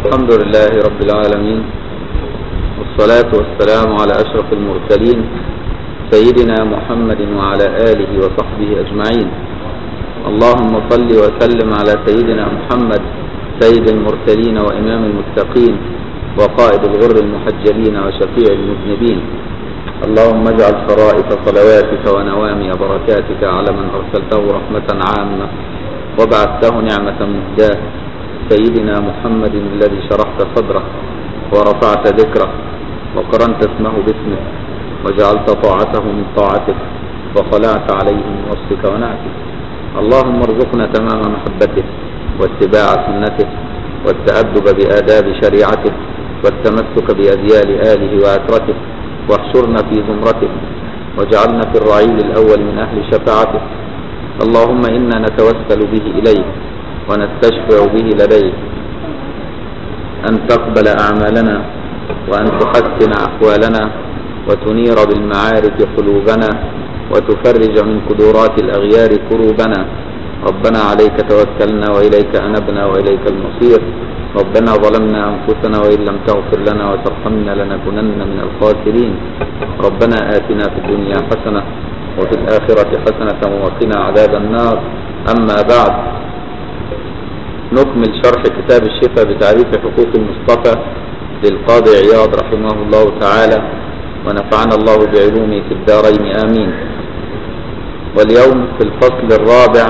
الحمد لله رب العالمين والصلاة والسلام على أشرف المرسلين سيدنا محمد وعلى آله وصحبه أجمعين اللهم صل وسلم على سيدنا محمد سيد المرسلين وإمام المتقين وقائد الغر المحجلين وشفيع المذنبين اللهم اجعل شرائط صلواتك ونوامي بركاتك على من أرسلته رحمة عامة وبعثته نعمة مهداة سيدنا محمد الذي شرحت صدره ورفعت ذكره وقرنت اسمه باسمك وجعلت طاعته من طاعتك وخلعت عليه من وصفك ونعتك اللهم ارزقنا تمام محبته واتباع سنته والتأدب بآداب شريعته والتمسك بأديال آله وعترته واحشرنا في زمرته واجعلنا في الرعيل الأول من أهل شفاعته اللهم إنا نتوسل به إليك ونستشفع به لديك أن تقبل أعمالنا وأن تحسن أحوالنا وتنير بالمعارف قلوبنا وتفرج من قدورات الأغيار كروبنا ربنا عليك توكلنا وإليك أنبنا وإليك المصير ربنا ظلمنا أنفسنا وإن لم تغفر لنا وترحمنا لنكونن من الخاسرين ربنا آتنا في الدنيا حسنة وفي الآخرة حسنة وقنا عذاب النار أما بعد نكمل شرح كتاب الشفاء بتعريف حقوق المصطفى للقاضي عياض رحمه الله تعالى ونفعنا الله بعلومه في الدارين آمين واليوم في الفصل الرابع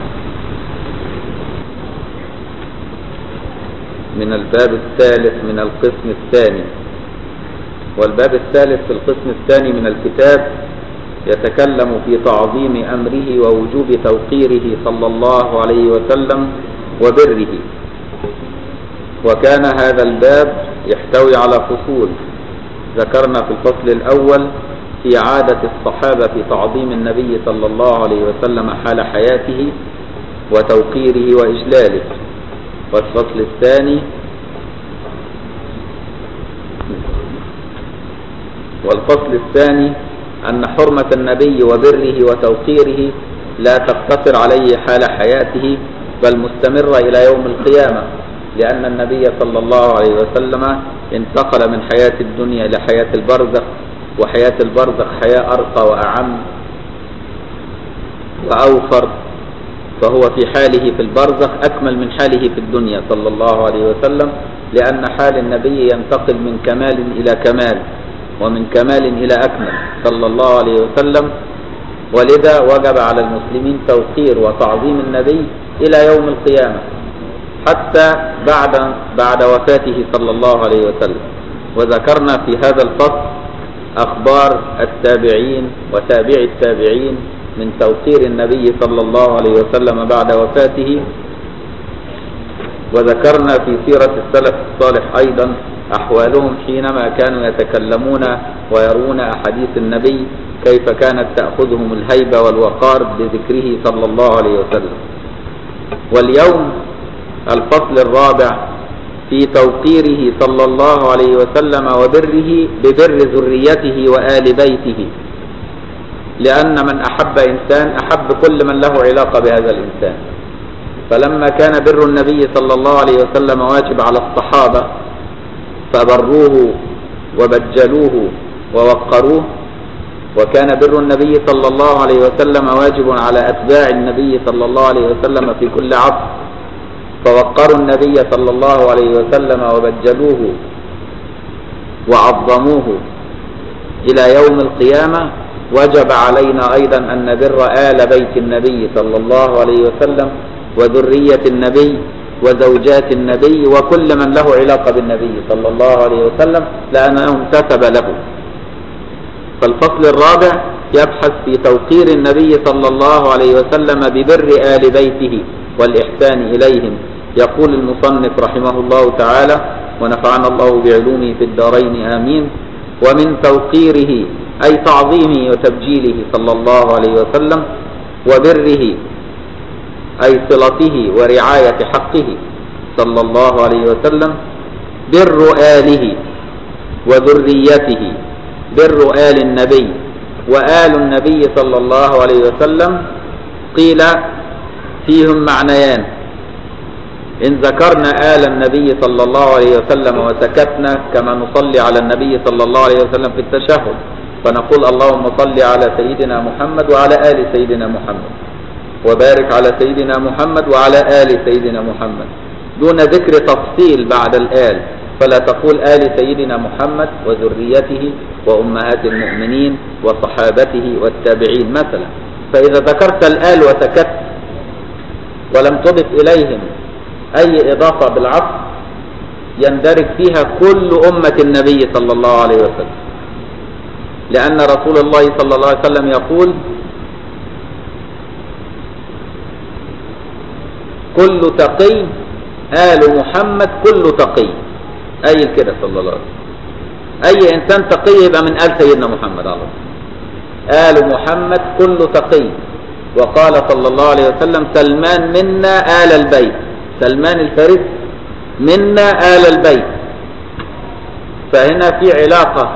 من الباب الثالث من القسم الثاني والباب الثالث في القسم الثاني من الكتاب يتكلم في تعظيم أمره ووجوب توقيره صلى الله عليه وسلم وبره وكان هذا الباب يحتوي على فصول ذكرنا في الفصل الأول في عادة الصحابة في تعظيم النبي صلى الله عليه وسلم حال حياته وتوقيره وإجلاله والفصل الثاني والفصل الثاني أن حرمة النبي وبره وتوقيره لا تقتصر عليه حال حياته بل مستمرة إلى يوم القيامة لأن النبي صلى الله عليه وسلم انتقل من حياة الدنيا إلى حياة البرزخ وحياة البرزخ حياة أرقى وأعم وأوفر فهو في حاله في البرزخ أكمل من حاله في الدنيا صلى الله عليه وسلم لأن حال النبي ينتقل من كمال إلى كمال ومن كمال إلى أكمل صلى الله عليه وسلم ولذا وجب على المسلمين توقير وتعظيم النبي إلى يوم القيامة حتى بعد بعد وفاته صلى الله عليه وسلم وذكرنا في هذا الفصل أخبار التابعين وتابع التابعين من توقير النبي صلى الله عليه وسلم بعد وفاته وذكرنا في سيرة السلف الصالح أيضا أحوالهم حينما كانوا يتكلمون ويرون أحاديث النبي كيف كانت تأخذهم الهيبة والوقار بذكره صلى الله عليه وسلم واليوم الفصل الرابع في توقيره صلى الله عليه وسلم وبره ببر ذريته وآل بيته لأن من أحب إنسان أحب كل من له علاقة بهذا الإنسان فلما كان بر النبي صلى الله عليه وسلم واجب على الصحابة فبروه وبجلوه ووقروه وكان بر النبي صلى الله عليه وسلم واجب على أتباع النبي صلى الله عليه وسلم في كل عصر فوقروا النبي صلى الله عليه وسلم وبجلوه وعظموه إلى يوم القيامة وجب علينا أيضا أن نبر آل بيت النبي صلى الله عليه وسلم وذرية النبي وزوجات النبي وكل من له علاقة بالنبي صلى الله عليه وسلم لأنه انتسب له فالفصل الرابع يبحث في توقير النبي صلى الله عليه وسلم ببر آل بيته والإحسان إليهم يقول المصنف رحمه الله تعالى ونفعنا الله بعلومه في الدارين آمين ومن توقيره أي تعظيمه وتبجيله صلى الله عليه وسلم وبره أي صلته ورعاية حقه صلى الله عليه وسلم بر آله وذريته بر آل النبي وآل النبي صلى الله عليه وسلم قيل فيهم معنيان إن ذكرنا آل النبي صلى الله عليه وسلم وسكتنا كما نصلي على النبي صلى الله عليه وسلم في التشهد فنقول اللهم صل على سيدنا محمد وعلى آل سيدنا محمد وبارك على سيدنا محمد وعلى آل سيدنا محمد دون ذكر تفصيل بعد الآل فلا تقول آل سيدنا محمد وذريته وأمهات المؤمنين وصحابته والتابعين مثلا فإذا ذكرت الآل وسكت ولم تضف إليهم أي إضافة بالعطف يندرج فيها كل أمة النبي صلى الله عليه وسلم لأن رسول الله صلى الله عليه وسلم يقول كل تقي آل محمد كل تقي أي كده صلى الله عليه وسلم أي إنسان تقي يبقى من آل سيدنا محمد على طول آل محمد كل تقي وقال صلى الله عليه وسلم سلمان منا آل البيت سلمان الفارسي منا آل البيت فهنا في علاقة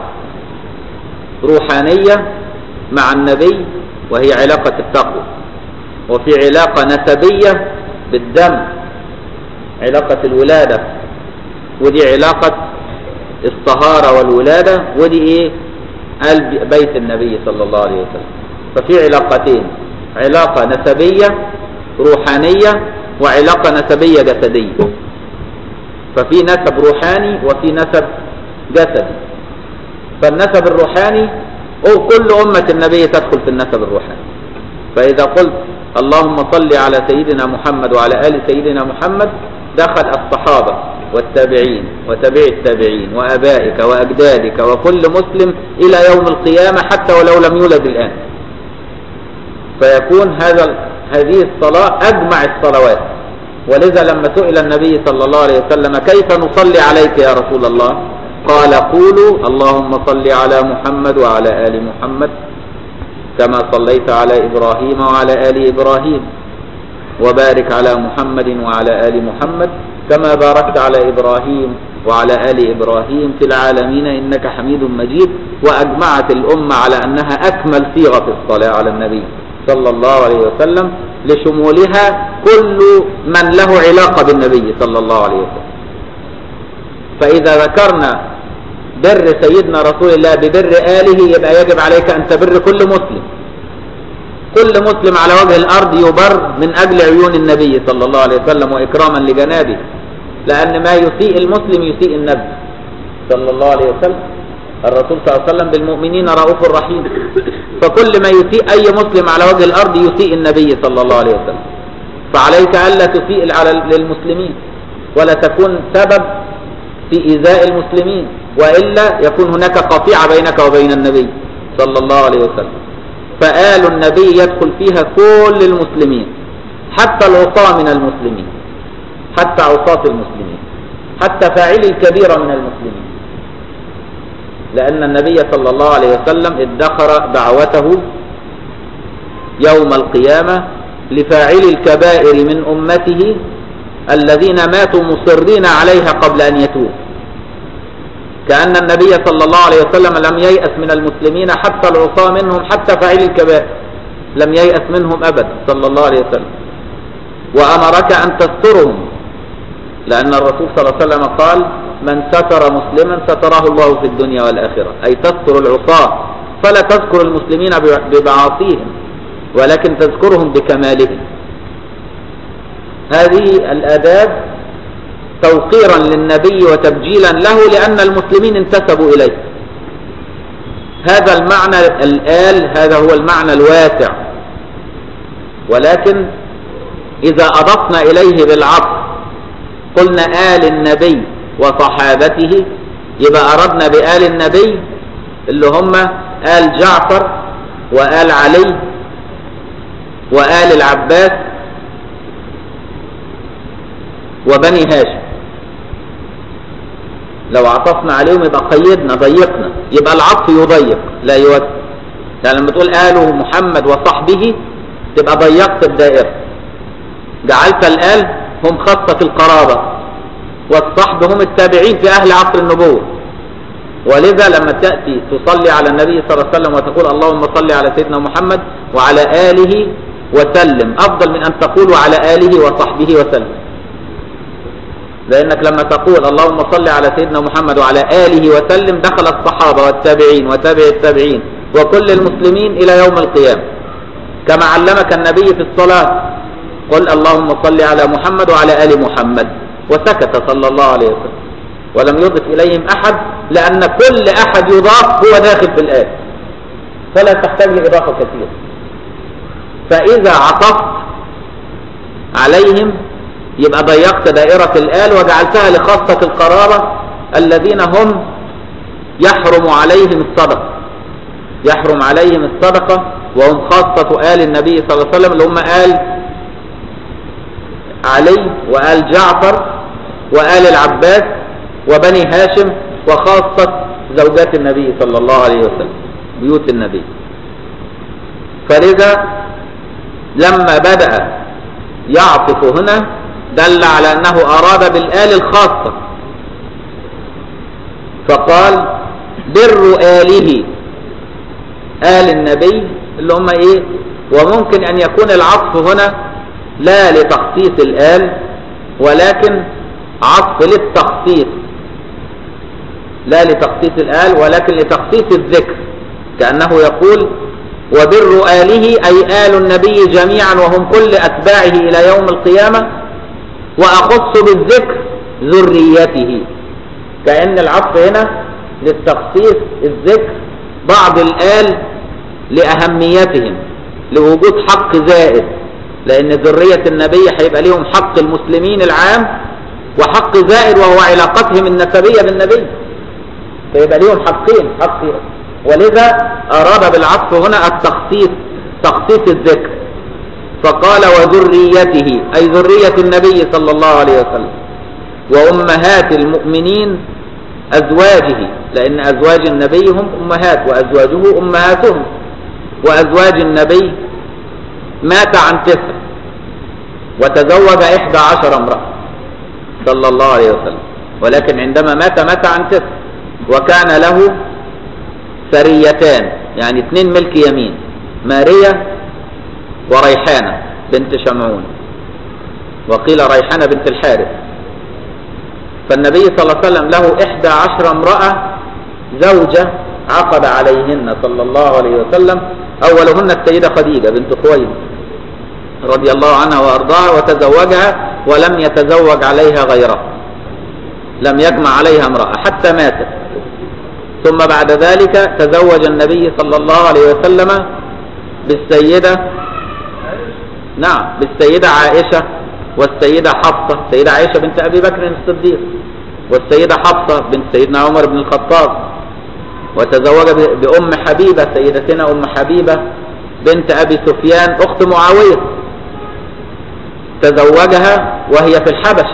روحانية مع النبي وهي علاقة التقوى وفي علاقة نسبية بالدم علاقة الولادة ودي علاقة الطهارة والولادة ودي ايه قلب بيت النبي صلى الله عليه وسلم ففي علاقتين علاقة نسبية روحانية وعلاقة نسبية جسدية ففي نسب روحاني وفي نسب جسدي فالنسب الروحاني أو كل أمة النبي تدخل في النسب الروحاني فإذا قلت اللهم صل على سيدنا محمد وعلى آل سيدنا محمد دخل الصحابة والتابعين وتابع التابعين وأبائك وأجدادك وكل مسلم إلى يوم القيامة حتى ولو لم يولد الآن فيكون هذا هذه الصلاة أجمع الصلوات ولذا لما سئل النبي صلى الله عليه وسلم كيف نصلي عليك يا رسول الله قال قولوا اللهم صل على محمد وعلى آل محمد كما صليت على إبراهيم وعلى آل إبراهيم وبارك على محمد وعلى آل محمد كما باركت على إبراهيم وعلى آل إبراهيم في العالمين إنك حميد مجيد وأجمعت الأمة على أنها أكمل صيغة الصلاة على النبي صلى الله عليه وسلم لشمولها كل من له علاقة بالنبي صلى الله عليه وسلم فإذا ذكرنا بر سيدنا رسول الله ببر آله يبقى يجب عليك أن تبر كل مسلم كل مسلم على وجه الأرض يبر من أجل عيون النبي صلى الله عليه وسلم وإكراما لجنابه لأن ما يسيء المسلم يسيء النبي صلى الله عليه وسلم الرسول صلى الله عليه وسلم بالمؤمنين رؤوف رحيم فكل ما يسيء أي مسلم على وجه الأرض يسيء النبي صلى الله عليه وسلم فعليك ألا تسيء على للمسلمين ولا تكون سبب في إيذاء المسلمين وإلا يكون هناك قطيعة بينك وبين النبي صلى الله عليه وسلم فآل النبي يدخل فيها كل المسلمين حتى العصاة من المسلمين حتى عصاة المسلمين حتى فاعلي الكبيرة من المسلمين لأن النبي صلى الله عليه وسلم ادخر دعوته يوم القيامة لفاعل الكبائر من أمته الذين ماتوا مصرين عليها قبل أن يتوب كأن النبي صلى الله عليه وسلم لم ييأس من المسلمين حتى العصاة منهم حتى فاعل الكبائر لم ييأس منهم أبدا صلى الله عليه وسلم وأمرك أن تسترهم لأن الرسول صلى الله عليه وسلم قال من ستر مسلما ستراه الله في الدنيا والآخرة أي تستر العصاة فلا تذكر المسلمين بمعاصيهم ولكن تذكرهم بكمالهم هذه الآداب توقيرا للنبي وتبجيلا له لأن المسلمين انتسبوا إليه هذا المعنى الآل هذا هو المعنى الواسع ولكن إذا أضفنا إليه بالعطف قلنا آل النبي وصحابته يبقى أردنا بآل النبي اللي هم آل جعفر وآل علي وآل العباس وبني هاشم لو عطفنا عليهم يبقى قيدنا ضيقنا يبقى العطف يضيق لا يوسع يعني لما تقول آله محمد وصحبه تبقى ضيقت الدائرة جعلت الآل هم خاصة القرابة والصحب هم التابعين في أهل عصر النبوة ولذا لما تأتي تصلي على النبي صلى الله عليه وسلم وتقول اللهم صل على سيدنا محمد وعلى آله وسلم أفضل من أن تقول على آله وصحبه وسلم لأنك لما تقول اللهم صل على سيدنا محمد وعلى آله وسلم دخل الصحابة والتابعين وتابع التابعين وكل المسلمين إلى يوم القيامة كما علمك النبي في الصلاة قل اللهم صل على محمد وعلى آل محمد وسكت صلى الله عليه وسلم ولم يضف إليهم أحد لأن كل أحد يضاف هو داخل في الآية فلا تحتاج لإضافة كثيرة فإذا عطفت عليهم يبقى ضيقت دائرة الآل وجعلتها لخاصة القرابة الذين هم يحرم عليهم الصدقة يحرم عليهم الصدقة وهم خاصة آل النبي صلى الله عليه وسلم اللي هم آل علي وآل جعفر وآل العباس وبني هاشم وخاصة زوجات النبي صلى الله عليه وسلم بيوت النبي فلذا لما بدأ يعطف هنا دل على أنه أراد بالآل الخاصة فقال بر آله آل النبي اللي هم إيه وممكن أن يكون العطف هنا لا لتخصيص الآل ولكن عطف للتخصيص لا لتخصيص الآل ولكن لتخصيص الذكر كأنه يقول وبر آله أي آل النبي جميعا وهم كل أتباعه إلى يوم القيامة وأخص بالذكر ذريته كأن العطف هنا للتخصيص الذكر بعض الآل لأهميتهم لوجود حق زائد لأن ذرية النبي هيبقى لهم حق المسلمين العام وحق زائد وهو علاقتهم النسبية بالنبي فيبقى لهم حقين حق ولذا أراد بالعطف هنا التخصيص تخصيص الذكر فقال وذريته أي ذرية النبي صلى الله عليه وسلم وأمهات المؤمنين أزواجه لأن أزواج النبي هم أمهات وأزواجه أمهاتهم وأزواج النبي مات عن تسع وتزوج إحدى عشر امرأة صلى الله عليه وسلم ولكن عندما مات مات عن تسع وكان له سريتان يعني اثنين ملك يمين ماريا وريحانة بنت شمعون وقيل ريحانة بنت الحارث فالنبي صلى الله عليه وسلم له إحدى عشر امرأة زوجة عقد عليهن صلى الله عليه وسلم أولهن السيدة خديجة بنت خويلد رضي الله عنها وأرضاها وتزوجها ولم يتزوج عليها غيرها لم يجمع عليها امرأة حتى ماتت ثم بعد ذلك تزوج النبي صلى الله عليه وسلم بالسيدة نعم بالسيدة عائشة والسيدة حفصة السيدة عائشة بنت أبي بكر الصديق والسيدة حفصة بنت سيدنا عمر بن الخطاب وتزوج بأم حبيبة سيدتنا أم حبيبة بنت أبي سفيان أخت معاوية تزوجها وهي في الحبشة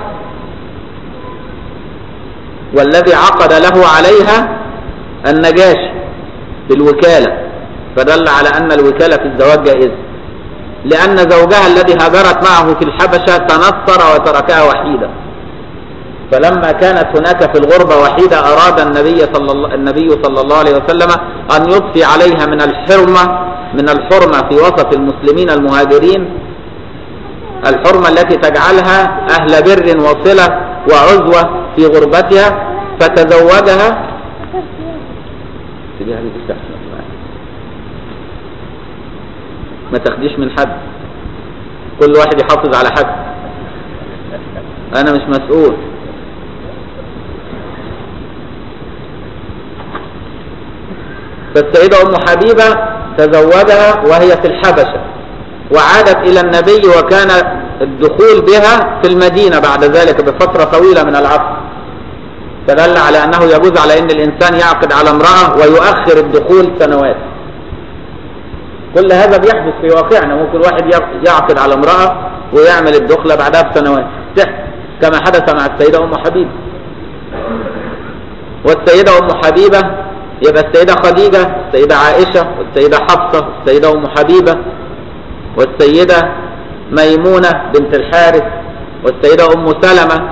والذي عقد له عليها النجاشي بالوكالة فدل على أن الوكالة في الزواج جائزة لأن زوجها الذي هاجرت معه في الحبشة تنصر وتركها وحيدة فلما كانت هناك في الغربة وحيدة أراد النبي صلى الله, النبي صلى الله عليه وسلم أن يضفي عليها من الحرمة من الحرمة في وسط المسلمين المهاجرين الحرمة التي تجعلها أهل بر وصلة وعزوة في غربتها فتزوجها ما تاخديش من حد كل واحد يحافظ على حد انا مش مسؤول فالسيدة ام حبيبة تزوجها وهي في الحبشة وعادت الى النبي وكان الدخول بها في المدينة بعد ذلك بفترة طويلة من العصر فدل على انه يجوز على ان الانسان يعقد على امرأة ويؤخر الدخول سنوات كل هذا بيحدث في واقعنا ممكن واحد يعقد على امرأة ويعمل الدخلة بعدها بسنوات كما حدث مع السيدة أم حبيبة والسيدة أم حبيبة يبقى السيدة خديجة السيدة عائشة والسيدة حفصة والسيدة أم حبيبة والسيدة ميمونة بنت الحارث والسيدة أم سلمة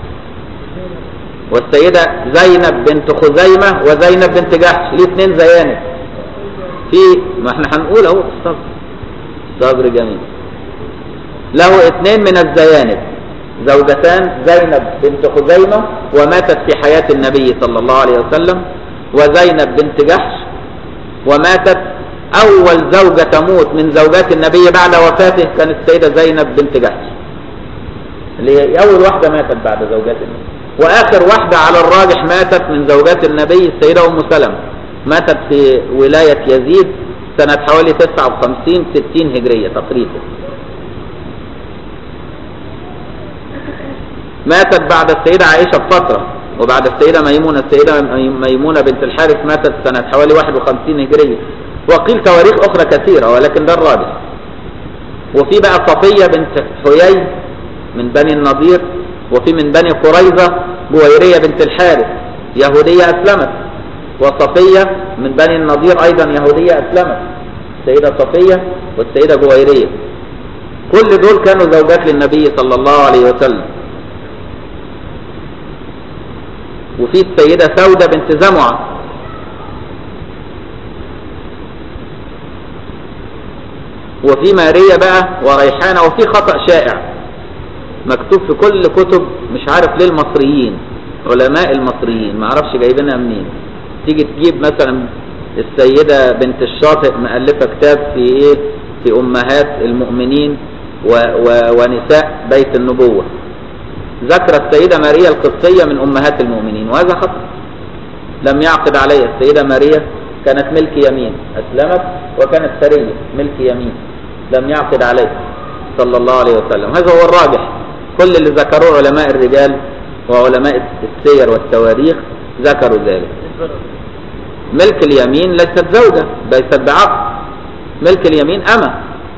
والسيدة زينب بنت خزيمة وزينب بنت جحش ليه اثنين زيانب في ما احنا هنقول اهو الصبر صبر جميل له اثنين من الزيانب زوجتان زينب بنت خزيمة وماتت في حياة النبي صلى الله عليه وسلم وزينب بنت جحش وماتت أول زوجة تموت من زوجات النبي بعد وفاته كانت السيدة زينب بنت جحش اللي هي أول واحدة ماتت بعد زوجات النبي وآخر واحدة على الراجح ماتت من زوجات النبي السيدة أم سلمة ماتت في ولاية يزيد سنة حوالي 59 60 هجرية تقريبا ماتت بعد السيدة عائشة بفترة وبعد السيدة ميمونة السيدة ميمونة بنت الحارث ماتت سنة حوالي 51 هجرية وقيل تواريخ أخرى كثيرة ولكن ده الرابع وفي بقى صفية بنت حيي من بني النضير وفي من بني قريظة جويرية بنت الحارث يهودية أسلمت وصفية من بني النضير أيضا يهودية أسلمت السيدة صفية والسيدة جويرية كل دول كانوا زوجات للنبي صلى الله عليه وسلم وفي السيدة سودة بنت زمعة وفي ماريا بقى وريحانة وفي خطأ شائع مكتوب في كل كتب مش عارف ليه المصريين علماء المصريين ما اعرفش جايبينها منين تيجي تجيب مثلا السيدة بنت الشاطئ مؤلفة كتاب في ايه في امهات المؤمنين و و ونساء بيت النبوة ذكر السيدة ماريا القبطية من امهات المؤمنين وهذا خطأ لم يعقد عليها السيدة ماريا كانت ملك يمين اسلمت وكانت سرية ملك يمين لم يعقد عليها صلى الله عليه وسلم هذا هو الراجح كل اللي ذكروه علماء الرجال وعلماء السير والتواريخ ذكروا ذلك ملك اليمين ليست زوجة ليست بعقد ملك اليمين أمة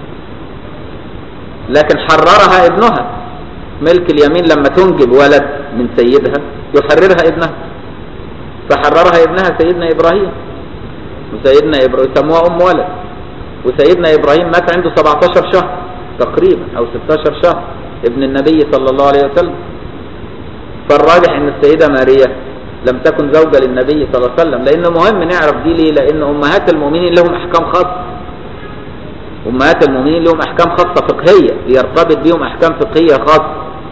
لكن حررها ابنها ملك اليمين لما تنجب ولد من سيدها يحررها ابنها فحررها ابنها سيدنا إبراهيم وسيدنا إبراهيم سموها أم ولد وسيدنا إبراهيم مات عنده 17 شهر تقريبا أو 16 شهر ابن النبي صلى الله عليه وسلم فالراجح ان السيدة ماريا لم تكن زوجة للنبي صلى الله عليه وسلم لانه مهم نعرف دي ليه لان امهات المؤمنين لهم احكام خاصة امهات المؤمنين لهم احكام خاصة فقهية يرتبط بهم احكام فقهية خاصة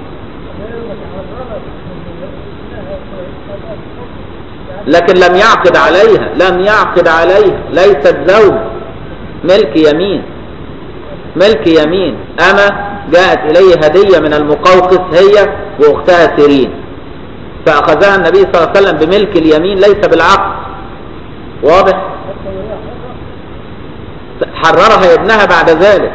لكن لم يعقد عليها لم يعقد عليها ليست زوج ملك يمين ملك يمين أما جاءت إليه هدية من المقوقس هي وأختها سيرين فأخذها النبي صلى الله عليه وسلم بملك اليمين ليس بالعقد واضح حررها ابنها بعد ذلك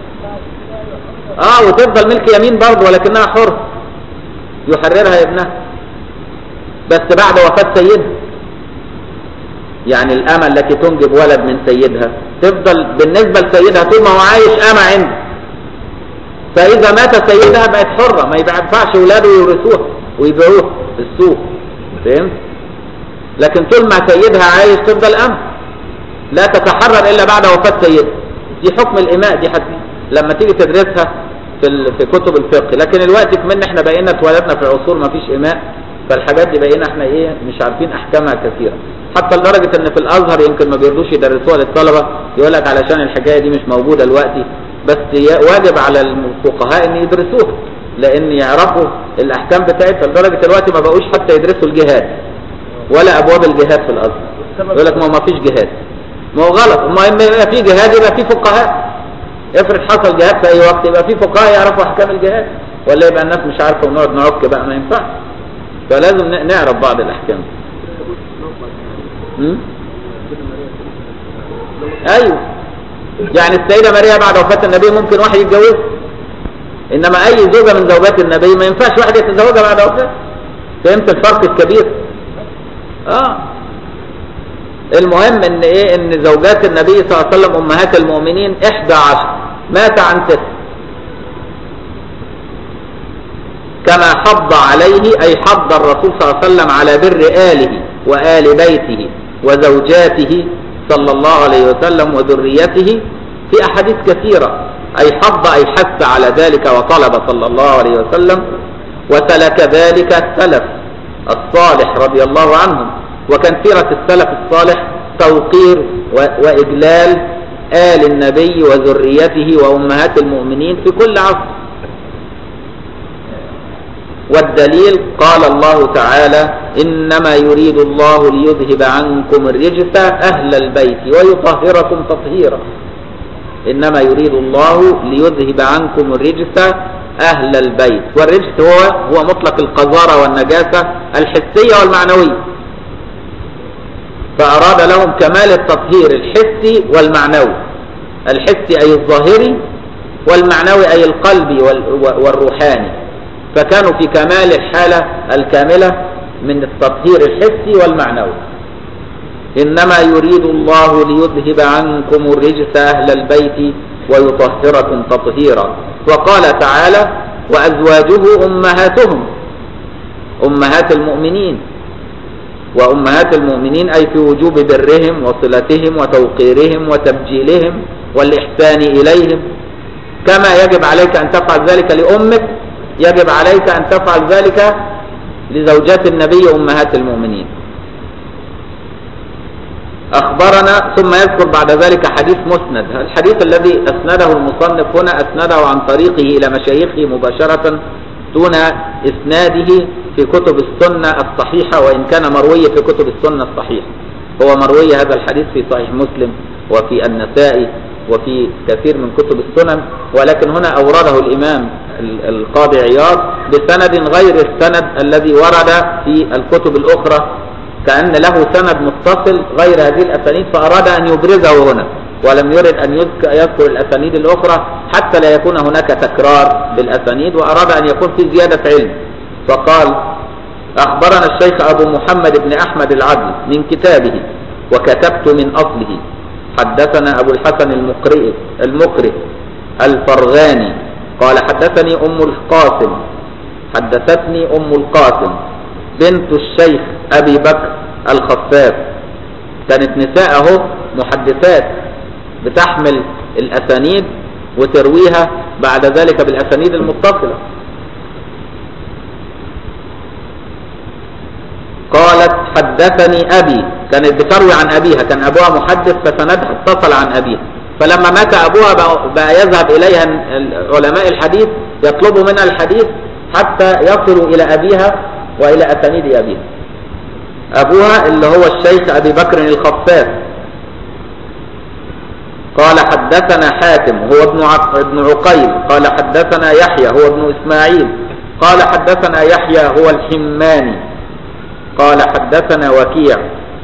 اه وتفضل ملك يمين برضه ولكنها حر يحررها ابنها بس بعد وفاة سيدها يعني الأمة التي تنجب ولد من سيدها تفضل بالنسبة لسيدها طول ما هو عايش أمة عنده فإذا مات سيدها بقت حرة ما ينفعش ولاده يورثوها ويبيعوها في السوق فهمت؟ لكن طول ما سيدها عايش تفضل أمة لا تتحرر إلا بعد وفاة سيدها دي حكم الإماء دي حتى لما تيجي تدرسها في ال... في كتب الفقه لكن الوقت كمان احنا بقينا اتولدنا في عصور ما فيش إماء فالحاجات دي بقينا احنا ايه مش عارفين احكامها كثيرة حتى لدرجة ان في الازهر يمكن ما بيرضوش يدرسوها للطلبة يقول لك علشان الحكاية دي مش موجودة دلوقتي بس واجب على الفقهاء ان يدرسوها لان يعرفوا الاحكام بتاعتها لدرجة دلوقتي ما بقوش حتى يدرسوا الجهاد ولا ابواب الجهاد في الازهر يقول لك ما ما فيش جهاد ما هو غلط ما يبقى في جهاد يبقى في فقهاء افرض حصل جهاد في اي وقت يبقى في فقهاء يعرفوا احكام الجهاد ولا يبقى الناس مش عارفه ونقعد نعك بقى ما ينفعش فلازم نعرف بعض الاحكام م? ايوه يعني السيدة ماريا بعد وفاة النبي ممكن واحد يتجوز انما اي زوجة من زوجات النبي ما ينفعش واحد يتزوجها بعد وفاة فهمت الفرق الكبير اه المهم ان ايه ان زوجات النبي صلى الله عليه وسلم امهات المؤمنين احدى عشر مات عن تسع كما حض عليه اي حض الرسول صلى الله عليه وسلم على بر اله وال بيته وزوجاته صلى الله عليه وسلم وذريته في أحاديث كثيرة أي حض أي حث على ذلك وطلب صلى الله عليه وسلم وسلك ذلك السلف الصالح رضي الله عنهم وكان سيرة السلف الصالح توقير وإجلال آل النبي وذريته وأمهات المؤمنين في كل عصر والدليل قال الله تعالى إنما يريد الله ليذهب عنكم الرجس أهل البيت ويطهركم تطهيرا إنما يريد الله ليذهب عنكم الرجس أهل البيت والرجس هو هو مطلق القذارة والنجاسة الحسية والمعنوية فأراد لهم كمال التطهير الحسي والمعنوي الحسي أي الظاهري والمعنوي أي القلبي والروحاني فكانوا في كمال الحالة الكاملة من التطهير الحسي والمعنوي إنما يريد الله ليذهب عنكم الرجس أهل البيت ويطهركم تطهيرا وقال تعالى وأزواجه أمهاتهم أمهات المؤمنين وأمهات المؤمنين أي في وجوب برهم وصلتهم وتوقيرهم وتبجيلهم والإحسان إليهم كما يجب عليك أن تفعل ذلك لأمك يجب عليك أن تفعل ذلك لزوجات النبي أمهات المؤمنين أخبرنا ثم يذكر بعد ذلك حديث مسند الحديث الذي أسنده المصنف هنا أسنده عن طريقه إلى مشايخه مباشرة دون إسناده في كتب السنة الصحيحة وإن كان مروي في كتب السنة الصحيحة هو مروي هذا الحديث في صحيح مسلم وفي النسائي وفي كثير من كتب السنن ولكن هنا أورده الإمام القاضي عياض بسند غير السند الذي ورد في الكتب الأخرى كأن له سند متصل غير هذه الأسانيد فأراد أن يبرزه هنا ولم يرد أن يذكر الأسانيد الأخرى حتى لا يكون هناك تكرار بالأسانيد وأراد أن يكون في زيادة علم فقال أخبرنا الشيخ أبو محمد بن أحمد العدل من كتابه وكتبت من أصله حدثنا أبو الحسن المقرئ المقرئ الفرغاني قال حدثني أم القاسم حدثتني أم القاسم بنت الشيخ أبي بكر الخفاف كانت نساء اهو محدثات بتحمل الأسانيد وترويها بعد ذلك بالأسانيد المتصلة قالت حدثني أبي كانت بتروي عن أبيها كان أبوها محدث فسندها اتصل عن أبيها فلما مات أبوها بقى يذهب إليها علماء الحديث يطلبوا منها الحديث حتى يصلوا إلى أبيها وإلى أسانيد أبيها أبوها اللي هو الشيخ أبي بكر الخفاف قال حدثنا حاتم هو ابن ابن عقيل قال حدثنا يحيى هو ابن إسماعيل قال حدثنا يحيى هو الحماني قال حدثنا وكيع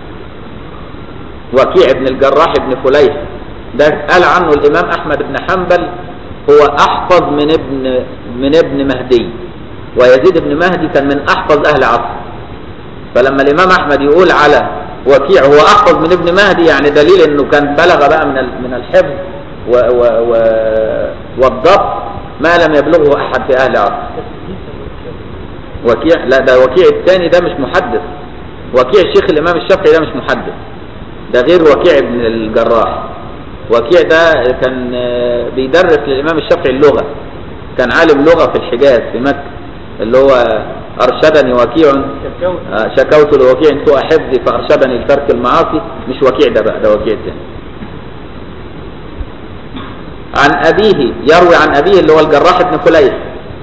وكيع بن الجراح بن فليح ده قال عنه الإمام أحمد بن حنبل هو أحفظ من ابن من ابن مهدي ويزيد بن مهدي كان من أحفظ أهل عصر فلما الإمام أحمد يقول على وكيع هو أحفظ من ابن مهدي يعني دليل أنه كان بلغ بقى من من الحفظ و و و والضبط ما لم يبلغه أحد في أهل عصر وكيع لا ده وكيع الثاني ده مش محدث وكيع الشيخ الإمام الشافعي ده مش محدث ده غير وكيع بن الجراح وكيع ده كان بيدرس للإمام الشافعي اللغة كان عالم لغة في الحجاز في مكة اللي هو أرشدني وكيع شكوت لوكيع سوء حفظي فأرشدني لترك المعاصي مش وكيع ده بقى ده وكيع تاني عن أبيه يروي عن أبيه اللي هو الجراح بن فليح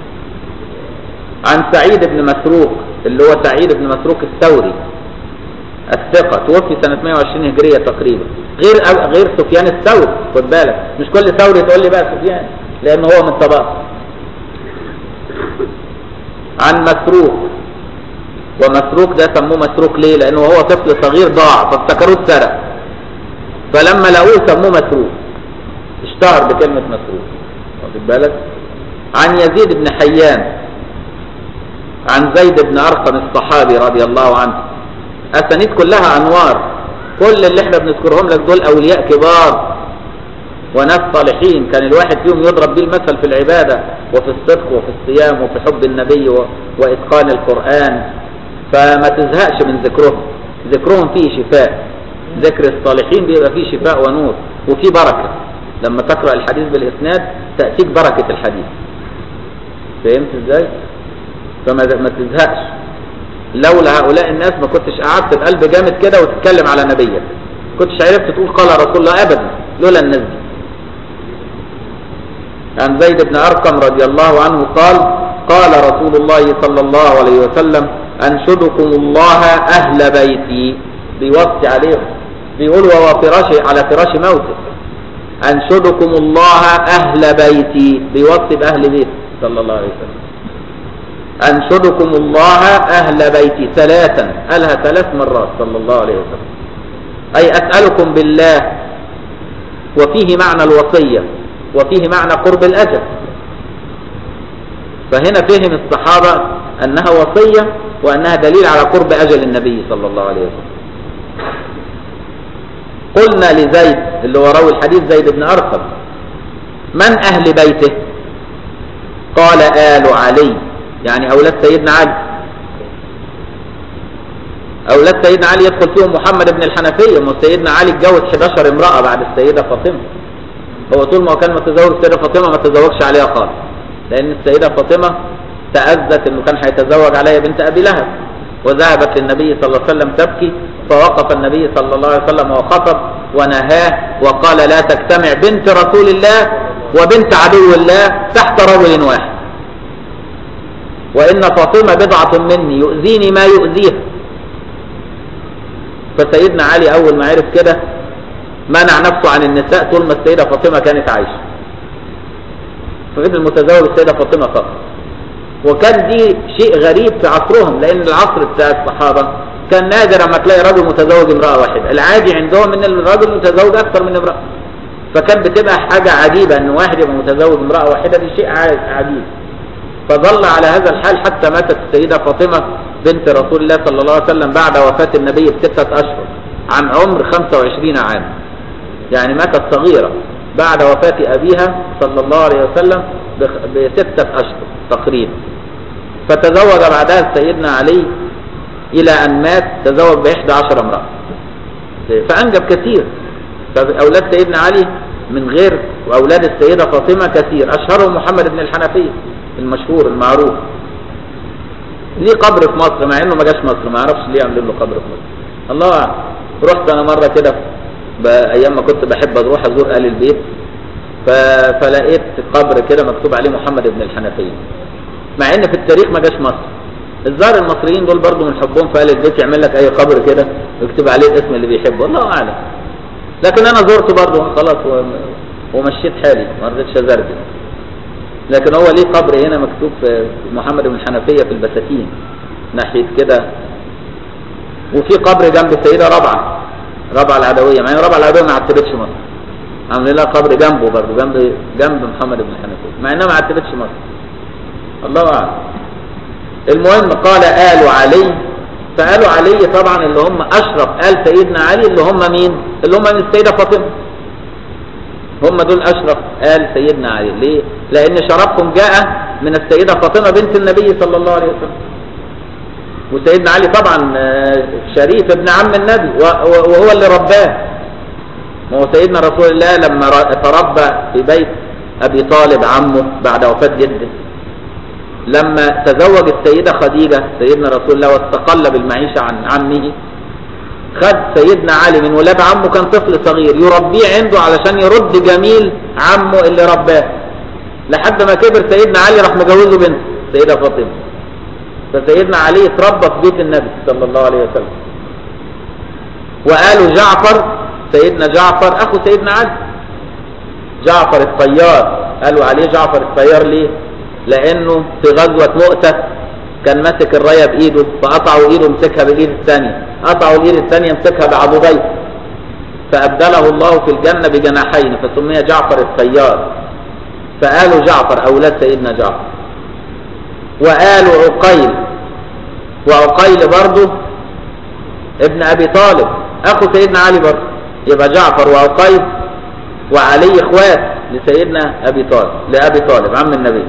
عن سعيد بن مسروق اللي هو سعيد بن مسروق الثوري الثقة توفي سنة 120 هجرية تقريبا غير غير سفيان الثوري خد بالك مش كل ثوري تقول لي بقى سفيان لأن هو من طبقه عن مسروق ومسروق ده سموه مسروق ليه لأنه هو طفل صغير ضاع فافتكروه اتسرق فلما لقوه سموه مسروق اشتهر بكلمة مسروق واخد بالك عن يزيد بن حيان عن زيد بن أرقم الصحابي رضي الله عنه أسانيد كلها أنوار كل اللي احنا بنذكرهم لك دول أولياء كبار وناس صالحين كان الواحد فيهم يضرب به المثل في العبادة وفي الصدق وفي الصيام وفي حب النبي و... وإتقان القرآن فما تزهقش من ذكرهم ذكرهم فيه شفاء ذكر الصالحين بيبقى فيه شفاء ونور وفيه بركة لما تقرأ الحديث بالإسناد تأتيك بركة الحديث فهمت ازاي؟ فما ما تزهقش لولا هؤلاء الناس ما كنتش قعدت بقلب جامد كده وتتكلم على نبيك كنتش عرفت تقول قال رسول الله ابدا لولا الناس دي عن زيد بن ارقم رضي الله عنه قال قال رسول الله صلى الله عليه وسلم أنشدكم الله أهل بيتي بيوصي عليهم بيقول وهو فراشي على فراش موته أنشدكم الله أهل بيتي بيوصي بأهل بيتي صلى الله عليه وسلم أنشدكم الله أهل بيتي ثلاثا قالها ثلاث مرات صلى الله عليه وسلم أي أسألكم بالله وفيه معنى الوصية وفيه معنى قرب الأجل فهنا فهم الصحابة أنها وصية وأنها دليل على قرب أجل النبي صلى الله عليه وسلم قلنا لزيد اللي هو راوي الحديث زيد بن أرقم من أهل بيته قال آل علي يعني أولاد سيدنا علي أولاد سيدنا علي يدخل فيهم محمد بن الحنفية ما سيدنا علي اتجوز 11 امرأة بعد السيدة فاطمة هو طول ما هو كان متزوج السيدة فاطمة ما تزوجش عليها خالص لأن السيدة فاطمة تأذت أنه كان هيتزوج عليها بنت أبي لهب وذهبت للنبي صلى الله عليه وسلم تبكي فوقف النبي صلى الله عليه وسلم وخطب ونهاه وقال لا تجتمع بنت رسول الله وبنت عدو الله تحت رجل واحد وإن فاطمة بضعة مني يؤذيني ما يؤذيها فسيدنا علي أول ما عرف كده منع نفسه عن النساء طول ما السيدة فاطمة كانت عايشة ففضل متزوج السيدة فاطمة فقط وكان دي شيء غريب في عصرهم لأن العصر بتاع الصحابة كان نادر اما تلاقي رجل متزوج امرأة واحدة العادي عندهم ان الرجل متزوج أكثر من امرأة فكانت بتبقى حاجة عجيبة ان واحد يبقى متزوج امرأة واحدة دي شيء عجيب فظل على هذا الحال حتى ماتت السيدة فاطمة بنت رسول الله صلى الله عليه وسلم بعد وفاة النبي بستة أشهر عن عمر 25 عام يعني ماتت صغيرة بعد وفاة أبيها صلى الله عليه وسلم بستة أشهر تقريبا فتزوج بعدها سيدنا علي إلى أن مات تزوج بإحدى عشر امرأة فأنجب كثير فأولاد سيدنا علي من غير وأولاد السيدة فاطمة كثير أشهرهم محمد بن الحنفية المشهور المعروف ليه قبر في مصر مع انه ما جاش مصر ما اعرفش ليه عاملين له قبر في مصر الله اعلم رحت انا مره كده ايام ما كنت بحب اروح ازور اهل البيت ف... فلقيت قبر كده مكتوب عليه محمد بن الحنفيه مع ان في التاريخ ما جاش مصر الظاهر المصريين دول برضو من حبهم في اهل البيت يعمل لك اي قبر كده ويكتب عليه الاسم اللي بيحبه الله اعلم لكن انا زرته برضو خلاص و... ومشيت حالي ما رضيتش ازرجل لكن هو ليه قبر هنا مكتوب في محمد بن الحنفية في البساتين ناحية كده وفي قبر جنب السيدة ربعة ربعة العدوية مع ان ربعة العدوية ما عتبتش مصر عاملين لها قبر جنبه برضه جنب جنب محمد بن الحنفية مع انها ما عتبتش مصر الله اعلم المهم قال آل علي فقالوا علي طبعا اللي هم اشرف آل سيدنا علي اللي هم مين اللي هم من السيدة فاطمة هم دول أشرف آل سيدنا علي ليه؟ لأن شرفهم جاء من السيدة فاطمة بنت النبي صلى الله عليه وسلم وسيدنا علي طبعا شريف ابن عم النبي وهو اللي رباه ما هو سيدنا رسول الله لما تربى في بيت أبي طالب عمه بعد وفاة جده لما تزوج السيدة خديجة سيدنا رسول الله واستقل بالمعيشة عن عمه خد سيدنا علي من ولاد عمه كان طفل صغير يربيه عنده علشان يرد جميل عمه اللي رباه لحد ما كبر سيدنا علي راح مجوزه بنت سيدة فاطمة فسيدنا علي اتربى في بيت النبي صلى الله عليه وسلم وقالوا جعفر سيدنا جعفر اخو سيدنا علي جعفر الطيار قالوا عليه جعفر الطيار ليه لانه في غزوة مؤتة كان ماسك الراية بايده فقطعوا ايده مسكها بالايد الثانية قطعوا الايد الثانية مسكها بعضديه فأبدله الله في الجنة بجناحين فسمي جعفر الطيار فقالوا جعفر أولاد سيدنا جعفر وقالوا عقيل وعقيل برضه ابن أبي طالب أخو سيدنا علي برضه يبقى جعفر وعقيل وعلي إخوات لسيدنا أبي طالب لأبي طالب عم النبي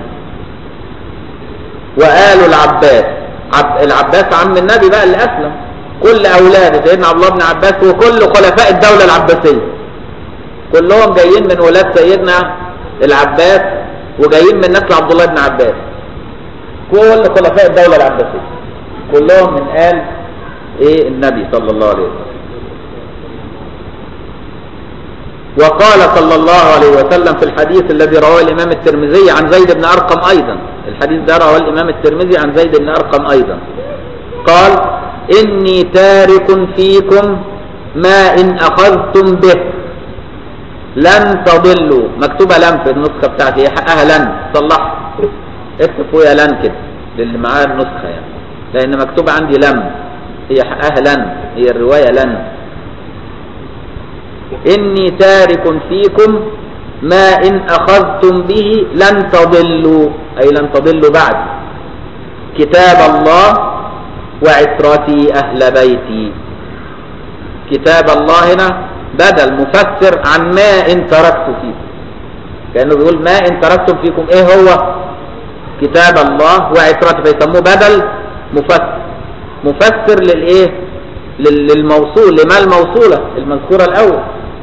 وقالوا العباس عب العباس عم النبي بقى اللي أسلم كل أولاد سيدنا عبد الله بن عباس وكل خلفاء الدولة العباسية كلهم جايين من ولاد سيدنا العباس وجايين من نسل عبد الله بن عباس كل خلفاء الدولة العباسية كلهم من آل إيه النبي صلى الله عليه وسلم وقال صلى الله عليه وسلم في الحديث الذي رواه الإمام الترمذي عن زيد بن أرقم أيضا الحديث ده رواه الإمام الترمذي عن زيد بن أرقم أيضا قال إني تارك فيكم ما إن أخذتم به لن تضلوا مكتوبة لن في النسخة بتاعتي هي حقها لن صلح اكتب فوقها لن كده للي معاه النسخة يعني لأن مكتوبة عندي لم هي حقها لن هي الرواية لن إني تارك فيكم ما إن أخذتم به لن تضلوا أي لن تضلوا بعد كتاب الله وعترتي أهل بيتي كتاب الله هنا بدل مفسر عن ما إن تركت فيكم كأنه بيقول ما إن تركتم فيكم إيه هو كتاب الله وعترتي فيسموه بدل مفسر مفسر للإيه للموصول لما الموصولة المذكورة الأول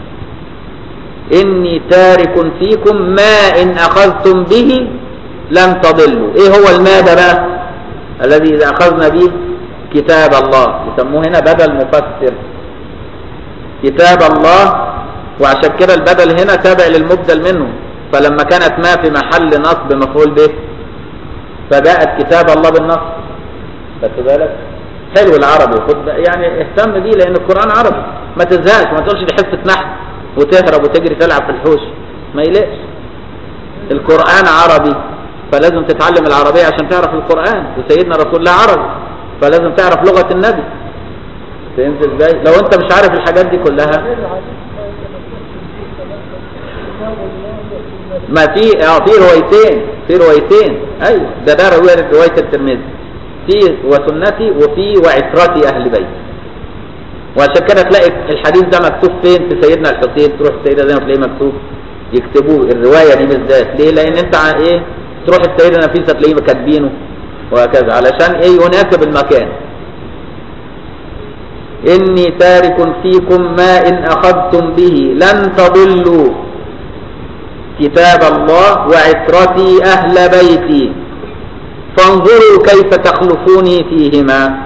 إني تارك فيكم ما إن أخذتم به لن تضلوا إيه هو الماء ده بقى الذي إذا أخذنا به كتاب الله يسموه هنا بدل مفسر كتاب الله وعشان كده البدل هنا تابع للمبدل منه فلما كانت ما في محل نصب مفعول به فجاءت كتاب الله بالنصب خدت بالك حلو العربي خد يعني اهتم بيه لان القران عربي ما تزهقش ما تقولش دي حصه نحو وتهرب وتجري تلعب في الحوش ما يلقش القرآن عربي فلازم تتعلم العربية عشان تعرف القرآن وسيدنا رسول الله عربي فلازم تعرف لغة النبي فهمت ازاي لو انت مش عارف الحاجات دي كلها ما في اه في روايتين في روايتين ايوه ده ده رواية رواية الترمذي في وسنتي وفي وعترتي اهل بيتي وعشان كده تلاقي الحديث ده مكتوب فين في سيدنا الحسين تروح السيدة زي ما تلاقيه مكتوب يكتبوه الرواية دي بالذات ليه لان انت ع- ايه تروح السيدة نفيسة تلاقيه كاتبينه وهكذا علشان ايه يناسب المكان اني تارك فيكم ما ان اخذتم به لن تضلوا كتاب الله وعترتي اهل بيتي فانظروا كيف تخلفوني فيهما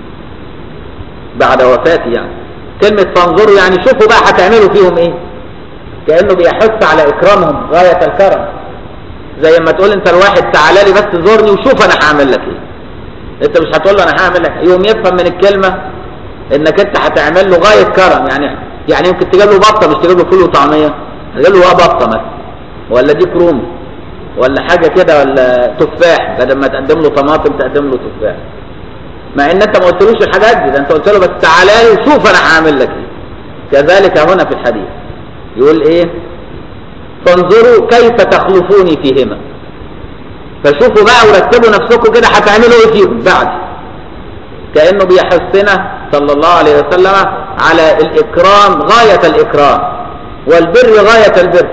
بعد وفاتي يعني كلمة فانظروا يعني شوفوا بقى هتعملوا فيهم ايه كأنه بيحث على اكرامهم غاية الكرم زي ما تقول انت الواحد تعالى لي بس زورني وشوف انا هعمل لك ايه انت مش هتقول له انا هعمل لك يوم يفهم من الكلمة انك انت هتعمل له غاية كرم يعني يعني يمكن تجيب له بطة مش تجيب له فول وطعمية تجيب له اه بطة مثلا ولا ديك رومي ولا حاجة كده ولا تفاح بدل ما تقدم له طماطم تقدم له تفاح مع ان انت ما قلتلوش الحاجات دي ده انت قلت له بس تعالى لي وشوف انا هعمل لك ايه كذلك هنا في الحديث يقول ايه فانظروا كيف تخلفوني فيهما فشوفوا بقى ورتبوا نفسكم كده هتعملوا ايه فيهم بعد كانه بيحثنا صلى الله عليه وسلم على الاكرام غايه الاكرام والبر غايه البر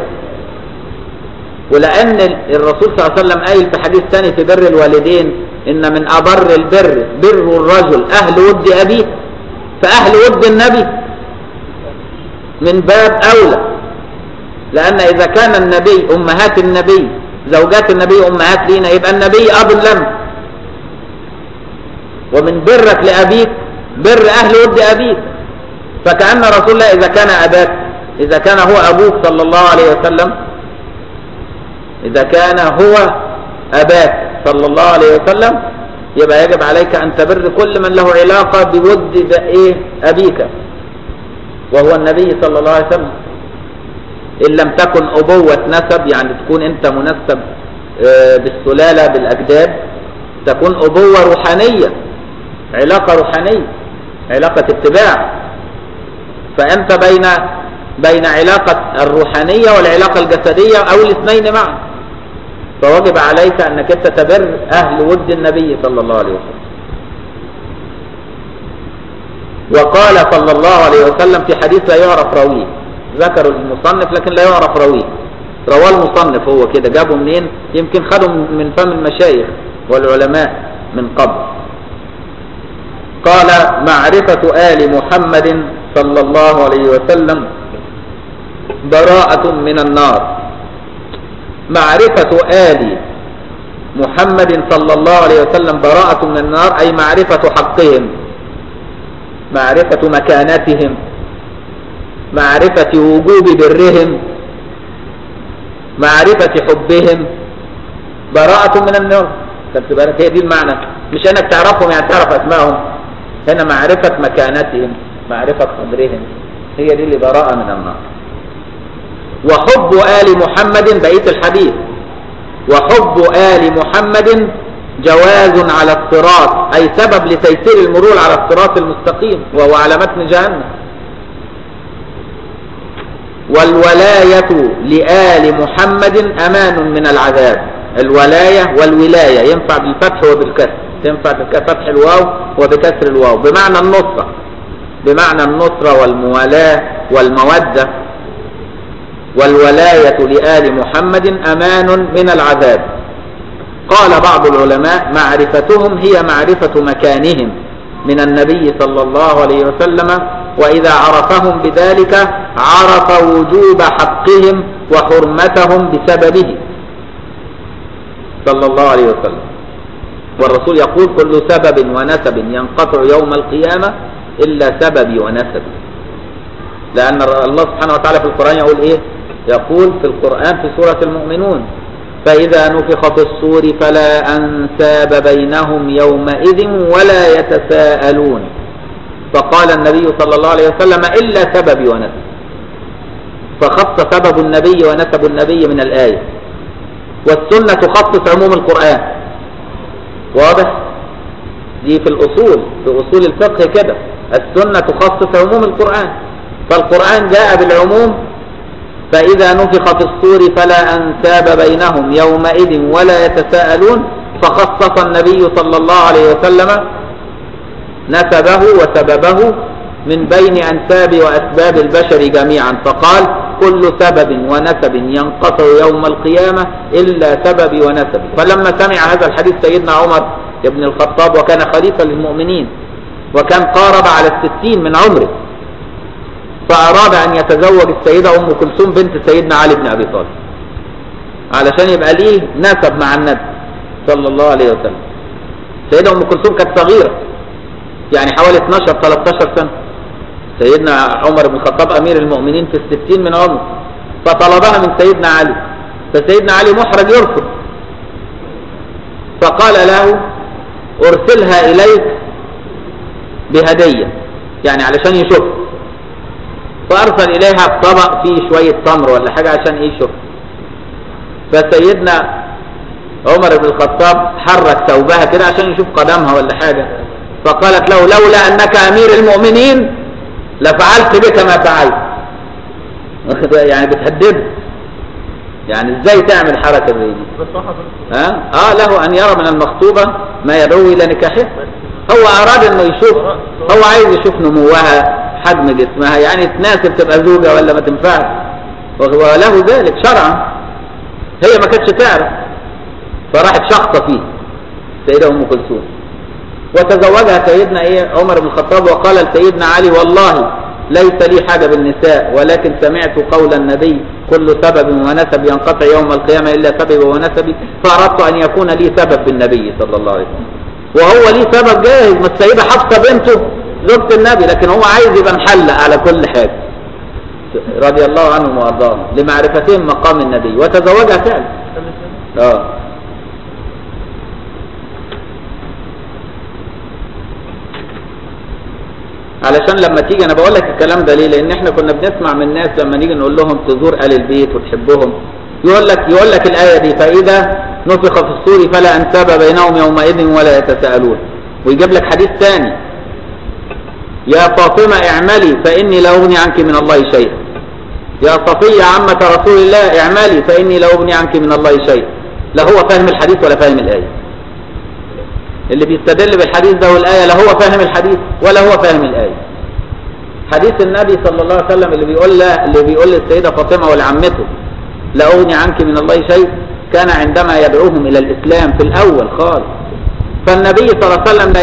ولان الرسول صلى الله عليه وسلم قايل في حديث ثاني في بر الوالدين ان من ابر البر بر الرجل اهل ود ابيه فاهل ود النبي من باب اولى لان اذا كان النبي امهات النبي زوجات النبي امهات لينا يبقى النبي اب لنا ومن برك لابيك بر اهل ود ابيك فكأن رسول الله اذا كان اباك اذا كان هو ابوك صلى الله عليه وسلم اذا كان هو اباك صلى الله عليه وسلم يبقى يجب عليك ان تبر كل من له علاقة بود بايه ابيك وهو النبي صلى الله عليه وسلم ان لم تكن ابوة نسب يعني تكون انت منسب آه، بالسلالة بالاجداد تكون ابوة روحانية علاقة روحانية علاقة اتباع فانت بين بين علاقة الروحانية والعلاقة الجسدية او الاثنين معا فوجب عليك انك انت تبر اهل ود النبي صلى الله عليه وسلم وقال صلى الله عليه وسلم في حديث لا يعرف راويه ذكر المصنف لكن لا يعرف راويه رواه المصنف هو كده جابه منين يمكن خده من من فم المشايخ والعلماء من قبل قال معرفة آل محمد صلى الله عليه وسلم براءة من النار معرفة آل محمد صلى الله عليه وسلم براءة من النار أي معرفة حقهم معرفة مكانتهم معرفة وجوب برهم معرفة حبهم براءة من النار خدت بالك هي دي المعنى مش انك تعرفهم يعني تعرف اسمائهم هنا معرفة مكانتهم معرفة قدرهم هي دي اللي براءة من النار وحب آل محمد بقية الحديث وحب آل محمد جواز على الصراط أي سبب لتيسير المرور على الصراط المستقيم وهو على متن جهنم والولاية لآل محمد أمان من العذاب الولاية والولاية ينفع بالفتح وبالكسر تنفع بفتح الواو وبكسر الواو بمعنى النصرة بمعنى النصرة والموالاة والمودة والولاية لآل محمد أمان من العذاب قال بعض العلماء معرفتهم هي معرفة مكانهم من النبي صلى الله عليه وسلم وإذا عرفهم بذلك عرف وجوب حقهم وحرمتهم بسببه صلى الله عليه وسلم والرسول يقول كل سبب ونسب ينقطع يوم القيامة إلا سببي ونسبي لأن الله سبحانه وتعالى في القرآن يقول إيه يقول في القرآن في سورة المؤمنون فإذا نفخ في الصور فلا أنساب بينهم يومئذ ولا يتساءلون فقال النبي صلى الله عليه وسلم إلا سببي ونسب فخص سبب النبي ونسب النبي من الآية والسنة تخصص عموم القرآن واضح دي في الأصول في أصول الفقه كده السنة تخصص عموم القرآن فالقرآن جاء بالعموم فإذا نفخ في الصور فلا أنساب بينهم يومئذ ولا يتساءلون فخصص النبي صلى الله عليه وسلم نسبه وسببه من بين أنساب وأسباب البشر جميعا فقال كل سبب ونسب ينقطع يوم القيامة إلا سببي ونسبي فلما سمع هذا الحديث سيدنا عمر بن الخطاب وكان خليفة للمؤمنين وكان قارب على الستين من عمره فأراد أن يتزوج السيدة أم كلثوم بنت سيدنا علي بن أبي طالب علشان يبقى ليه نسب مع النبي صلى الله عليه وسلم سيدة أم كلثوم كانت صغيرة يعني حوالي 12 13 سنة سيدنا عمر بن الخطاب أمير المؤمنين في الستين من عمره فطلبها من سيدنا علي فسيدنا علي محرج يرفض فقال له أرسلها إليك بهدية يعني علشان يشوف فأرسل إليها بطبق فيه شوية تمر ولا حاجة عشان إيه يشوف فسيدنا عمر بن الخطاب حرك ثوبها كده عشان يشوف قدمها ولا حاجة فقالت له لولا أنك أمير المؤمنين لفعلت بك ما فعلت يعني بتهدده يعني ازاي تعمل حركة زي دي ها اه له ان يرى من المخطوبة ما يدعو الى نكاحها هو اراد انه يشوف هو عايز يشوف نموها حجم جسمها يعني تناسب تبقى زوجة ولا ما تنفعش وله ذلك شرعا هي ما كانتش تعرف فراحت شخصة فيه سيدة ام كلثوم وتزوجها سيدنا ايه عمر بن الخطاب وقال لسيدنا علي والله ليس لي حاجة بالنساء ولكن سمعت قول النبي كل سبب ونسب ينقطع يوم القيامة إلا سبب ونسبي فأردت أن يكون لي سبب بالنبي صلى الله عليه وسلم وهو ليه سبب جاهز ما السيدة حفصة بنته زوجة النبي لكن هو عايز يبقى محلق على كل حاجة رضي الله عنهم وأرضاهم لمعرفتهم مقام النبي وتزوجها فعلا اه علشان لما تيجي انا بقول لك الكلام ده ليه لان احنا كنا بنسمع من الناس لما نيجي نقول لهم تزور ال البيت وتحبهم يقول لك يقول لك الايه دي فاذا نفخ في الصور فلا انساب بينهم يومئذ ولا يتساءلون ويجيب لك حديث ثاني يا فاطمه اعملي فاني لا اغني عنك من الله شيئا يا صفيه عمه رسول الله اعملي فاني لا اغني عنك من الله شيئا لا هو فاهم الحديث ولا فاهم الايه اللي بيستدل بالحديث ده والآية لا هو فاهم الحديث ولا هو فاهم الآية حديث النبي صلى الله عليه وسلم اللي بيقول لا اللي بيقول للسيدة فاطمة ولعمته لا أغني عنك من الله شيء كان عندما يدعوهم إلى الإسلام في الأول خالص فالنبي صلى الله عليه وسلم لا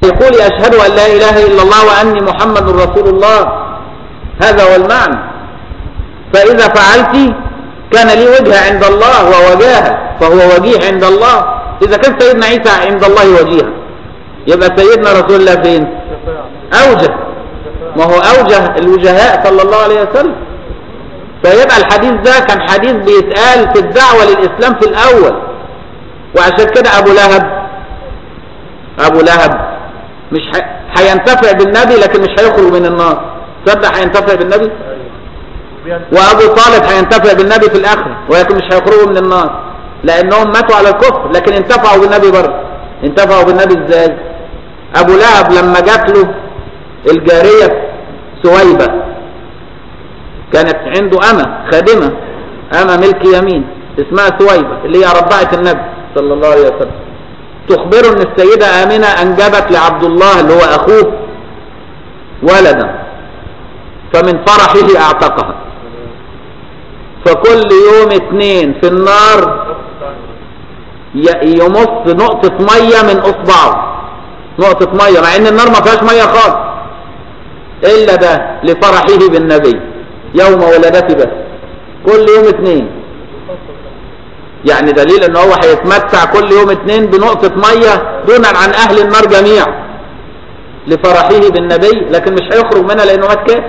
يقول أشهد أن لا إله إلا الله وأني محمد رسول الله هذا هو المعنى فإذا فعلت كان لي وجهة عند الله ووجاهة فهو وجيه عند الله إذا كان سيدنا عيسى عند الله وجيها يبقى سيدنا رسول الله فين أوجه ما هو أوجه الوجهاء صلى الله عليه وسلم فيبقى الحديث ده كان حديث بيتقال في الدعوة للإسلام في الأول وعشان كده أبو لهب أبو لهب مش هينتفع بالنبي لكن مش هيخرج من النار تصدق هينتفع بالنبي وأبو طالب هينتفع بالنبي في الآخرة ولكن مش هيخرجوا من النار لأنهم ماتوا على الكفر لكن انتفعوا بالنبي برضه انتفعوا بالنبي ازاي أبو لهب لما جات له الجارية سويبة كانت عنده أمة خادمة أمة ملك يمين اسمها سويبة اللي هي رضعت النبي صلى الله عليه وسلم تخبره ان السيدة آمنة أنجبت لعبد الله اللي هو أخوه ولدا فمن فرحه اعتقها فكل يوم اتنين في النار يمص نقطة مية من اصبعه نقطة مية مع ان النار ما فيهاش مية خالص الا ده لفرحه بالنبي يوم ولدته بس كل يوم اتنين يعني دليل ان هو هيتمتع كل يوم اتنين بنقطة مية دونا عن اهل النار جميعا لفرحه بالنبي لكن مش هيخرج منها لانه مات كافر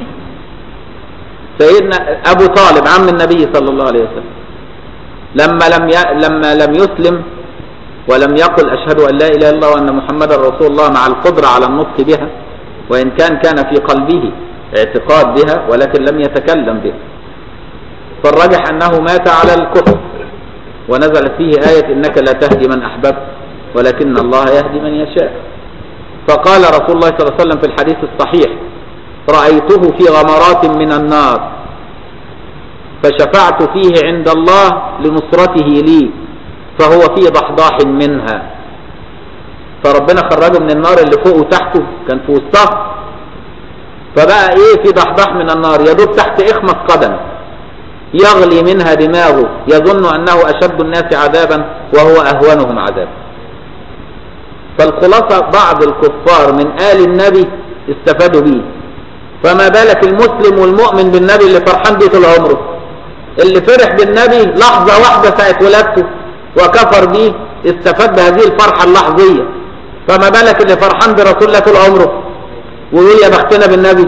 سيدنا ابو طالب عم النبي صلى الله عليه وسلم لما لم ي... لما لم يسلم ولم يقل اشهد ان لا اله الا الله وان محمدا رسول الله مع القدره على النطق بها وان كان كان في قلبه اعتقاد بها ولكن لم يتكلم بها فالرجح انه مات على الكفر ونزلت فيه آية إنك لا تهدي من أحببت ولكن الله يهدي من يشاء فقال رسول الله صلى الله عليه وسلم في الحديث الصحيح رأيته في غمرات من النار فشفعت فيه عند الله لنصرته لي فهو في ضحضاح منها فربنا خرجه من النار اللي فوق وتحته كان في وسطها فبقى ايه في ضحضاح من النار يدوب تحت اخمص قدم يغلي منها دماغه يظن انه اشد الناس عذابا وهو اهونهم عذابا فالخلاصة بعض الكفار من آل النبي استفادوا به فما بالك المسلم والمؤمن بالنبي اللي فرحان بيه طول عمره اللي فرح بالنبي لحظة واحدة ساعة ولادته وكفر بيه استفاد بهذه الفرحة اللحظية فما بالك اللي فرحان برسول الله طول عمره ويقول يا بختنا بالنبي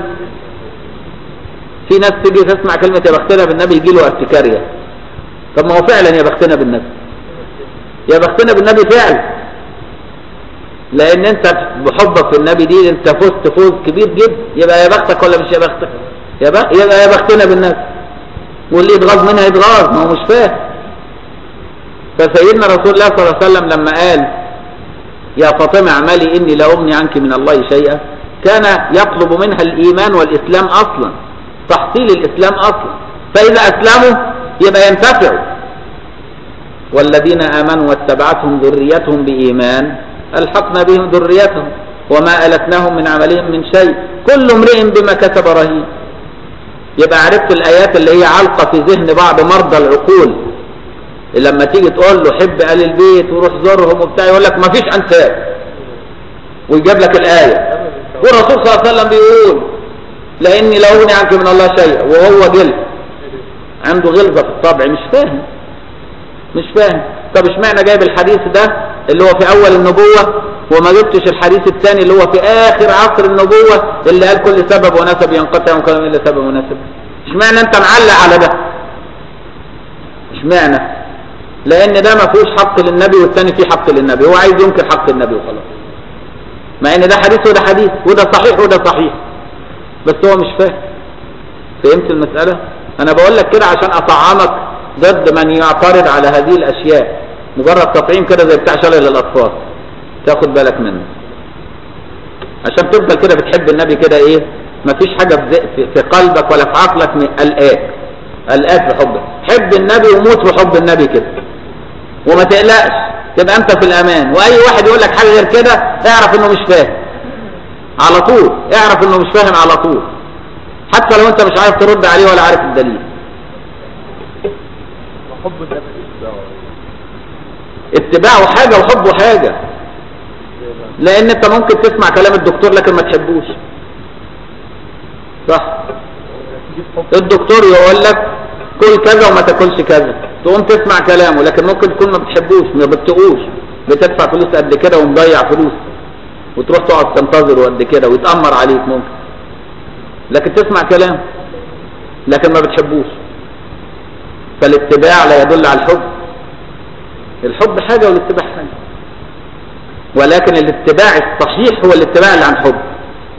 في ناس تيجي تسمع كلمة يا بختنا بالنبي يجي له ارتكارية طب ما هو فعلا يا بختنا بالنبي يا بختنا بالنبي فعلا لان انت بحبك في النبي دي انت فزت فوز كبير جدا يبقى يا بختك ولا مش يا بختك يا بقى يبقى يا بختنا بالنبي واللي يتغاظ منها يتغاظ ما هو مش فاهم فسيدنا رسول الله صلى الله عليه وسلم لما قال يا فاطمة اعملي اني لا اغني عنك من الله شيئا كان يطلب منها الايمان والاسلام اصلا تحصيل الاسلام اصلا فاذا اسلموا يبقى ينتفعوا والذين امنوا واتبعتهم ذريتهم بايمان الحقنا بهم ذريتهم وما التناهم من عملهم من شيء كل امرئ بما كسب رهين يبقى عرفت الايات اللي هي علقه في ذهن بعض مرضى العقول لما تيجي تقول له حب اهل البيت وروح زورهم وبتاع يقول لك ما فيش انساب ويجيب لك الايه والرسول صلى الله عليه وسلم بيقول لاني لا اغني عنك من الله شيئا وهو جلد عنده غلظه في الطبع مش فاهم مش فاهم طب اشمعنى جايب الحديث ده اللي هو في اول النبوه وما جبتش الحديث الثاني اللي هو في اخر عصر النبوه اللي قال كل سبب ونسب ينقطع وكلام الا سبب ونسب اشمعنى انت معلق على ده اشمعنى لان ده ما فيهوش حق للنبي والثاني فيه حق للنبي هو عايز ينكر حق النبي وخلاص مع ان ده حديث وده حديث وده صحيح وده صحيح بس هو مش فاهم فهمت المسألة انا بقول لك كده عشان اطعمك ضد من يعترض على هذه الاشياء مجرد تطعيم كده زي بتاع شلل الاطفال تاخد بالك منه عشان تفضل كده بتحب النبي كده ايه مفيش حاجة في, في قلبك ولا في عقلك قلقاك قلقاك في حبك حب النبي وموت في حب النبي كده وما تقلقش تبقى انت في الامان واي واحد يقول لك حاجه غير كده اعرف انه مش فاهم على طول اعرف انه مش فاهم على طول حتى لو انت مش عارف ترد عليه ولا عارف الدليل وحب النبي اتباعه حاجه وحبه حاجه لان انت ممكن تسمع كلام الدكتور لكن ما تحبوش صح الدكتور يقول لك كل كذا وما تاكلش كذا تقوم تسمع كلامه لكن ممكن تكون ما بتحبوش ما بتقوش بتدفع فلوس قد كده ومضيع فلوس وتروح تقعد تنتظر قد كده ويتأمر عليك ممكن لكن تسمع كلام لكن ما بتحبوش فالاتباع لا يدل على الحب الحب حاجة والاتباع حاجة ولكن الاتباع الصحيح هو الاتباع اللي عن حب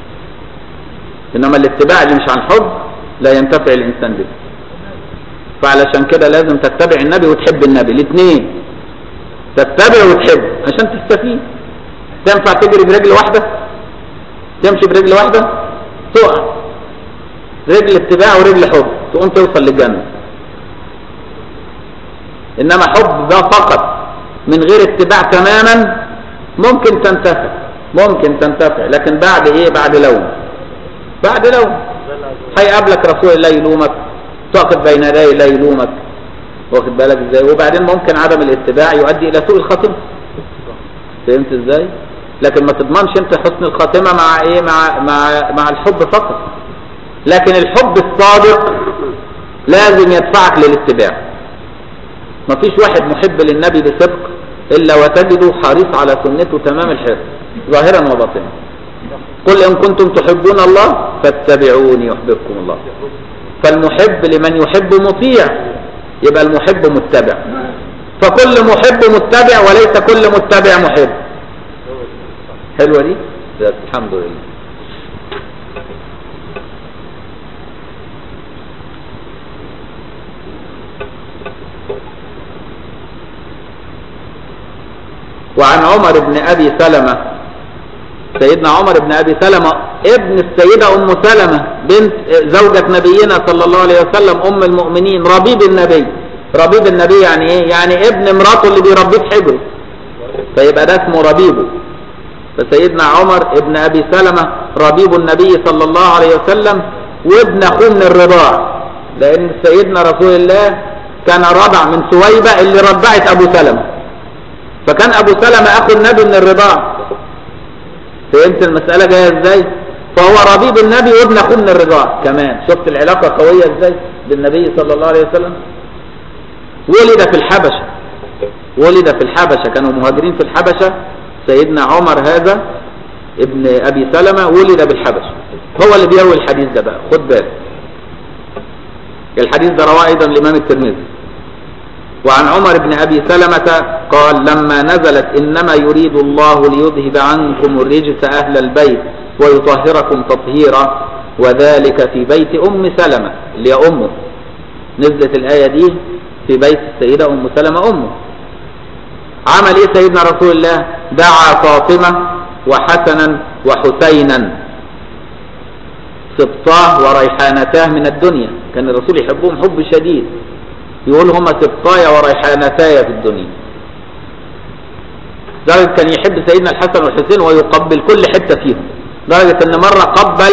انما الاتباع اللي مش عن حب لا ينتفع الانسان به فعلشان كده لازم تتبع النبي وتحب النبي الاثنين تتبع وتحب عشان تستفيد تنفع تجري برجل واحدة تمشي برجل واحدة تقع رجل اتباع ورجل حب تقوم توصل للجنة انما حب ده فقط من غير اتباع تماما ممكن تنتفع ممكن تنتفع لكن بعد ايه بعد لوم بعد لوم هيقابلك رسول الله يلومك تقف بين يدي الله يلومك واخد بالك ازاي وبعدين ممكن عدم الاتباع يؤدي الى سوء الخاتمه فهمت ازاي لكن ما تضمنش انت حسن الخاتمه مع ايه مع مع مع الحب فقط لكن الحب الصادق لازم يدفعك للاتباع ما فيش واحد محب للنبي بصدق الا وتجده حريص على سنته تمام الحرص ظاهرا وباطنا قل ان كنتم تحبون الله فاتبعوني يحببكم الله فالمحب لمن يحب مطيع يبقى المحب متبع فكل محب متبع وليس كل متبع محب حلوة دي الحمد لله وعن عمر بن أبي سلمة سيدنا عمر بن أبي سلمة ابن السيدة أم سلمة بنت زوجة نبينا صلى الله عليه وسلم أم المؤمنين ربيب النبي ربيب النبي يعني إيه؟ يعني ابن مراته اللي بيربيه في حجره فيبقى ده اسمه ربيبه فسيدنا عمر ابن أبي سلمة ربيب النبي صلى الله عليه وسلم وابن أخوه من الرضاع لأن سيدنا رسول الله كان رضع من سويبة اللي رضعت أبو سلمة فكان أبو سلمة أخو النبي من الرضاع فهمت المسألة جاية ازاي فهو ربيب النبي وابن اخوه من الرضاع كمان شفت العلاقة قوية ازاي بالنبي صلى الله عليه وسلم ولد في الحبشة ولد في الحبشة كانوا مهاجرين في الحبشة سيدنا عمر هذا ابن ابي سلمة ولد بالحبشة هو اللي بيروي الحديث ده بقى خد بالك الحديث ده رواه ايضا الامام الترمذي وعن عمر بن أبي سلمة قال لما نزلت إنما يريد الله ليذهب عنكم الرجس أهل البيت ويطهركم تطهيرا وذلك في بيت أم سلمة اللي هي أمه نزلت الآية دي في بيت السيدة أم سلمة أمه عمل إيه سيدنا رسول الله دعا فاطمة وحسنا وحسينا سبطاه وريحانتاه من الدنيا كان الرسول يحبهم حب شديد يقول هما سبطايا وريحانتايا في الدنيا درجة كان يحب سيدنا الحسن والحسين ويقبل كل حتة فيهم درجة ان مرة قبل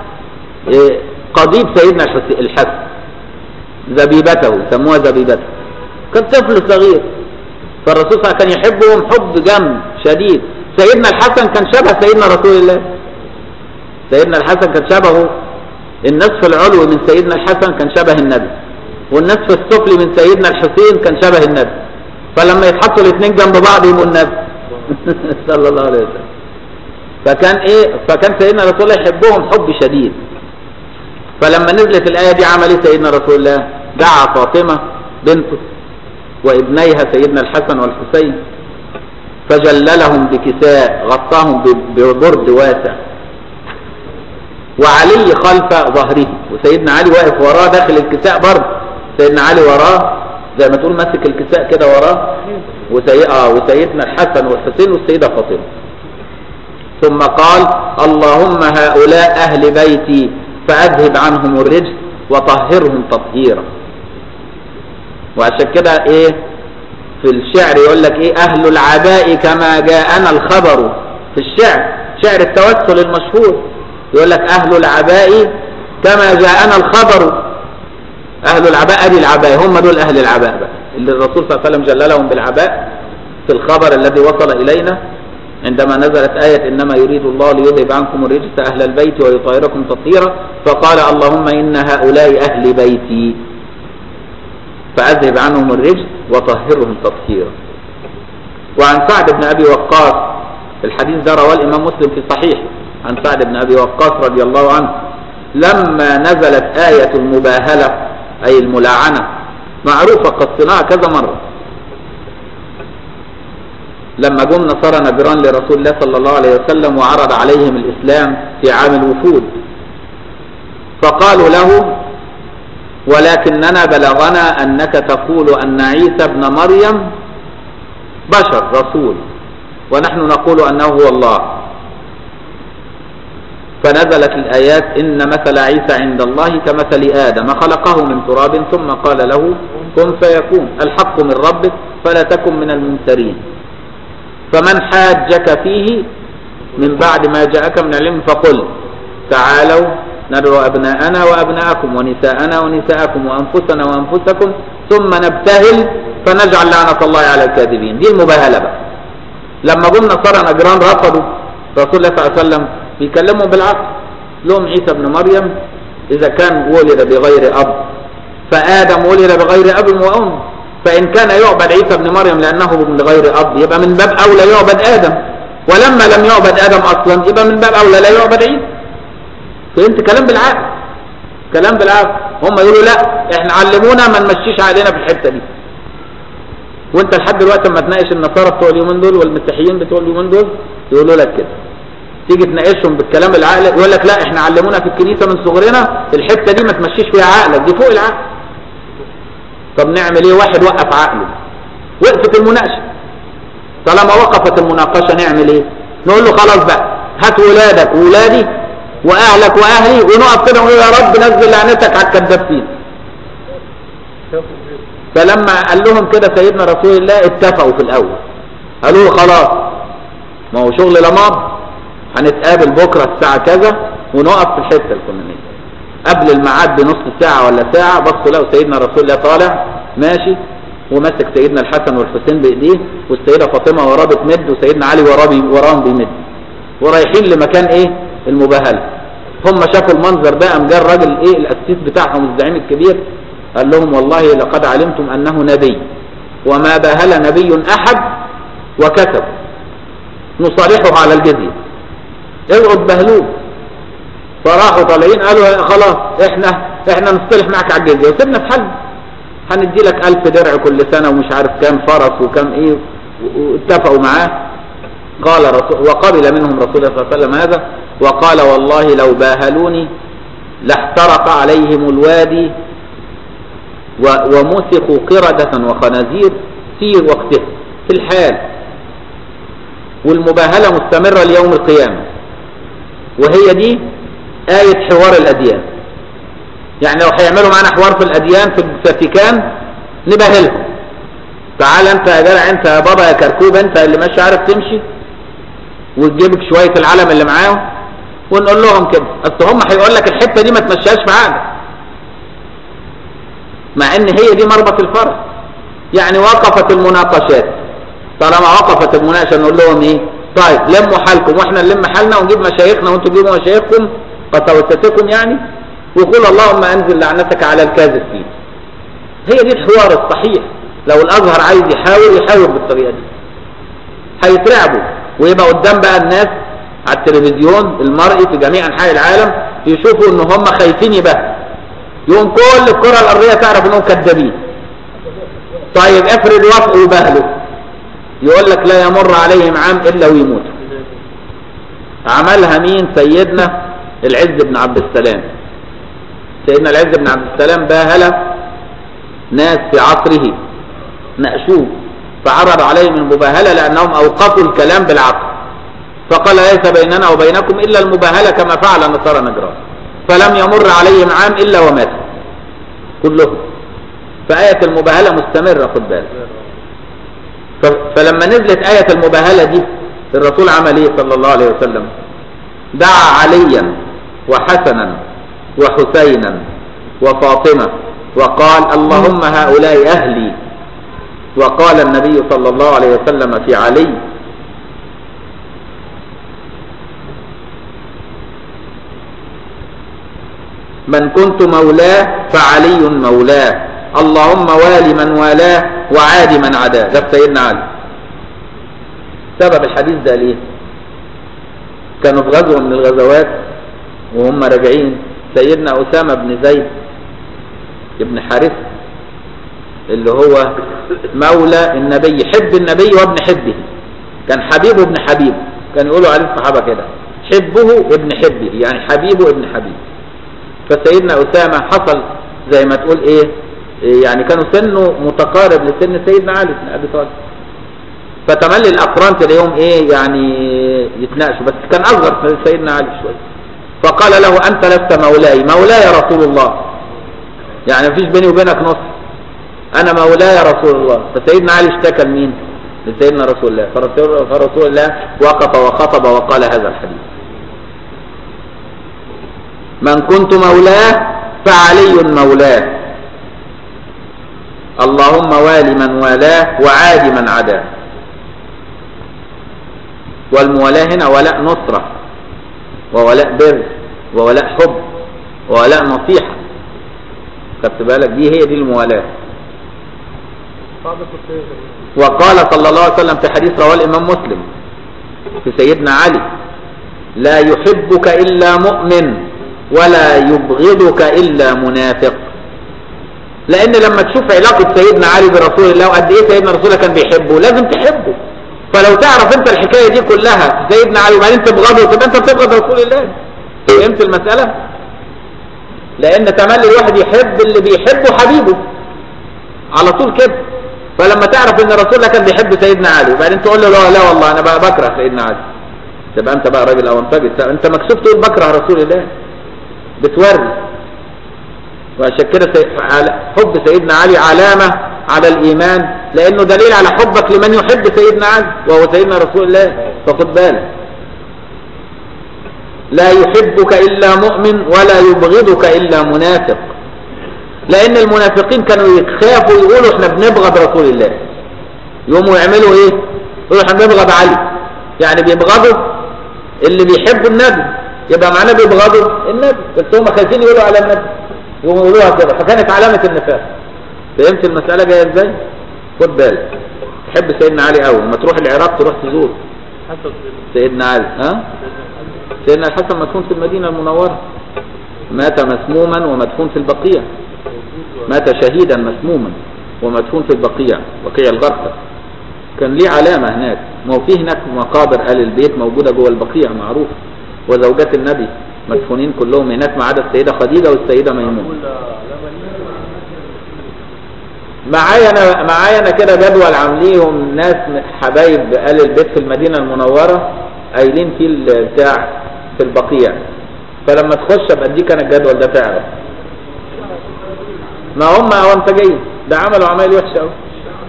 قضيب سيدنا الحسن زبيبته سموها زبيبته كان طفل صغير فالرسول صلى الله عليه وسلم كان يحبهم حب جم شديد سيدنا الحسن كان شبه سيدنا رسول الله سيدنا الحسن كان شبهه النصف العلوي من سيدنا الحسن كان شبه النبي والنصف السفلي من سيدنا الحسين كان شبه النبي فلما يتحطوا الاثنين جنب بعض يبقوا النبي صلى الله عليه وسلم فكان ايه فكان سيدنا رسول الله يحبهم حب شديد فلما نزلت الآية دي عمل ايه سيدنا رسول الله دعا فاطمة بنته وابنيها سيدنا الحسن والحسين فجللهم بكساء غطاهم ببرد واسع وعلي خلف ظهره وسيدنا علي واقف وراه داخل الكساء برضه سيدنا علي وراه زي ما تقول ماسك الكساء كده وراه وسي... آه وسيدنا الحسن والحسين والسيدة فاطمة ثم قال اللهم هؤلاء أهل بيتي فأذهب عنهم الرجس وطهرهم تطهيرا وعشان كده ايه في الشعر يقول لك ايه اهل العباء كما جاءنا الخبر في الشعر شعر التوسل المشهور يقول لك اهل العباء كما جاءنا الخبر اهل العباء ادي العباء هم دول اهل العباء بقى اللي الرسول صلى الله عليه وسلم جللهم بالعباء في الخبر الذي وصل الينا عندما نزلت آية إنما يريد الله ليذهب عنكم الرجس أهل البيت ويطهركم تطهيرا فقال اللهم إن هؤلاء أهل بيتي فأذهب عنهم الرجس وطهرهم تطهيرا وعن سعد بن أبي وقاص الحديث ده رواه الإمام مسلم في صحيح عن سعد بن أبي وقاص رضي الله عنه لما نزلت آية المباهلة أي الملاعنة معروفة قصناها كذا مرة لما جم نصارى نجران لرسول الله صلى الله عليه وسلم وعرض عليهم الإسلام في عام الوفود فقالوا له ولكننا بلغنا أنك تقول أن عيسى ابن مريم بشر رسول ونحن نقول أنه هو الله فنزلت الآيات إن مثل عيسى عند الله كمثل آدم خلقه من تراب ثم قال له كن فيكون الحق من ربك فلا تكن من الممترين فمن حاجك فيه من بعد ما جاءك من العلم فقل تعالوا ندعو أبناءنا وأبناءكم ونساءنا ونساءكم وأنفسنا وأنفسكم ثم نبتهل فنجعل لعنة الله على الكاذبين دي المباهلة بقى لما جم نصارى نجران رفضوا رسول الله صلى الله عليه وسلم بيكلموا بالعقل لهم عيسى ابن مريم إذا كان ولد بغير أب فآدم ولد بغير أب وأم فإن كان يعبد عيسى ابن مريم لأنه من غير أب يبقى من باب أولى يعبد آدم ولما لم يعبد آدم أصلا يبقى من باب أولى لا يعبد عيسى فهمت كلام بالعقل كلام بالعقل هم يقولوا لا احنا علمونا ما نمشيش علينا في الحتة دي وانت لحد دلوقتي لما تناقش النصارى بتوع اليومين دول والمسيحيين بتوع اليومين دول يقولوا لك كده تيجي تناقشهم بالكلام العقل يقول لك لا احنا علمونا في الكنيسه من صغرنا الحته دي ما تمشيش فيها عقلك دي فوق العقل طب نعمل ايه واحد وقف عقله وقفت المناقشه طالما وقفت المناقشه نعمل ايه نقول له خلاص بقى هات ولادك وولادي واهلك واهلي ونقف كده ونقول يا رب نزل لعنتك على الكذابين فلما قال لهم كده سيدنا رسول الله اتفقوا في الاول قالوا له خلاص ما هو شغل لمام هنتقابل بكره الساعه كذا ونقف في الحته الفلانيه قبل الميعاد بنص ساعه ولا ساعه بصوا لقوا سيدنا رسول الله طالع ماشي وماسك سيدنا الحسن والحسين بايديه والسيده فاطمه وراه بتمد وسيدنا علي وراه بي وراهم بيمد ورايحين لمكان ايه المباهله هم شافوا المنظر ده قام جه الراجل ايه القسيس بتاعهم الزعيم الكبير قال لهم والله لقد علمتم انه نبي وما باهل نبي احد وكتب نصالحه على الجزيه اوعوا تبهلوه فراحوا طالعين قالوا خلاص احنا احنا نصطلح معك على الجزيه وسيبنا في حل هندي لك ألف درع كل سنة ومش عارف كام فرس وكام ايه واتفقوا معاه قال رسول وقبل منهم رسول الله صلى الله عليه وسلم هذا وقال والله لو باهلوني لاحترق عليهم الوادي ومسقوا قردة وخنازير في وقته في الحال والمباهلة مستمرة ليوم القيامة وهي دي آية حوار الأديان يعني لو هيعملوا معانا حوار في الأديان في الفاتيكان نباهلهم تعال انت يا جدع انت يا بابا يا كركوب انت اللي مش عارف تمشي وتجيبك شوية العلم اللي معاهم ونقول لهم كده اصل هم هيقول لك الحتة دي ما تمشيهاش معانا مع ان هي دي مربط الفرس يعني وقفت المناقشات طالما وقفت المناقشه نقول لهم ايه طيب لموا حالكم واحنا نلم حالنا ونجيب مشايخنا وانتم تجيبوا مشايخكم قساوستكم يعني وقول اللهم انزل لعنتك على الكاذبين هي دي الحوار الصحيح لو الازهر عايز يحاول يحاول بالطريقه دي هيترعبوا ويبقى قدام بقى الناس على التلفزيون المرئي في جميع انحاء العالم يشوفوا ان هم خايفين يبقى يوم كل الكرة الارضية تعرف انهم كذابين طيب افرض وافقوا وبهلوا يقول لك لا يمر عليهم عام الا ويموتوا عملها مين سيدنا العز بن عبد السلام سيدنا العز بن عبد السلام باهل ناس في عصره نأشوه فعرض عليهم المباهلة لأنهم أوقفوا الكلام بالعقل فقال ليس بيننا وبينكم إلا المباهلة كما فعل نصارى نجران فلم يمر عليهم عام إلا ومات كلهم فآية المباهلة مستمرة خد بالك فلما نزلت آية المباهلة دي الرسول عمل ايه صلى الله عليه وسلم دعا عليا وحسنا وحسينا وفاطمة وقال اللهم هؤلاء أهلي وقال النبي صلى الله عليه وسلم في علي من كنت مولاه فعلي مولاه اللهم وال من والاه وعاد من عداه ده في سيدنا علي سبب الحديث ده ليه كانوا في غزوة من الغزوات وهم راجعين سيدنا أسامة بن زيد ابن حارث اللي هو مولى النبي حب النبي وابن حبه كان حبيبه ابن حبيب كان يقولوا عليه الصحابة كده حبه ابن حبه يعني حبيبه ابن حبيب فسيدنا أسامة حصل زي ما تقول ايه إيه يعني كانوا سنه متقارب لسن سيدنا علي بن ابي طالب فتملي الاقران تلاقيهم ايه يعني يتناقشوا بس كان اصغر من سيدنا علي شويه فقال له انت لست مولاي مولاي رسول الله يعني مفيش بيني وبينك نص انا مولاي رسول الله فسيدنا علي اشتكى لمين لسيدنا رسول الله فرسول, فرسول الله وقف وخطب وقال هذا الحديث من كنت مولاه فعلي مولاه اللهم وال من والاه وعاد من عداه والموالاة هنا ولاء نصرة وولاء بر وولاء حب وولاء نصيحة خدت بالك دي هي دي الموالاة وقال صلى الله عليه وسلم في حديث رواه الإمام مسلم في سيدنا علي لا يحبك إلا مؤمن ولا يبغضك إلا منافق لأن لما تشوف علاقة سيدنا علي برسول الله وقد إيه سيدنا رسول الله كان بيحبه لازم تحبه فلو تعرف أنت الحكاية دي كلها سيدنا علي وبعدين تبغضه تبقى أنت بتبغض رسول الله فهمت المسألة؟ لأن تملي الواحد يحب اللي بيحبه حبيبه على طول كده فلما تعرف ان رسول الله كان بيحب سيدنا علي وبعدين تقول له لا لا والله انا بقى بكره سيدنا علي تبقى انت بقى راجل اونطجي انت مكسوف تقول بكره رسول الله بتوري وعشان كده حب سيدنا علي علامة على الإيمان لأنه دليل على حبك لمن يحب سيدنا علي وهو سيدنا رسول الله فخد بالك لا يحبك إلا مؤمن ولا يبغضك إلا منافق لأن المنافقين كانوا يخافوا يقولوا احنا بنبغض رسول الله يقوموا يعملوا ايه يقولوا احنا بنبغض علي يعني بيبغضوا اللي بيحبوا النبي يبقى معناه بيبغضوا النبي بس هم خايفين يقولوا على النبي يقوموا يقولوها كده فكانت علامة النفاق فهمت المسألة جاية ازاي خد بالك تحب سيدنا علي قوي لما تروح العراق تروح تزور سيدنا علي ها سيدنا الحسن مدفون في المدينة المنورة مات مسموما ومدفون في البقيع مات شهيدا مسموما ومدفون في البقيع بقيع الغرفة كان ليه علامة هناك ما هو فيه هناك مقابر آل البيت موجودة جوه البقيع معروف وزوجات النبي مدفونين كلهم هناك ما عدا السيدة خديجة والسيدة ميمونة معايا انا معايا انا كده جدول عامليهم ناس حبايب آل البيت في المدينة المنورة قايلين فيه البتاع في البقيع فلما تخش ابقى اديك انا الجدول ده تعرف ما هم اونطجيه ده عملوا عمايل وحشه قوي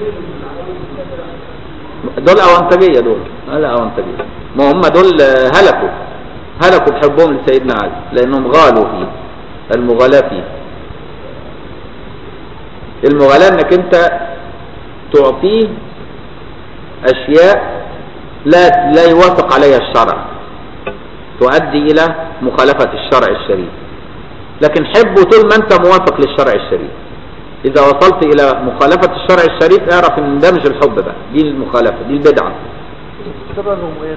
دول اونطجيه دول لا اونطجيه ما هم دول هلكوا هلكوا بحبهم لسيدنا علي لانهم غالوا فيه المغالاة فيه المغالاة انك انت تعطيه اشياء لا لا يوافق عليها الشرع تؤدي الى مخالفة الشرع الشريف لكن حبه طول ما انت موافق للشرع الشريف اذا وصلت الى مخالفة الشرع الشريف اعرف ان ده مش الحب بقى دي المخالفة دي البدعة سببهم ايه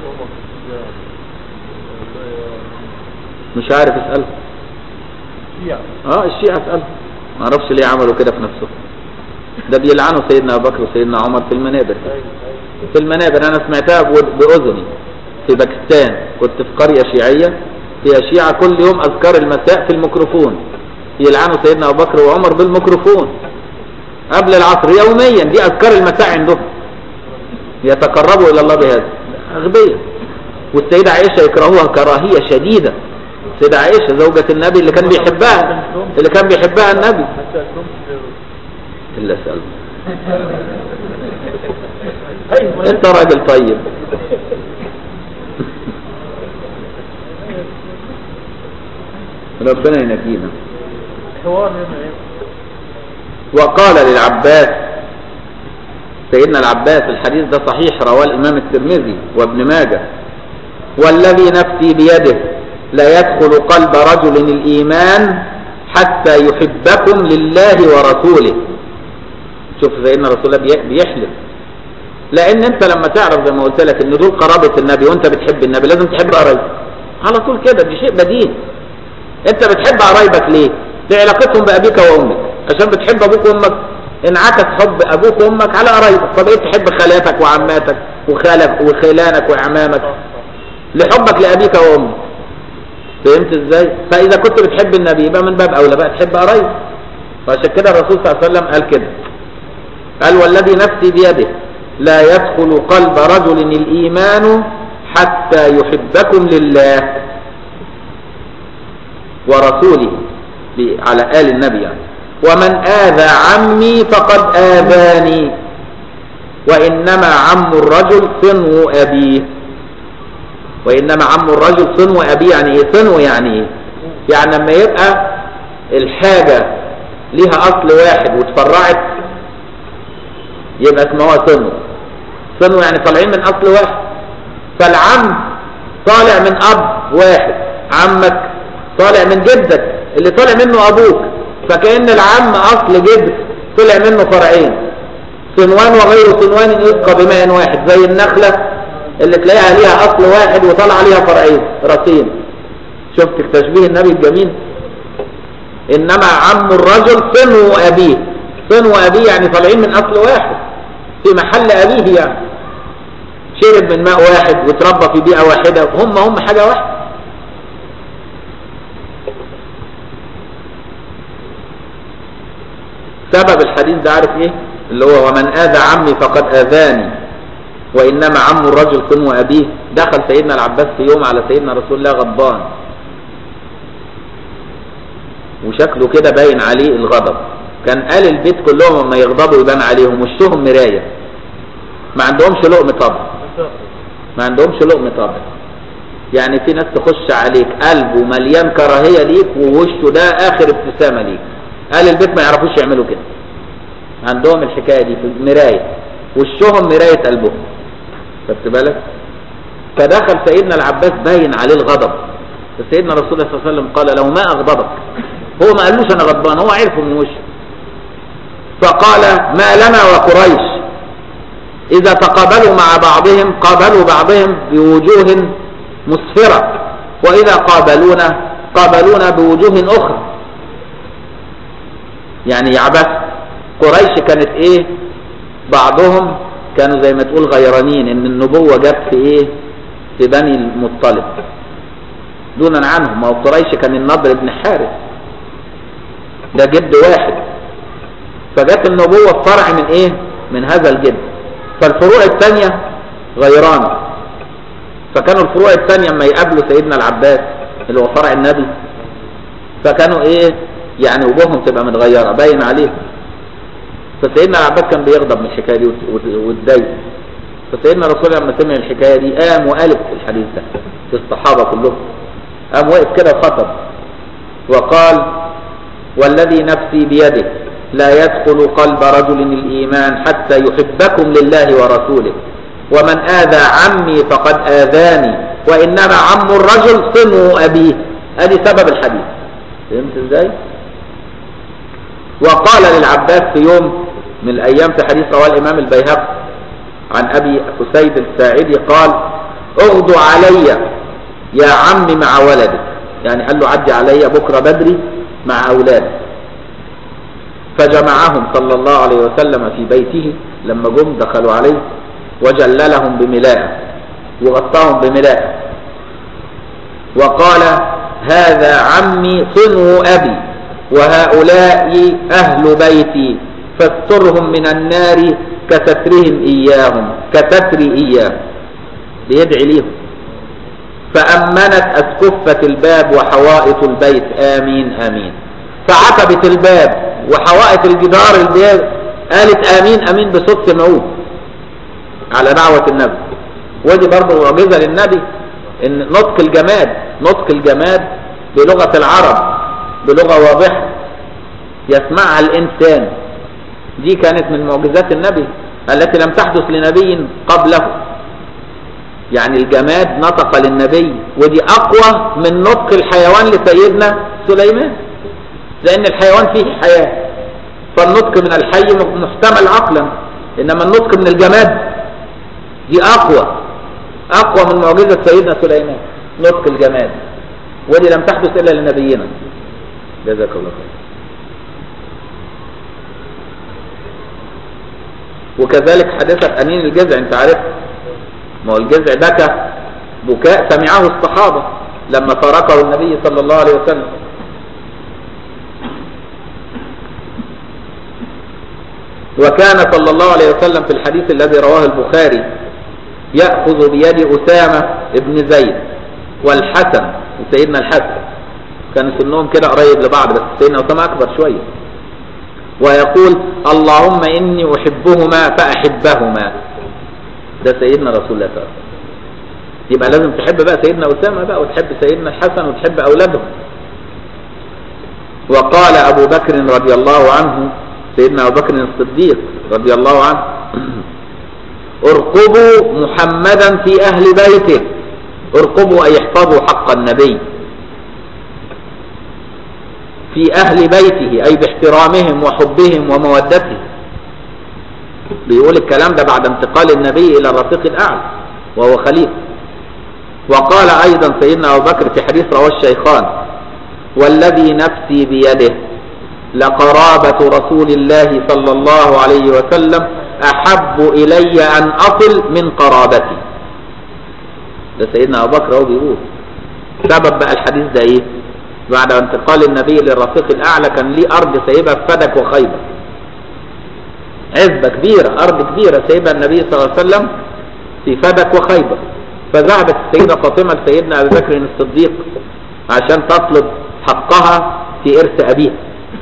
مش عارف اسأله الشيعة اه الشيعة اسأله ما اعرفش ليه عملوا كده في نفسهم ده بيلعنوا سيدنا ابو بكر وسيدنا عمر في المنابر في المنابر انا سمعتها بود- باذني في باكستان كنت في قرية شيعية فيها شيعة كل يوم اذكار المساء في الميكروفون يلعنوا سيدنا ابو بكر وعمر بالميكروفون قبل العصر يوميا دي اذكار المساء عندهم يتقربوا الى الله بهذا اغبياء والسيدة عائشة يكرهوها كراهية شديدة السيدة عائشة زوجة النبي اللي كان بيحبها اللي كان بيحبها النبي حتى أكرم إلا سألت انت راجل طيب ربنا ينجينا حوار هنا ايه وقال للعباس سيدنا العباس الحديث ده صحيح رواه الإمام الترمذي وابن ماجه والذي نفسي بيده لا يدخل قلب رجل الإيمان حتى يحبكم لله ورسوله شوف سيدنا رسول الله بي- بيحلف لان انت لما تعرف زي ما قلت لك ان دول قرابه النبي وانت بتحب النبي لازم تحب قرايبك على طول كده دي شيء بديهي انت بتحب قرايبك ليه لعلاقتهم بابيك وامك عشان بتحب ابوك وامك انعكس حب ابوك وامك على قرايبك فبقيت تحب خالاتك وعماتك وخالك وخلانك واعمامك لحبك لابيك وامك فهمت ازاي فاذا كنت بتحب النبي يبقى من باب اولى بقى تحب قرايبك فعشان كده الرسول صلى الله عليه وسلم قال كده قال والذي نفسي بيده لا يدخل قلب رجل الايمان حتى يحبكم لله ورسوله ب- على آل النبي يعني ومن آذى عمي فقد آذاني وإنما عم الرجل صنو أبيه وإنما عم الرجل صنو أبيه يعني إيه صنو يعني إيه يعني لما يبقى الحاجة ليها أصل واحد وتفرعت يبقى اسمها صنو صنو يعني طالعين من أصل واحد فالعم طالع من أب واحد عمك طالع من جدك اللي طالع منه أبوك فكأن العم أصل جد طلع منه فرعين صنوان وغير صنوان يسقى بماء واحد زي النخلة اللي تلاقيها ليها أصل واحد وطلع ليها فرعين رصين شفت تشبيه النبي الجميل إنما عم الرجل صنو أبيه صنو أبيه يعني طالعين من أصل واحد في محل أبيه يعني شرب من ماء واحد وتربى في بيئة واحدة هم هم حاجة واحدة سبب الحديث ده عارف ايه اللي هو ومن آذى عمي فقد آذاني وإنما عم الرجل صنو أبيه دخل سيدنا العباس في يوم على سيدنا رسول الله غضبان وشكله كده باين عليه الغضب كان قال البيت كلهم لما يغضبوا يبان عليهم وشهم مراية ما عندهمش لقم طبع ما عندهمش لقم طبع يعني في ناس تخش عليك قلبه مليان كراهية ليك ووشه ده آخر ابتسامة ليك أهل البيت ما يعرفوش يعملوا كده عندهم الحكاية دي في مراية وشهم مراية قلبهم خدت بالك فدخل سيدنا العباس باين عليه الغضب فسيدنا رسول الله صلى الله عليه وسلم قال له ما أغضبك هو ما قالوش أنا غضبان هو عرفه من وشه فقال ما لنا وقريش إذا تقابلوا مع بعضهم قابلوا بعضهم بوجوه مسفرة وإذا قابلونا قابلونا بوجوه أخرى يعني يعبث قريش كانت إيه بعضهم كانوا زي ما تقول غيرانين إن النبوة جت في إيه في بني المطلب دونا عنهم ما هو قريش كان النضر بن حارث ده جد واحد فجت النبوة فرع من ايه من هذا الجد فالفروع الثانية غيران فكانوا الفروع الثانية لما يقابلوا سيدنا العباس اللي هو فرع النبي فكانوا ايه يعني وجوههم تبقى متغيرة باين عليهم فسيدنا العباس كان بيغضب من الحكاية دي وت- وت- واتضايق فسيدنا رسول الله لما سمع الحكاية دي قام وقالب في الحديث ده في الصحابة كلهم قام واقف كده خطب وقال والذي نفسي بيده لا يدخل قلب رجل الإيمان حتى يحبكم لله ورسوله ومن آذى عمي فقد آذاني وإنما عم الرجل صنو أبيه هذه سبب الحديث فهمت ازاي وقال للعباس في يوم من الأيام في حديث رواه الإمام البيهقي عن أبي أسيد الساعدي قال اغدو علي يا عم مع ولدك يعني قال له عدي علي بكرة بدري مع أولادك فجمعهم صلى الله عليه وسلم في بيته لما جم دخلوا عليه وجللهم بملاءه وغطاهم بملاءه وقال هذا عمي صنو أبي وهؤلاء أهل بيتي فاسترهم من النار كسترهم إياهم كستري إياهم بيدعي ليهم فأمنت أسكفة الباب وحوائط البيت آمين آمين فعتبت الباب وحوائط الجدار الباب قالت آمين آمين بصوت سمعوه على دعوة النبي ودي برضه معجزة للنبي ان نطق الجماد نطق الجماد بلغة العرب بلغة واضحة يسمعها الإنسان دي كانت من معجزات النبي التي لم تحدث لنبي قبله يعني الجماد نطق للنبي ودي أقوى من نطق الحيوان لسيدنا سليمان لان الحيوان فيه حياة فالنطق من الحي محتمل عقلا انما النطق من الجماد دي اقوى اقوى من معجزة سيدنا سليمان نطق الجماد ودي لم تحدث الا لنبينا جزاك الله خير وكذلك حادثة أنين الجزع أنت عارف ما هو الجزع بكى بكاء سمعه الصحابة لما فارقه النبي صلى الله عليه وسلم وكان صلى الله عليه وسلم في الحديث الذي رواه البخاري يأخذ بيد أسامة ابن زيد والحسن سيدنا الحسن كان سنهم كده قريب لبعض بس سيدنا أسامة أكبر شوية ويقول اللهم إني أحبهما فأحبهما ده سيدنا رسول الله صلى الله عليه وسلم يبقى لازم تحب بقى سيدنا أسامة بقى وتحب سيدنا الحسن وتحب أولادهم وقال أبو بكر رضي الله عنه سيدنا أبو بكر الصديق رضي الله عنه ارقبوا محمدا في أهل بيته ارقبوا أي احفظوا حق النبي في أهل بيته أي باحترامهم وحبهم ومودته بيقول الكلام ده بعد انتقال النبي إلى الرفيق الأعلى وهو خليفة وقال أيضا سيدنا أبو بكر في حديث رواه الشيخان والذي نفسي بيده لقرابة رسول الله صلى الله عليه وسلم أحب إلي أن أصل من قرابتي ده سيدنا أبو بكر هو بيقول سبب بقى الحديث ده إيه بعد انتقال النبي للرفيق الأعلى كان ليه أرض سايبها في فدك وخيبر عزبة كبيرة أرض كبيرة سايبها النبي صلى الله عليه وسلم في فدك وخيبر فذهبت السيدة فاطمة لسيدنا أبي بكر الصديق عشان تطلب حقها في إرث أبيها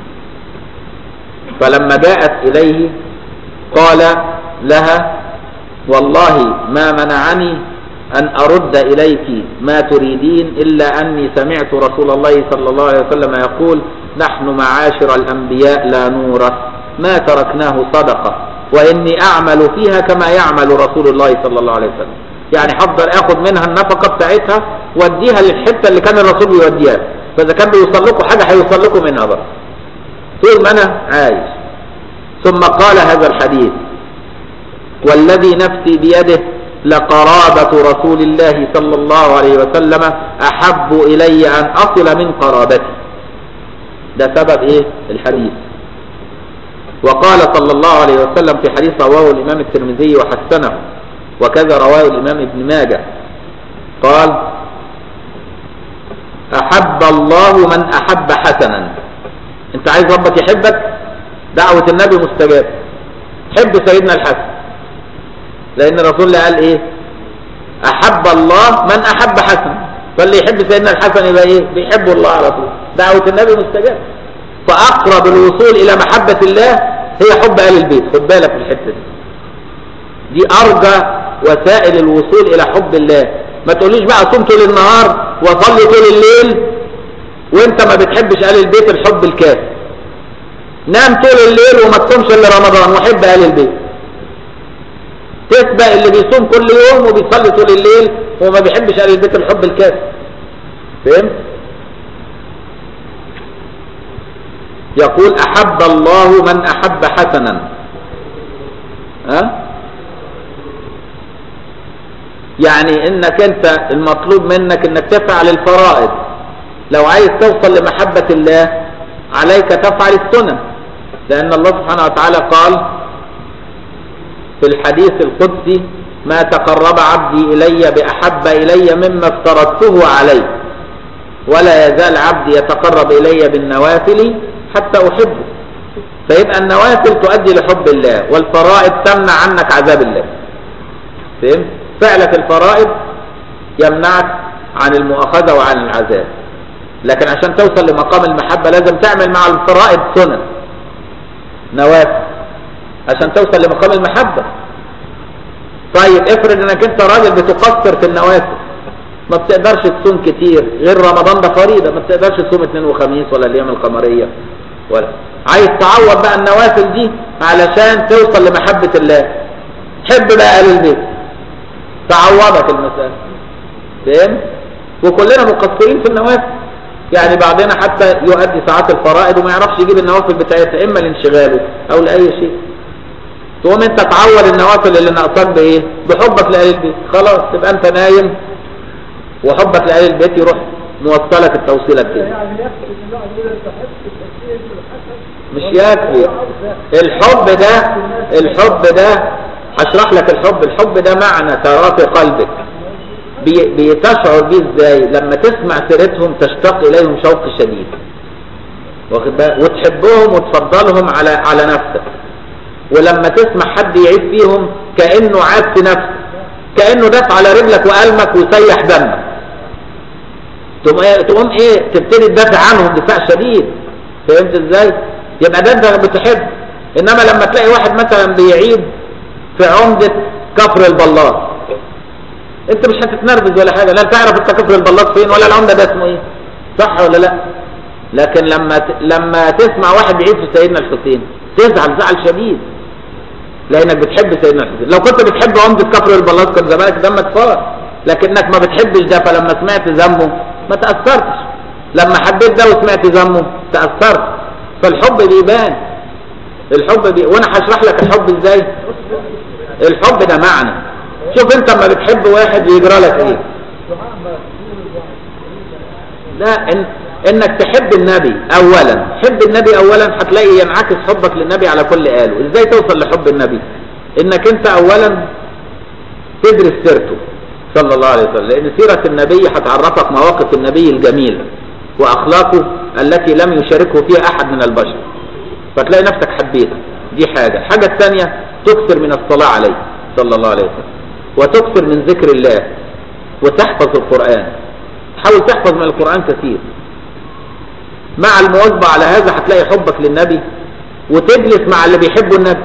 فلما جاءت إليه قال لها والله ما منعني أن أرد إليك ما تريدين إلا أني سمعت رسول الله صلى الله عليه وسلم يقول نحن معاشر الأنبياء لا نورث ما تركناه صدقة وإني أعمل فيها كما يعمل رسول الله صلى الله عليه وسلم يعني هفضل اخد منها النفقة بتاعتها واديها للحتة اللي كان الرسول بيوديها فإذا كان بيوصل لكم حاجة هيوصل لكم منها برضه طول ما أنا عايش ثم قال هذا الحديث والذي نفسي بيده لقرابة رسول الله صلى الله عليه وسلم أحب إلي أن أصل من قرابتي ده سبب إيه الحديث وقال صلى الله عليه وسلم في حديث رواه الإمام الترمذي وحسنه وكذا رواه الإمام ابن ماجه قال أحب الله من أحب حسنا أنت عايز ربك يحبك دعوة النبي مستجاب حب سيدنا الحسن لأن الرسول اللي قال إيه أحب الله من أحب حسن فاللي يحب سيدنا الحسن يبقى إيه بيحب الله على طول دعوة النبي مستجاب فأقرب الوصول إلى محبة الله هي حب أهل البيت خد بالك في الحتة دي دي أرجى وسائل الوصول إلى حب الله ما تقوليش بقى صوم طول النهار وصلي طول الليل وانت ما بتحبش أهل البيت الحب الكافي نام طول الليل وما تصومش الا رمضان وحب أهل البيت تسبق اللي بيصوم كل يوم وبيصلي طول الليل وما بيحبش أهل البيت الحب الكافي فهمت؟ يقول أحب الله من أحب حسنا ها؟ يعني انك انت المطلوب منك انك تفعل الفرائض لو عايز توصل لمحبة الله عليك تفعل السنن لان الله سبحانه وتعالى قال في الحديث القدسي ما تقرب عبدي الي باحب الي مما افترضته عليه ولا يزال عبدي يتقرب الي بالنوافل حتى احبه فيبقى النوافل تؤدي لحب الله والفرائض تمنع عنك عذاب الله فهمت فعلك الفرائض يمنعك عن المؤاخذة وعن العذاب لكن عشان توصل لمقام المحبة لازم تعمل مع الفرائض سنن نوافل عشان توصل لمقام المحبة طيب افرض انك انت راجل بتقصر في النوافل ما بتقدرش تصوم كتير غير رمضان ده فريضة ما بتقدرش تصوم اثنين وخميس ولا الايام القمرية ولا عايز تعوض بقى النوافل دي علشان توصل لمحبة الله حب بقى اهل البيت تعوضك المسألة فاهم وكلنا مقصرين في النوافل يعني بعضنا حتى يؤدي ساعات الفرائض وما يعرفش يجيب النوافل بتاعتها اما لانشغاله او لاي شيء تقوم انت تعوض النوافل اللي ناقصاك بايه بحبك لاهل البيت خلاص تبقى انت نايم وحبك لاهل البيت يروح موصلك التوصيله التانية يعني يكفي ان الواحد يقول انت حب التفكير بالحسن مش يكفي الحب ده الحب ده هشرح لك الحب الحب ده معنى تراه في قلبك بي- بتشعر بيه ازاي لما تسمع سيرتهم تشتاق اليهم شوق شديد واخد بالك وتحبهم وتفضلهم على على نفسك ولما تسمع حد يعيب فيهم كانه عاب في نفسك كانه داس على رجلك وقلمك وسيح دمك تقوم ايه تقوم ايه تبتدي تدافع عنهم دفاع شديد فهمت ازاي يبقى ده انت بتحب انما لما تلاقي واحد مثلا بيعيب في عمدة كفر البلاط انت مش هتتنرفز ولا حاجة لا تعرف انت كفر البلاط فين ولا العمدة ده اسمه ايه صح ولا لا لكن لما ت... لما تسمع واحد يعيب في سيدنا الحسين تزعل زعل شديد لانك بتحب سيدنا الحسين لو كنت بتحب عمدة كفر البلاط كان زمانك دمك فار لكنك ما بتحبش ده فلما سمعت ذمه ما تأثرتش لما حبيت ده وسمعت ذمه تأثرت فالحب بيبان الحب بي... وانا هشرح لك الحب ازاي الحب ده معنى شوف انت لما بتحب واحد يجرى لك ايه دعاء ما يقول الواحد لا إن انك تحب النبي اولا حب النبي اولا هتلاقي ينعكس حبك للنبي على كل قاله ازاي توصل لحب النبي انك انت اولا تدرس سيرته صلى الله عليه وسلم لان سيرة النبي هتعرفك مواقف النبي الجميلة واخلاقه التي لم يشاركه فيها احد من البشر فتلاقي نفسك حبيته دي حاجة الحاجة الثانية تكثر من الصلاة عليه صلى الله عليه وسلم وتكثر من ذكر الله وتحفظ القرآن حاول تحفظ من القرآن كثير مع المواظبة على هذا هتلاقي حبك للنبي وتجلس مع اللي بيحبوا النبي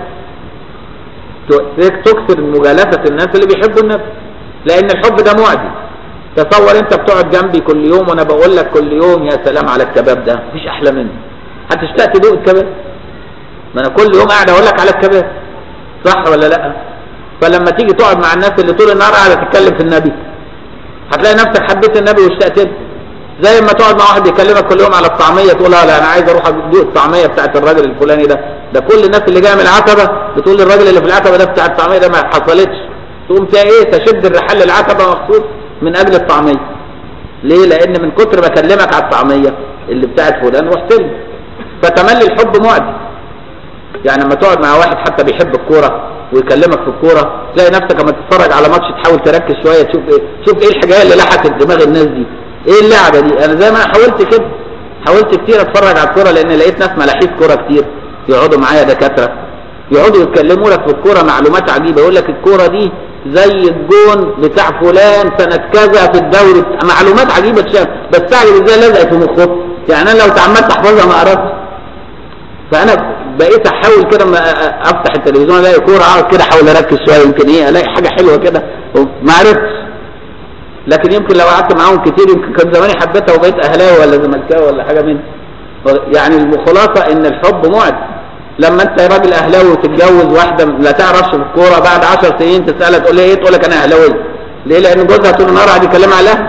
ت- تكثر من مجالسة الناس اللي بيحبوا النبي لأن الحب ده معدي تصور انت بتقعد جنبي كل يوم وانا بقول لك كل يوم يا سلام على الكباب ده مفيش احلى منه هتشتاق تدوق الكباب ما انا كل يوم قاعد اقول لك على الكباب صح ولا لا فلما تيجي تقعد مع الناس اللي طول النهار قاعده تتكلم في النبي هتلاقي نفسك حبيت النبي واشتقت له زي ما تقعد مع واحد يكلمك كل يوم على الطعميه تقول لا لا انا عايز اروح ادوق الطعميه بتاعت الراجل الفلاني ده ده كل الناس اللي جايه من العتبه بتقول للراجل اللي في العتبه ده بتاع الطعميه ده ما حصلتش تقوم فيها ايه تشد الرحال للعتبه مخصوص من اجل الطعميه ليه لان من كتر ما اكلمك على الطعميه اللي بتاعت فلان رحت له فتملي الحب معدي يعني لما تقعد مع واحد حتى بيحب الكوره ويكلمك في الكوره تلاقي نفسك لما تتفرج على ماتش تحاول تركز شويه تشوف ايه شوف ايه الحاجه اللي لحقت دماغ الناس دي ايه اللعبه دي انا زي ما انا حاولت كده حاولت كتير اتفرج على الكوره لان لقيت ناس ملاحيف كوره كتير يقعدوا معايا دكاتره يقعدوا يتكلموا لك في الكوره معلومات عجيبه يقول لك الكوره دي زي الجون بتاع فلان سنه كذا في الدوري معلومات عجيبه تشاف بستعجب ازاي لزقت في مخه يعني انا لو تعمدت احفظها ما قراتش فانا بقيت احاول كده ما افتح التلفزيون الاقي كوره اقعد كده احاول اركز شويه يمكن ايه الاقي حاجه حلوه كده ما عرفتش لكن يمكن لو قعدت معاهم كتير يمكن كان زماني حبيتها وبقيت اهلاوي ولا زملكاوي ولا حاجه من يعني الخلاصه ان الحب معد لما انت يا راجل اهلاوي وتتجوز واحده لا تعرفش في الكوره بعد 10 سنين تسالها تقول لها ايه تقول لك انا اهلاوي ليه لان جوزها طول النهار قاعد يكلمها عليها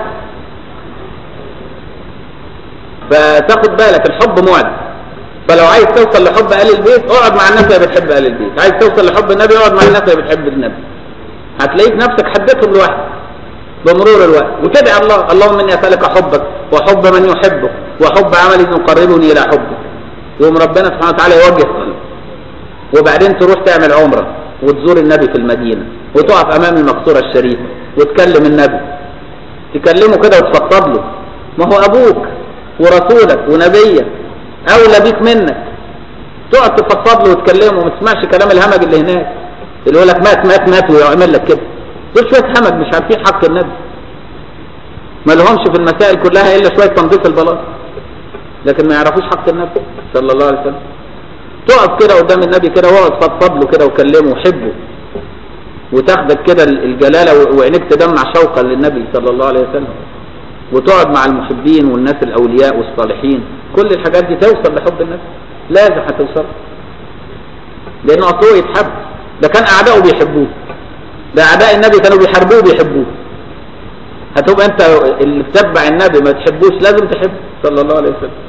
فتاخد بالك الحب معد فلو عايز توصل لحب اهل البيت اقعد مع الناس اللي بتحب اهل البيت عايز توصل لحب النبي اقعد مع الناس اللي بتحب النبي هتلاقيك نفسك حبيتهم لوحدك بمرور الوقت وتدعي الله اللهم اني اسالك حبك وحب من يحبك وحب عمل يقربني الى حبك يوم ربنا سبحانه وتعالى يوجه قلبك وبعدين تروح تعمل عمره وتزور النبي في المدينه وتقف امام المقصوره الشريفه وتكلم النبي تكلمه كده وتفضل له ما هو ابوك ورسولك ونبيك اولى بيك منك تقعد تفضل له وتكلمه وما تسمعش كلام الهمج اللي هناك اللي يقول لك مات مات مات ويعمل لك كده دول شويه همج مش عارفين حق النبي ما لهمش في المسائل كلها الا شويه تنظيف البلاط لكن ما يعرفوش حق النبي صلى الله عليه وسلم تقف كده قدام النبي كده واقعد فضفض له كده وكلمه وحبه وتاخدك كده الجلاله وعينيك تدمع شوقا للنبي صلى الله عليه وسلم وتقعد مع المحبين والناس الاولياء والصالحين كل الحاجات دي توصل لحب النبي لازم هتوصل لانه اصله يتحب ده كان اعدائه بيحبوه ده اعداء النبي كانوا بيحاربوه وبيحبوه هتبقى انت اللي بتتبع النبي ما تحبوش لازم تحبه صلى الله عليه وسلم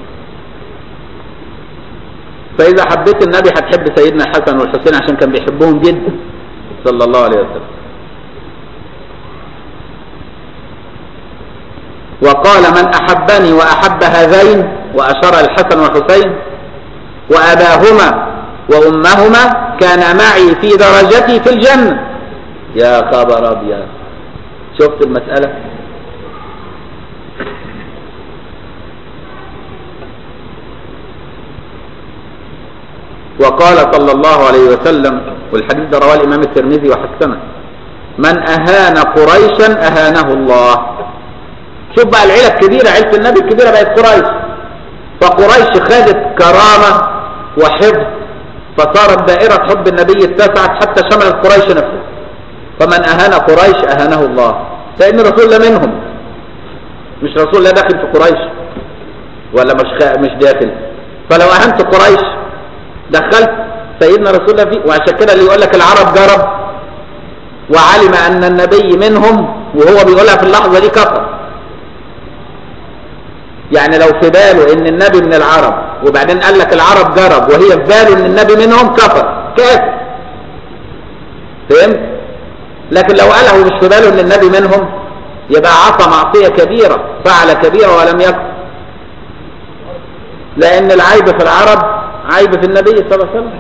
فإذا حبيت النبي هتحب سيدنا الحسن والحسين عشان كان بيحبهم جدا صلى الله عليه وسلم وقال من أحبني وأحب هذين وأشار الحسن والحسين وأباهما وأمهما كان معي في درجتي في الجنة يا خبر أبيض شفت المسألة وقال صلى الله عليه وسلم والحديث ده رواه الإمام الترمذي وحسنه من أهان قريشا أهانه الله شوف بقى العيلة الكبيرة عيلة النبي الكبيرة بقت قريش فقريش خدت كرامة وحفظ فصارت دائرة حب النبي اتسعت حتى شملت قريش نفسه فمن أهان قريش أهانه الله لأن رسول الله منهم مش رسول الله داخل في قريش ولا مش خا... مش داخل فلو أهنت قريش دخلت سيدنا رسول الله فيه وعشان كده اللي يقول لك العرب جرب وعلم أن النبي منهم وهو بيقولها في اللحظة دي كفر يعني لو في باله ان النبي من العرب وبعدين قال لك العرب جرب وهي في باله ان النبي منهم كفر كافر فهمت لكن لو قاله مش في باله ان النبي منهم يبقى عصى معصية كبيرة فعل كبيرة ولم يكفر لان العيب في العرب عيب في النبي صلى الله عليه وسلم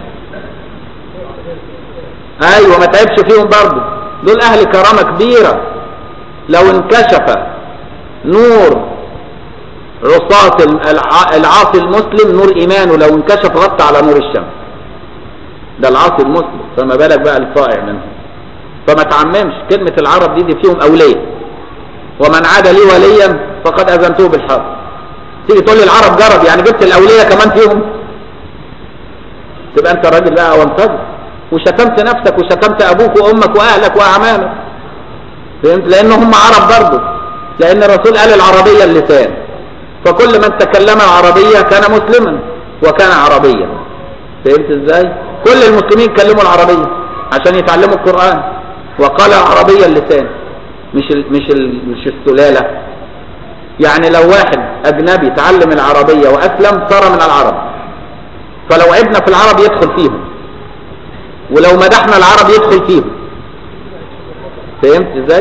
ايوه ما تعبش فيهم برضه دول اهل كرامة كبيرة لو انكشف نور عصاة العاصي المسلم نور ايمانه لو انكشف غطى على نور الشمس ده العاصي المسلم فما بالك بقى الصائع منه فما تعممش كلمة العرب دي, دي فيهم اولية ومن عاد لي وليا فقد اذنته بالحرب تيجي تقول لي العرب جرب يعني جبت الاولية كمان فيهم تبقى انت راجل بقى وانتظر وشتمت نفسك وشتمت ابوك وامك واهلك واعمامك فهمت لان هم عرب برضه لان الرسول قال العربية اللسان فكل من تكلم العربية كان مسلما وكان عربيا فهمت ازاي كل المسلمين كلموا العربية عشان يتعلموا القرآن وقال العربية اللسان مش ال مش ال مش السلالة يعني لو واحد اجنبي تعلم العربية واسلم صار من العرب فلو عبنا في العرب يدخل فيهم ولو مدحنا العرب يدخل فيهم فهمت ازاي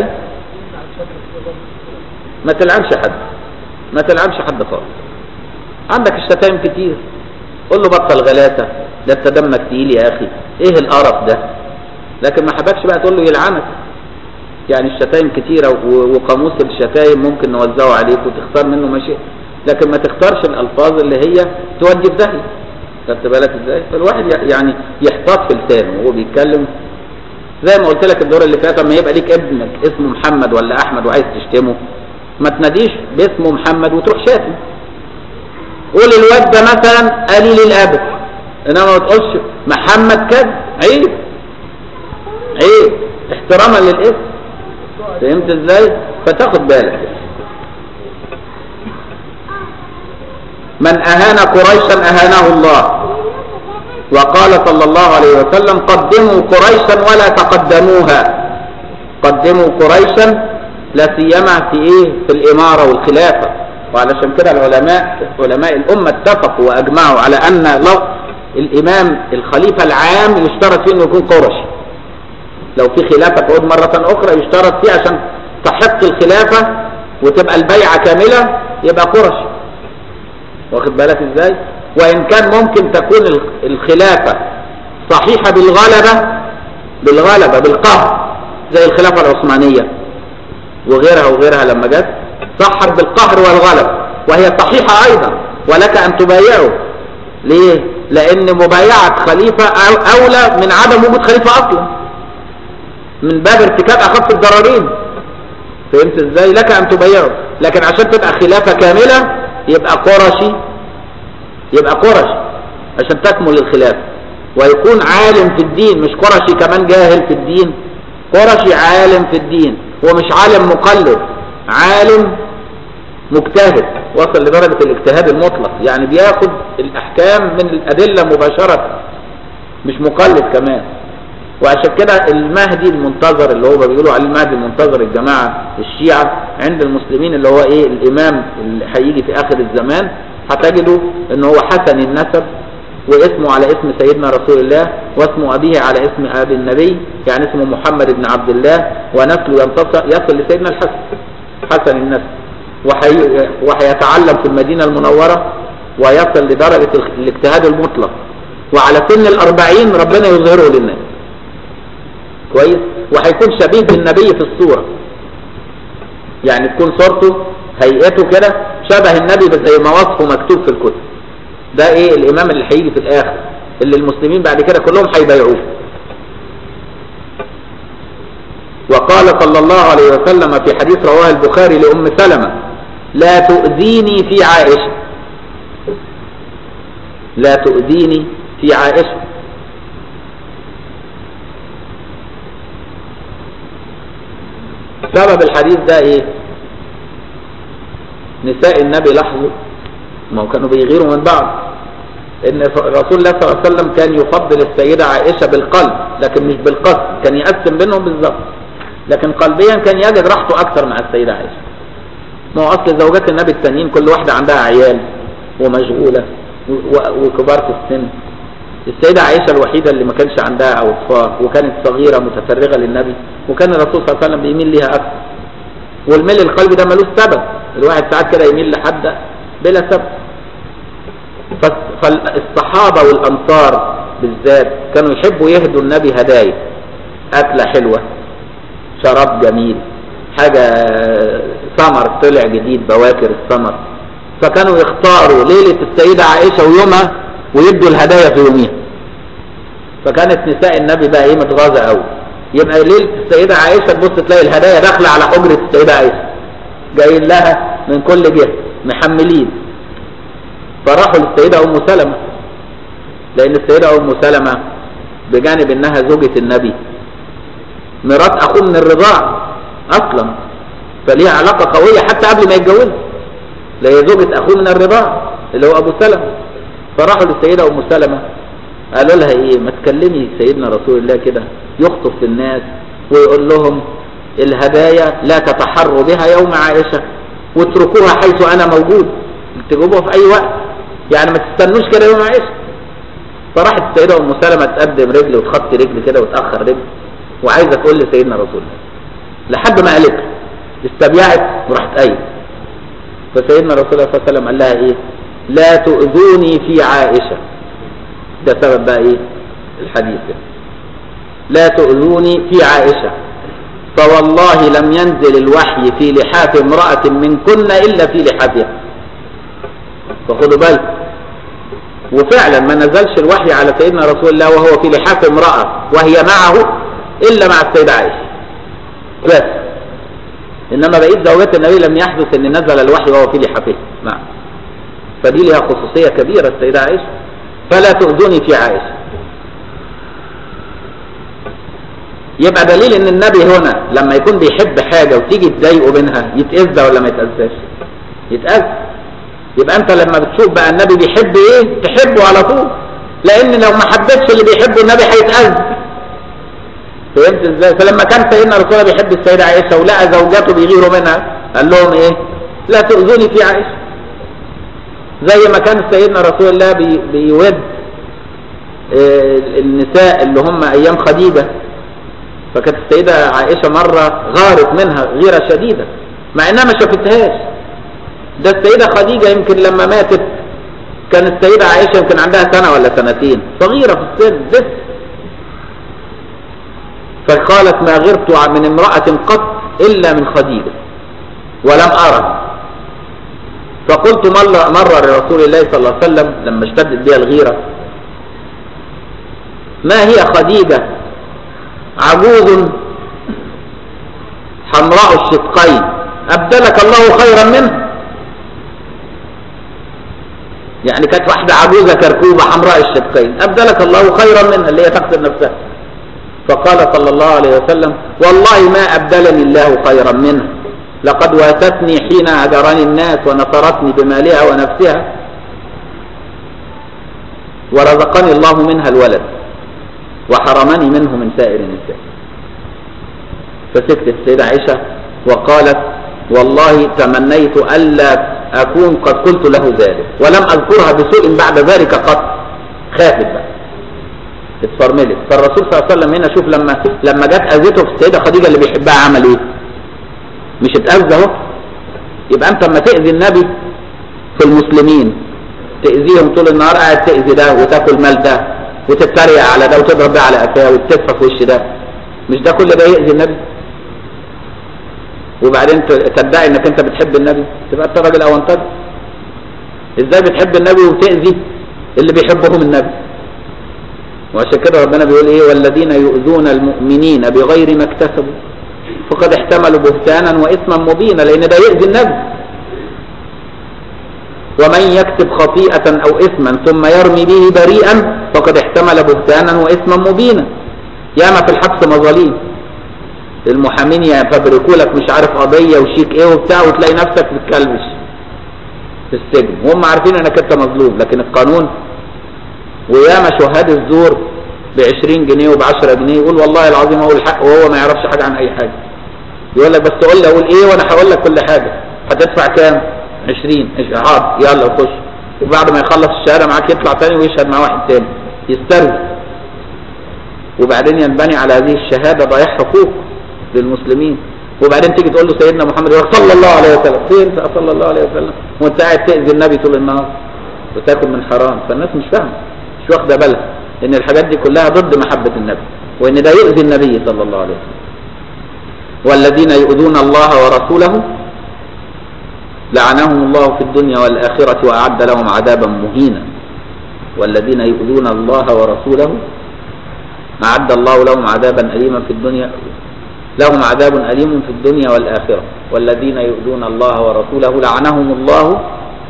ما تلعبش حد ما تلعبش حد خالص عندك الشتايم كتير قول له بطل غلاسه ده انت دمك تقيل يا اخي ايه القرف ده لكن ما حبكش بقى تقول له يلعنك يعني الشتايم كتيرة وقاموس الشتايم ممكن نوزعه عليك وتختار منه ما شئت لكن ما تختارش الالفاظ اللي هي تودي في داهيه خدت بالك ازاي فالواحد يعني يحتاط في لسانه وهو بيتكلم زي ما قلت لك الدور اللي فات لما يبقى ليك ابنك اسمه محمد ولا احمد وعايز تشتمه ما تناديش باسمه محمد وتروح شاتم قول الواد ده مثلا قليل الادب انما ما تقولش محمد كذا عيب عيب احتراما للاسم فهمت ازاي فتاخد بالك من اهان قريشا اهانه الله وقال صلى الله عليه وسلم قدموا قريشا ولا تقدموها قدموا قريشا لا سيما في ايه في الاماره والخلافه وعلشان كده العلماء علماء الامه اتفقوا واجمعوا على ان لو الامام الخليفه العام يشترط فيه انه يكون قرشي لو في خلافه تعود مره اخرى يشترط فيه عشان تحق الخلافه وتبقى البيعه كامله يبقى قرشي واخد بالك ازاي وان كان ممكن تكون الخلافه صحيحه بالغلبه بالغلبه بالقهر زي الخلافه العثمانيه وغيرها وغيرها لما جت صحت بالقهر والغلب وهي صحيحة أيضا ولك أن تبايعه ليه؟ لأن مبايعة خليفة أولى من عدم وجود خليفة أصلا من باب ارتكاب أخف الضررين فهمت ازاي؟ لك أن تبايعه لكن عشان تبقى خلافة كاملة يبقى قرشي يبقى قرشي عشان تكمل الخلافة ويكون عالم في الدين مش قرشي كمان جاهل في الدين قرشي عالم في الدين ومش عالم مقلد عالم مجتهد وصل لدرجة الاجتهاد المطلق يعني بياخد الأحكام من الأدلة مباشرة مش مقلد كمان وعشان كده المهدي المنتظر اللي هو بيقولوا عليه المهدي المنتظر الجماعة الشيعة عند المسلمين اللي هو ايه الامام اللي هيجي في اخر الزمان هتجدوا ان هو حسن النسب واسمه على اسم سيدنا رسول الله واسم ابيه على اسم ابي النبي يعني اسمه محمد بن عبد الله ونسله ينتصر يصل لسيدنا الحسن حسن النسب وحي وهيتعلم في المدينة المنورة ويصل لدرجة الاجتهاد المطلق وعلى سن الأربعين ربنا يظهره للناس كويس وهيكون شبيه بالنبي في الصورة يعني تكون صورته هيئته كده شبه النبي بس زي ما وصفه مكتوب في الكتب ده ايه الامام اللي هيجي في الاخر اللي المسلمين بعد كده كلهم هيبايعوه وقال صلى الله عليه وسلم في حديث رواه البخاري لأم سلمة لا تؤذيني في عائشة لا تؤذيني في عائشة سبب الحديث ده ايه نساء النبي لاحظوا ما هو كانوا بيغيروا من بعض ان رسول الله صلى الله عليه وسلم كان يفضل السيدة عائشة بالقلب لكن مش بالقصد كان يقسم بينهم بالظبط لكن قلبيا كان يجد راحته اكثر مع السيدة عائشة ما هو اصل زوجات النبي التانيين كل واحدة عندها عيال ومشغولة وكبار في السن السيدة عائشة الوحيدة اللي ما كانش عندها أطفال وكانت صغيرة متفرغة للنبي وكان الرسول صلى الله عليه وسلم بيميل ليها أكثر والميل القلبي ده ملوش سبب الواحد ساعات كده يميل لحد بلا سبب فالصحابة والأنصار بالذات كانوا يحبوا يهدوا النبي هدايا أكلة حلوة شراب جميل حاجة ثمر طلع جديد بواكر الثمر فكانوا يختاروا ليلة السيدة عائشة ويومها ويدوا الهدايا في يوميها فكانت نساء النبي بقى ايه متغاظة قوي يبقى ليلة السيدة عائشة تبص تلاقي الهدايا داخلة على حجرة السيدة عائشة جايين لها من كل جهة محملين فراحوا للسيدة أم سلمة لأن السيدة أم سلمة بجانب إنها زوجة النبي مرات أخوه من الرضاع أصلا فليها علاقة قوية حتى قبل ما يتجوزها لا هي زوجة أخوه من الرضاع اللي هو أبو سلمة فراحوا للسيدة أم سلمة قالوا لها إيه ما تكلمي سيدنا رسول الله كده يخطب في الناس ويقول لهم الهدايا لا تتحروا بها يوم عائشة واتركوها حيث أنا موجود تجيبوها في أي وقت يعني ما تستنوش كده يوم عائشة فراحت السيدة أم سلمة تقدم رجل وتخطي رجل كده وتأخر رجل وعايزة تقول لسيدنا رسول الله لحد ما قالت استبيعت وراحت قايمة فسيدنا رسول الله صلى الله عليه وسلم قال لها ايه لا تؤذوني في عائشة ده سبب بقى ايه الحديث ده لا تؤذوني في عائشة فوالله لم ينزل الوحي في لحاف امرأة منكن إلا في لحافها فخدوا بالكم وفعلا ما نزلش الوحي على سيدنا رسول الله وهو في لحاف امرأة وهي معه إلا مع السيدة عائشة بس إنما بقيت زوجات النبي لم يحدث أن نزل الوحي وهو في لحافه نعم فدي لها خصوصية كبيرة السيدة عائشة فلا تؤذوني في عائشة يبقى دليل ان النبي هنا لما يكون بيحب حاجة وتيجي تضايقه منها يتأذى ولا ما يتأذاش يتأذى يبقى انت لما بتشوف بقى النبي بيحب ايه تحبه على طول لان لو ما حبيتش اللي بيحبه النبي هيتأذى فهمت ازاي فلما كان سيدنا رسول الله بيحب السيدة عائشة ولقى زوجاته بيغيروا منها قال لهم ايه لا تؤذوني في عائشة زي ما كان سيدنا رسول الله بي بيود اه النساء اللي هم ايام خديجة فكانت السيدة عائشة مرة غارت منها غيرة شديدة مع انها ما شافتهاش ده السيدة خديجة يمكن لما ماتت كان السيدة عائشة يمكن عندها سنة ولا سنتين صغيرة في السن بس فقالت ما غرت من امرأة قط إلا من خديجة ولم أرى فقلت مرة, مرة لرسول الله صلى الله عليه وسلم لما اشتدت بها الغيرة ما هي خديجة عجوز حمراء الشقين أبدلك الله خيرا منه يعني كانت واحدة عجوزة كركوبة حمراء الشقين أبدلك الله خيرا منها اللي هي تقتل نفسها فقال صلى الله عليه وسلم والله ما أبدلني الله خيرا منها لقد واتتني حين هجرني الناس ونصرتني بمالها ونفسها ورزقني الله منها الولد وحرمني منه من سائر النساء فسكتت السيدة عائشة وقالت والله تمنيت ألا أكون قد قلت له ذلك ولم أذكرها بسوء بعد ذلك قط خافت بقى اتفرملت فالرسول صلى الله عليه وسلم هنا شوف لما لما جت اذته في السيده خديجه اللي بيحبها عمل ايه؟ مش اتاذى اهو يبقى انت لما تاذي النبي في المسلمين تاذيهم طول النهار قاعد تاذي ده وتاكل مال ده وتتريق على ده وتضرب ده على قفاه وتتفه في وش ده مش ده كل ده ياذي النبي وبعدين تدعي انك انت بتحب النبي تبقى انت راجل اونطج ازاي بتحب النبي وتاذي اللي بيحبهم النبي وعشان كده ربنا بيقول ايه والذين يؤذون المؤمنين بغير ما اكتسبوا فقد احتملوا بهتانا واثما مبينا لان ده يؤذي النبي ومن يكتب خطيئة او اثما ثم يرمي به بريئا فقد احتمل بهتانا واثما مبينا ياما في الحبس مظاليم المحامين يفبركوا لك مش عارف قضية وشيك ايه وبتاع وتلاقي نفسك بتكلبش في السجن وهم عارفين انك انت مظلوم لكن القانون وياما شهاد الزور ب 20 جنيه وب 10 جنيه يقول والله العظيم هو الحق وهو ما يعرفش حاجه عن اي حاجه يقول لك بس قول لي اقول ايه وانا هقول لك كل حاجه هتدفع كام 20 حاضر يلا خش وبعد ما يخلص الشهاده معاك يطلع تاني ويشهد مع واحد تاني يسترزق وبعدين ينبني على هذه الشهاده ضياع حقوق للمسلمين وبعدين تيجي تقول له سيدنا محمد صلى الله عليه وسلم فين صلى الله عليه وسلم وانت قاعد تاذي النبي طول النهار وتاكل من حرام فالناس مش فاهمه مش واخده بالها ان الحاجات دي كلها ضد محبه النبي وان ده يؤذي النبي صلى الله عليه وسلم والذين يؤذون الله ورسوله لعنهم الله في الدنيا والاخره واعد لهم عذابا مهينا والذين يؤذون الله ورسوله أعد الله لهم عذابا أليما في الدنيا لهم عذاب أليم في الدنيا والآخرة والذين يؤذون الله ورسوله لعنهم الله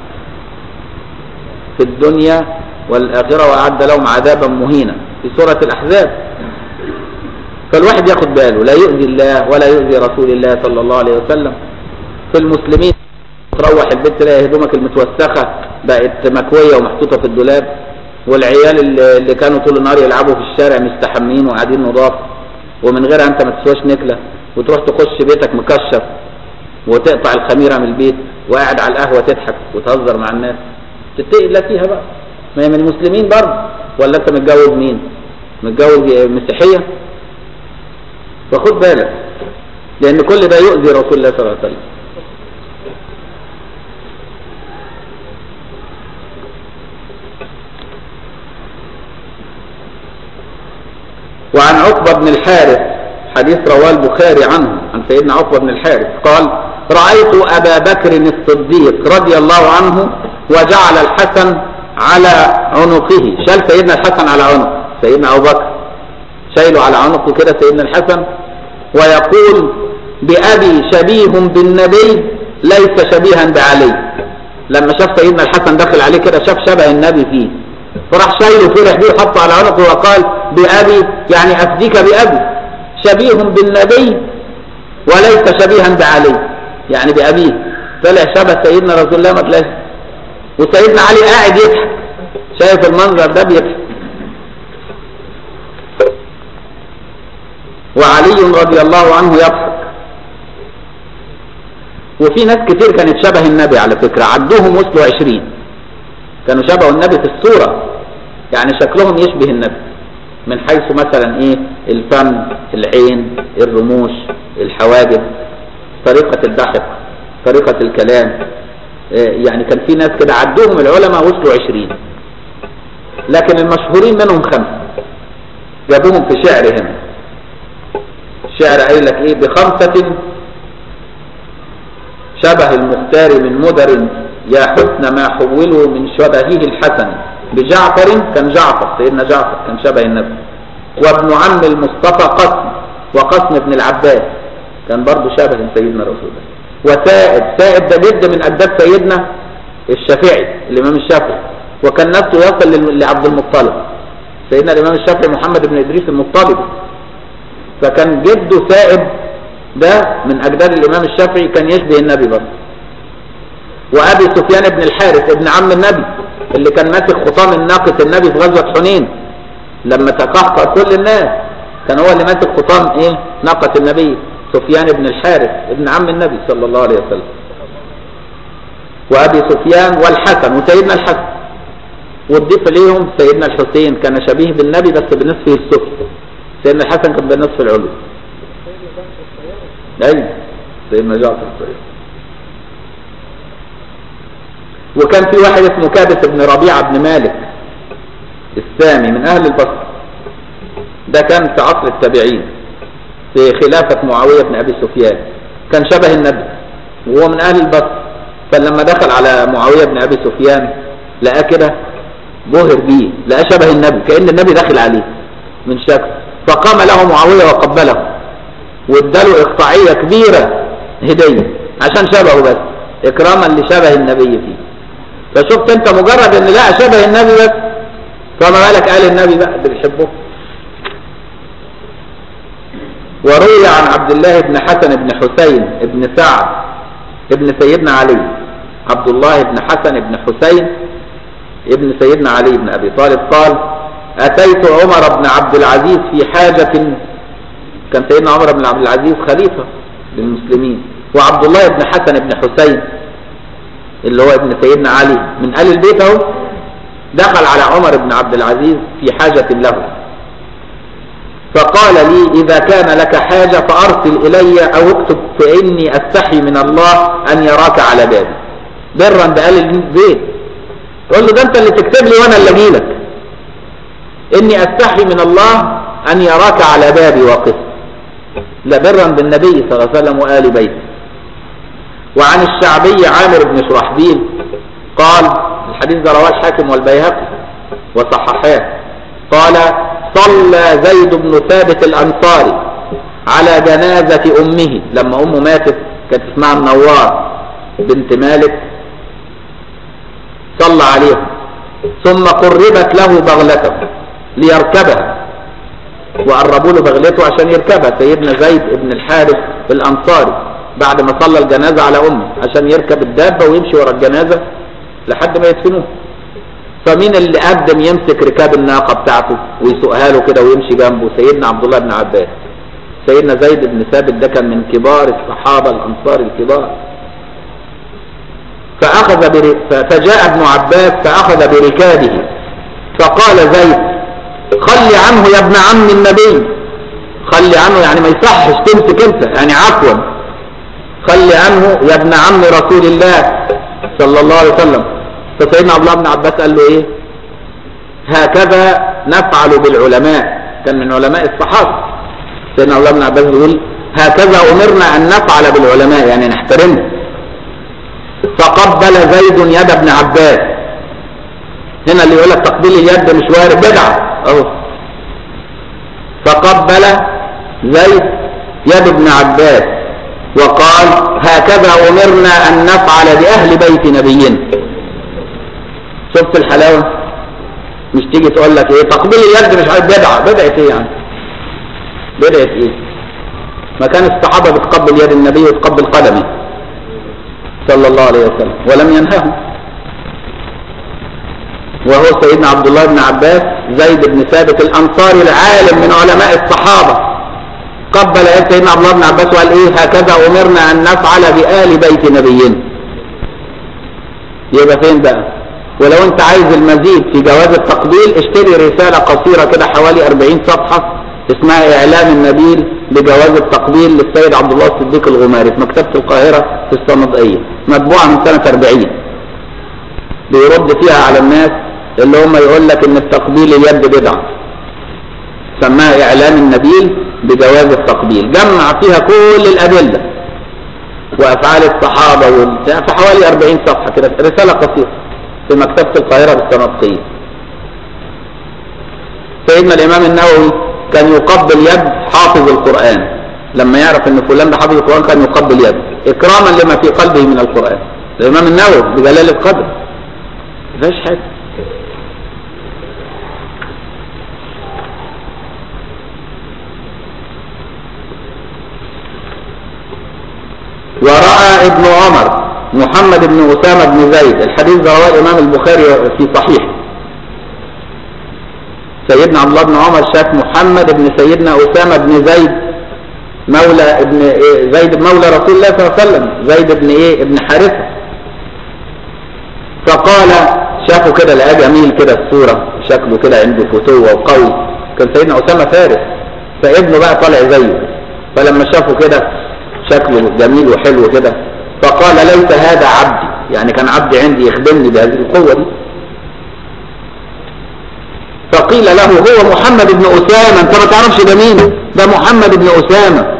في الدنيا والآخرة وأعد لهم عذابا مهينا في سورة الأحزاب فالواحد ياخد باله لا يؤذي الله ولا يؤذي رسول الله صلى الله عليه وسلم في المسلمين تروح البيت تلاقي هدومك المتوسخة بقت مكوية ومحطوطة في الدولاب والعيال اللي اللي كانوا طول النهار يلعبوا في الشارع مستحمين وقاعدين نضاف ومن غيرها انت ما تسواش نكله وتروح تخش بيتك مكشف وتقطع الخميره من البيت وقاعد على القهوه تضحك وتهزر مع الناس تتقي الله فيها بقى ما هي من المسلمين برضه ولا انت متجوز مين؟ متجوز مسيحيه فخد بالك لان كل ده يؤذي رسول الله صلى الله عليه وسلم وعن عقبة بن الحارث حديث رواه البخاري عنه عن سيدنا عقبة بن الحارث قال رأيت أبا بكر الصديق رضي الله عنه وجعل الحسن على عنقه شال سيدنا الحسن على عنق سيدنا أبو بكر شايله على عنقه كده سيدنا الحسن ويقول بأبي شبيه بالنبي ليس شبيها بعلي لما شاف سيدنا الحسن داخل عليه كده شاف شبه النبي فيه فراح شايله فرح بيه وحطه على عنقه وقال بأبي يعني أفديك بأبي شبيه بالنبي وليس شبيها بعلي يعني بأبيه طلع شبه سيدنا رسول الله ما طلعش وسيدنا علي قاعد يضحك شايف المنظر ده بيضحك وعلي رضي الله عنه يضحك وفي ناس كتير كانت شبه النبي على فكرة عدوهم وصلوا عشرين كانوا شبه النبي في الصورة يعني شكلهم يشبه النبي من حيث مثلا ايه الفم العين الرموش الحواجب طريقة الضحك طريقة الكلام إيه يعني كان في ناس كده عدوهم العلماء وصلوا عشرين لكن المشهورين منهم خمسة جابوهم في شعر هنا الشعر قايل لك ايه بخمسة شبه المختار من مدر يا حسن ما حولوا من شبهه الحسن بجعفر كان جعفر سيدنا جعفر كان شبه النبي وابن عم المصطفى قسم وقسم ابن العباس كان برضه شبه سيدنا رسول الله وسائب سائب ده جد من أجداد سيدنا الشافعي الإمام الشافعي وكان نفسه يصل لعبد المطلب سيدنا الإمام الشافعي محمد بن إدريس المطلب فكان جده سائب ده من أجداد الإمام الشافعي كان يشبه النبي برضه وأبي سفيان بن الحارث ابن عم النبي اللي كان ماسك خطام الناقة النبي في غزوة حنين لما تقهقر كل الناس كان هو اللي ماسك خطام ايه ناقة النبي سفيان بن الحارث ابن عم النبي صلى الله عليه وسلم وابي سفيان والحسن وسيدنا الحسن وتضيف ليهم سيدنا الحسين كان شبيه بالنبي بس بنصفه السفلي سيدنا الحسن كان بالنصف العلوي ايوه سيدنا جعفر الصغير وكان في واحد اسمه كابس بن ربيعه بن مالك السامي من اهل البصره ده كان في عصر التابعين في خلافة معاوية بن أبي سفيان كان شبه النبي وهو من أهل البصر فلما دخل على معاوية بن أبي سفيان لقاه كده بهر بيه لقاه شبه النبي كأن النبي داخل عليه من شكل فقام له معاوية وقبله واداله إقطاعية كبيرة هدية عشان شبهه بس إكراما لشبه النبي فيه فشفت أنت مجرد إن لقى شبه النبي بس فما بالك قال النبي بقى اللي بيحبه وروي عن عبد الله بن حسن بن حسين بن سعد ابن سيدنا علي عبد الله بن حسن بن حسين ابن سيدنا علي بن أبي طالب قال أتيت عمر بن عبد العزيز في حاجة كان سيدنا عمر بن عبد العزيز خليفة للمسلمين وعبد الله بن حسن بن حسين اللي هو ابن سيدنا علي من آل البيت اهو دخل على عمر بن عبد العزيز في حاجة له فقال لي إذا كان لك حاجة فأرسل إلي أو اكتب فإني أستحي من الله أن يراك على بابي برا بآل البيت قول له ده أنت اللي تكتب لي وأنا اللي أجي لك إني أستحي من الله أن يراك على بابي واقف لا برا بالنبي صلى الله عليه وسلم وآل بيته وعن الشعبي عامر بن شرحبيل قال الحديث ده رواه الحاكم والبيهقي وصححاه قال صلى زيد بن ثابت الأنصاري على جنازة أمه لما أمه ماتت كانت اسمها النوار بنت مالك صلى عليها ثم قربت له بغلته ليركبها وقربوا له بغلته عشان يركبها سيدنا زيد بن الحارث الأنصاري بعد ما صلى الجنازة على أمه عشان يركب الدابة ويمشي ورا الجنازة لحد ما يدفنوه فمين اللي قدم يمسك ركاب الناقة بتاعته ويسوقها له كده ويمشي جنبه سيدنا عبد الله بن عباس سيدنا زيد بن ثابت ده كان من كبار الصحابة الأنصار الكبار فأخذ بر... فجاء ابن عباس فأخذ بركابه فقال زيد خلي عنه يا ابن عم النبي خلي عنه يعني ما يصحش تمسك انت يعني عفوا خلي عنه يا ابن عم رسول الله صلى الله عليه وسلم فسيدنا عبد الله بن عباس قال له ايه هكذا نفعل بالعلماء كان من علماء الصحابه سيدنا عبد الله بن عباس بيقول هكذا امرنا ان نفعل بالعلماء يعني نحترمه فقبل زيد يد ابن عباس هنا اللي يقول لك تقبيل اليد مش وارد بدعه اهو فقبل زيد يد ابن عباس وقال هكذا امرنا ان نفعل باهل بيت نبينا شفت الحلاوة مش تيجي تقول لك ايه تقبيل اليد مش عارف بدعة بدعة ايه يعني بدعة ايه ما كان الصحابة بتقبل يد النبي وتقبل قدمه صلى الله عليه وسلم ولم ينههم وهو سيدنا عبد الله بن عباس زيد بن ثابت الانصاري العالم من علماء الصحابة قبل يد سيدنا عبد الله بن عباس وقال ايه هكذا امرنا ان نفعل بآل بيت نبينا يبقى فين بقى ولو انت عايز المزيد في جواز التقبيل اشتري رسالة قصيرة كده حوالي 40 صفحة اسمها اعلام النبيل بجواز التقبيل للسيد عبد الله الصديق الغماري في مكتبة القاهرة في الصنادقية مطبوعة من سنة 40 بيرد فيها على الناس اللي هم يقول لك ان التقبيل اليد بدعة سماها اعلام النبيل بجواز التقبيل جمع فيها كل الادلة وافعال الصحابة والبتاع في حوالي 40 صفحة كده رسالة قصيرة في مكتبة القاهرة بالسنطقية سيدنا الإمام النووي كان يقبل يد حافظ القرآن لما يعرف ان فلان ده حافظ القرآن كان يقبل يده إكراما لما في قلبه من القرآن الإمام النووي بجلال القدر مفيش حاجة ورأى ابن عمر محمد بن أسامة بن زيد الحديث ده رواه الإمام البخاري في صحيح سيدنا عبد الله بن عمر شاف محمد بن سيدنا أسامة بن زيد مولى ابن إيه زيد مولى رسول الله صلى الله عليه وسلم زيد بن ايه ابن حارثة فقال شافوا كده لقاه جميل كده الصورة شكله كده عنده فتوة وقوي كان سيدنا أسامة فارس فابنه بقى طالع زيه فلما شافوا كده شكله جميل وحلو كده فقال ليس هذا عبدي يعني كان عبدي عندي يخدمني بهذه القوة دي فقيل له هو محمد بن أسامة انت ما تعرفش ده مين ده محمد بن أسامة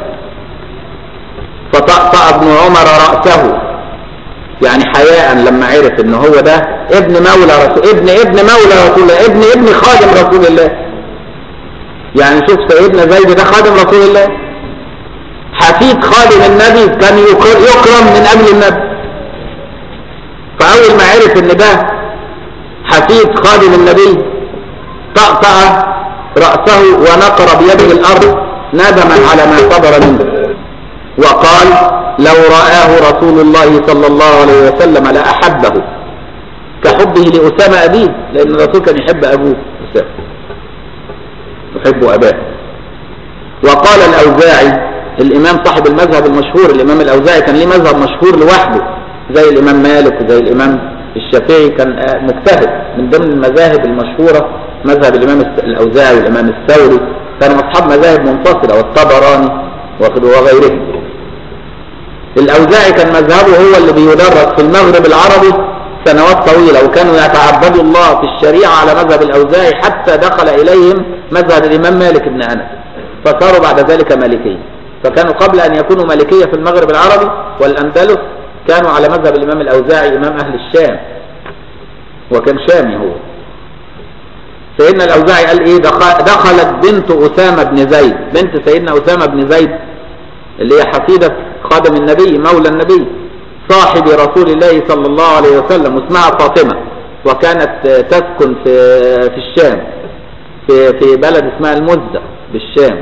فطأطأ ابن عمر رأسه يعني حياء لما عرف ان هو ده ابن مولى رسول ابن ابن مولى رسول الله ابن ابن خادم رسول الله يعني شوف سيدنا زيد ده خادم رسول الله حفيد خادم النبي كان يكرم من اجل النبي فاول ما عرف ان ده حفيد خادم النبي طأطأ رأسه ونقر بيده الارض ندما على ما صدر منه وقال لو رآه رسول الله صلى الله عليه وسلم لأحبه كحبه لأسامة أبيه لأن الرسول كان يحب أبوه أسامة يحب أباه وقال الأوزاعي الإمام صاحب المذهب المشهور الإمام الأوزاعي كان ليه مذهب مشهور لوحده زي الإمام مالك وزي الإمام الشافعي كان مجتهد من ضمن المذاهب المشهورة مذهب الإمام الأوزاعي والإمام الثوري كانوا أصحاب مذاهب منفصلة والطبراني وغيرهم الأوزاعي كان مذهبه هو اللي بيدرس في المغرب العربي سنوات طويلة وكانوا يتعبدوا الله في الشريعة على مذهب الأوزاعي حتى دخل إليهم مذهب الإمام مالك بن أنس فصاروا بعد ذلك مالكية فكانوا قبل أن يكونوا مالكية في المغرب العربي والأندلس كانوا على مذهب الإمام الأوزاعي إمام أهل الشام وكان شامي هو سيدنا الأوزاعي قال إيه دخلت بنت أسامة بن زيد بنت سيدنا أسامة بن زيد اللي هي حفيدة خادم النبي مولى النبي صاحب رسول الله صلى الله عليه وسلم واسمها فاطمة وكانت تسكن في في الشام في في بلد اسمها المزة بالشام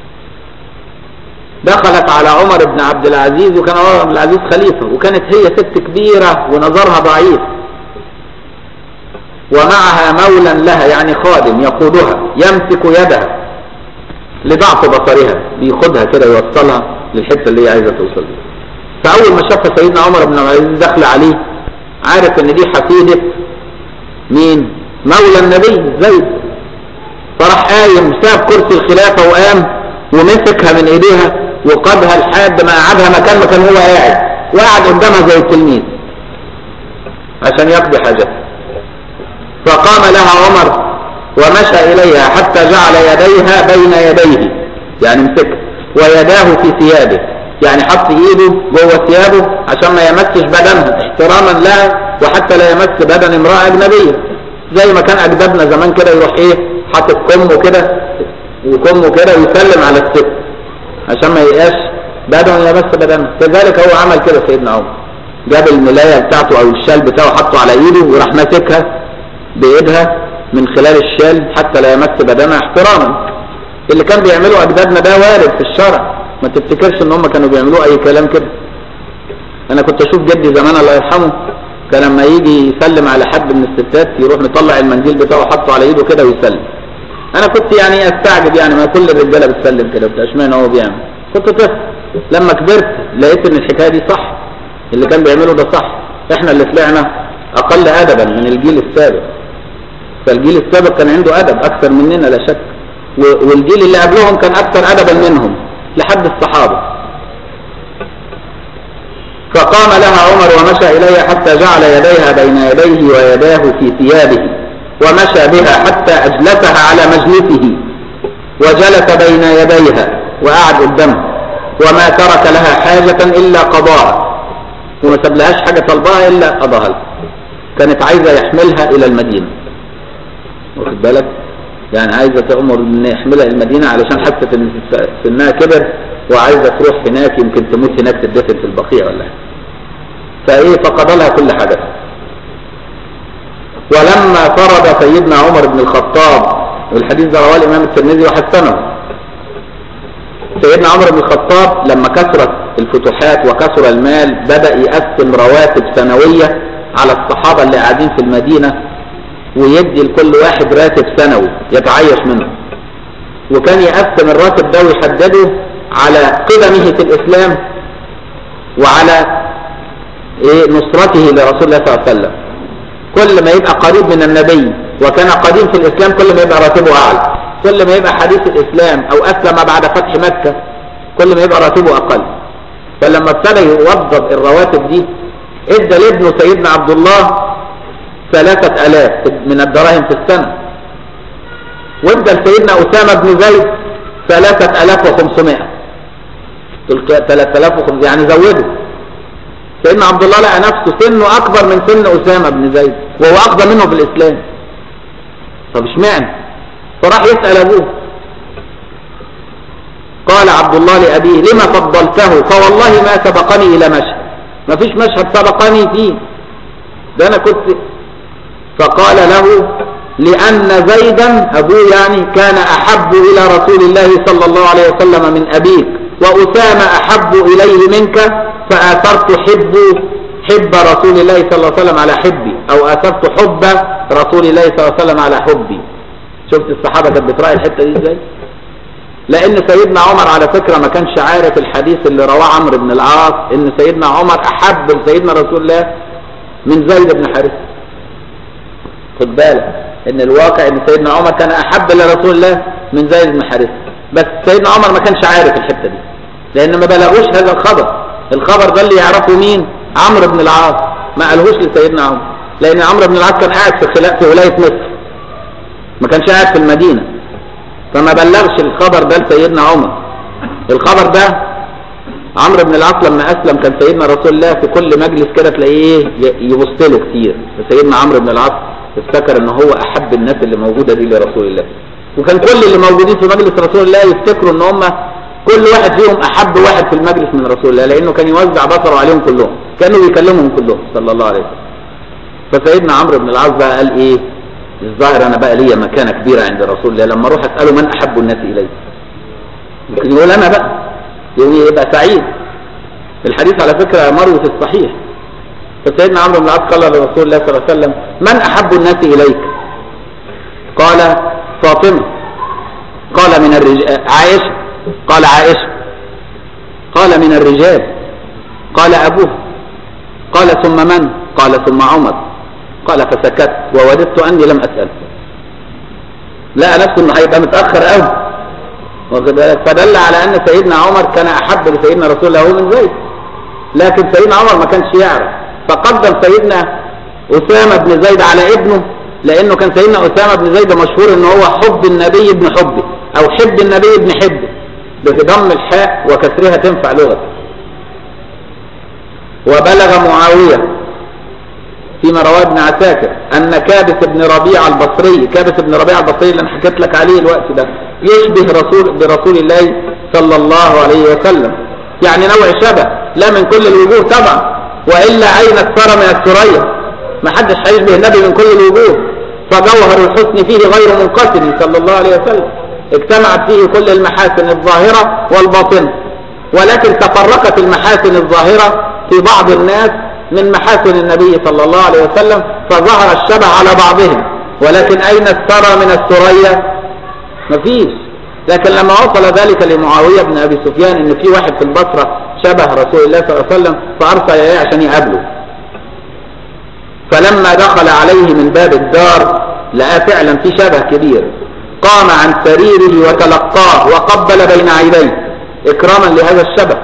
دخلت على عمر بن عبد العزيز وكان عمر بن العزيز خليفة وكانت هي ست كبيرة ونظرها ضعيف ومعها مولا لها يعني خادم يقودها يمسك يدها لضعف بصرها بياخدها كده يوصلها للحته اللي هي عايزه توصل لها فاول ما شاف سيدنا عمر بن عبد العزيز داخل عليه عارف ان دي حفيده مين مولى النبي زيد فراح قايم ساب كرسي الخلافه وقام ومسكها من ايديها وقادها لحد ما قعدها مكان ما كان هو قاعد وقعد قدامها زي التلميذ عشان يقضي حاجته فقام لها عمر ومشى إليها حتى جعل يديها بين يديه يعني مسك ويداه في ثيابه يعني حط ايده جوه ثيابه عشان ما يمسش بدنها احتراما لها وحتى لا يمس بدن امرأة أجنبية زي ما كان أجدادنا زمان كده يروح ايه حاطط كمه كده وكمه كده ويسلم على الست عشان ما يبقاش بدنه يمس بدنها كذلك هو عمل كده سيدنا عمر جاب الملاية بتاعته أو الشال بتاعه حطه على ايده وراح ماسكها بإيدها من خلال الشال حتى لا يمس بدنها احتراما اللي كان بيعمله اجدادنا ده وارد في الشرع ما تفتكرش ان هم كانوا بيعملوه اي كلام كده انا كنت اشوف جدي زمان الله يرحمه كان لما يجي يسلم على حد من الستات يروح مطلع المنديل بتاعه حطه على ايده كده ويسلم انا كنت يعني استعجب يعني ما كل الرجاله بتسلم كده بتاع اشمعنى هو بيعمل كنت طفل لما كبرت لقيت ان الحكايه دي صح اللي كان بيعمله ده صح احنا اللي طلعنا اقل ادبا من الجيل السابق فالجيل السابق كان عنده ادب اكثر مننا لا شك والجيل اللي قبلهم كان اكثر ادبا منهم لحد الصحابه فقام لها عمر ومشى اليها حتى جعل يديها بين يديه ويداه في ثيابه ومشى بها حتى اجلسها على مجلسه وجلس بين يديها وقعد قدامها وما ترك لها حاجة إلا قضاها وما سابلهاش حاجة طلبها إلا قضاها لها كانت عايزة يحملها إلى المدينة واخد بالك يعني عايزة تأمر ان يحملها المدينة علشان حست ان سنها كبر وعايزة تروح هناك يمكن تموت هناك تدفن في البقيع ولا حاجة فايه فقضى لها كل حاجة ولما فرض سيدنا عمر بن الخطاب والحديث ده رواه الامام الترمذي وحسنه سيدنا عمر بن الخطاب لما كثرت الفتوحات وكثر المال بدأ يقسم رواتب سنوية على الصحابة اللي قاعدين في المدينة ويدي لكل واحد راتب سنوي يتعيش منه وكان يقسم الراتب ده ويحدده على قدمه في الإسلام وعلى إيه نصرته لرسول الله صلى الله عليه وسلم كل ما يبقى قريب من النبي وكان قديم في الإسلام كل ما يبقى راتبه أعلى كل ما يبقى حديث الإسلام أو أسلم بعد فتح مكة كل ما يبقى راتبه أقل فلما ابتدى يوظف الرواتب دي ادى لابنه سيدنا عبد الله ثلاثة ألاف من الدراهم في السنة وادى لسيدنا أسامة بن زيد ثلاثة ألاف وخمسمائة ثلاثة ألاف وخمسمائة يعني زوده سيدنا عبد الله لقى نفسه سنه أكبر من سن أسامة بن زيد وهو أقدم منه في الإسلام طب اشمعنى فراح يسأل أبوه قال عبد الله لأبيه لما فضلته فوالله ما سبقني إلى مشهد ما فيش مشهد سبقني فيه ده أنا كنت فقال له لأن زيدا أبوه يعني كان أحب إلى رسول الله صلى الله عليه وسلم من أبيك وأسامة أحب إليه منك فآثرت حب حب رسول الله صلى الله عليه وسلم على حبي أو آثرت حب رسول الله صلى الله عليه وسلم على حبي شفت الصحابة كانت بتراعي الحتة دي ازاي لأن سيدنا عمر على فكرة ما كانش عارف الحديث اللي رواه عمرو بن العاص إن سيدنا عمر أحب لسيدنا رسول الله من زيد بن حارثة خد بالك ان الواقع ان سيدنا عمر كان احب لرسول الله من زيد بن حارثه بس سيدنا عمر ما كانش عارف الحته دي لان ما بلغوش هذا الخبر الخبر ده اللي يعرفه مين عمرو بن العاص ما قالهوش لسيدنا عمر لان عمرو بن العاص كان قاعد في خلاف في ولايه مصر ما كانش قاعد في المدينه فما بلغش الخبر ده لسيدنا عمر الخبر ده عمرو بن العاص لما اسلم كان سيدنا رسول الله في كل مجلس كده تلاقيه يبص له كتير فسيدنا عمرو بن العاص افتكر ان هو احب الناس اللي موجوده دي لرسول الله وكان كل اللي موجودين في مجلس رسول الله يفتكروا ان هم كل واحد فيهم احب واحد في المجلس من رسول الله لانه كان يوزع بصره عليهم كلهم كانوا بيكلمهم كلهم صلى الله عليه وسلم فسيدنا عمرو بن العاص بقى قال ايه الظاهر انا بقى ليا مكانه كبيره عند رسول الله لما اروح اساله من احب الناس الي ممكن يقول انا بقى يبقى سعيد الحديث على فكره مروي في الصحيح فسيدنا عمرو بن العاص قال لرسول الله صلى الله عليه وسلم من احب الناس اليك قال فاطمه قال من الرجال عائشه قال عائشه قال من الرجال قال ابوه قال ثم من قال ثم عمر قال فسكت ووددت اني لم اسال لقى نفسه انه هيبقى متاخر قوي واخد بالك فدل على ان سيدنا عمر كان احب لسيدنا رسول الله من زيد لكن سيدنا عمر ما كانش يعرف فقدم سيدنا أسامة بن زيد على ابنه لأنه كان سيدنا أسامة بن زيد مشهور أنه هو حب النبي ابن حبه أو حب النبي ابن حبه بضم الحاء وكسرها تنفع لغة وبلغ معاوية فيما رواه ابن عساكر أن كابس بن ربيع البصري كابس بن ربيع البصري اللي أنا حكيت لك عليه الوقت ده يشبه رسول برسول الله صلى الله عليه وسلم يعني نوع شبه لا من كل الوجوه طبعا وإلا أين الثرى من الثريا ما حدش هيشبه النبي من كل الوجوه فجوهر الحسن فيه غير منقسم صلى الله عليه وسلم اجتمعت فيه كل المحاسن الظاهرة والباطنة ولكن تفرقت المحاسن الظاهرة في بعض الناس من محاسن النبي صلى الله عليه وسلم فظهر الشبه على بعضهم ولكن أين الثرى من الثريا مفيش لكن لما وصل ذلك لمعاوية بن أبي سفيان إن في واحد في البصرة شبه رسول الله صلى الله عليه وسلم فأرسل إليه عشان يقابله فلما دخل عليه من باب الدار لقى فعلا في شبه كبير قام عن سريره وتلقاه وقبل بين عينيه إكراما لهذا الشبه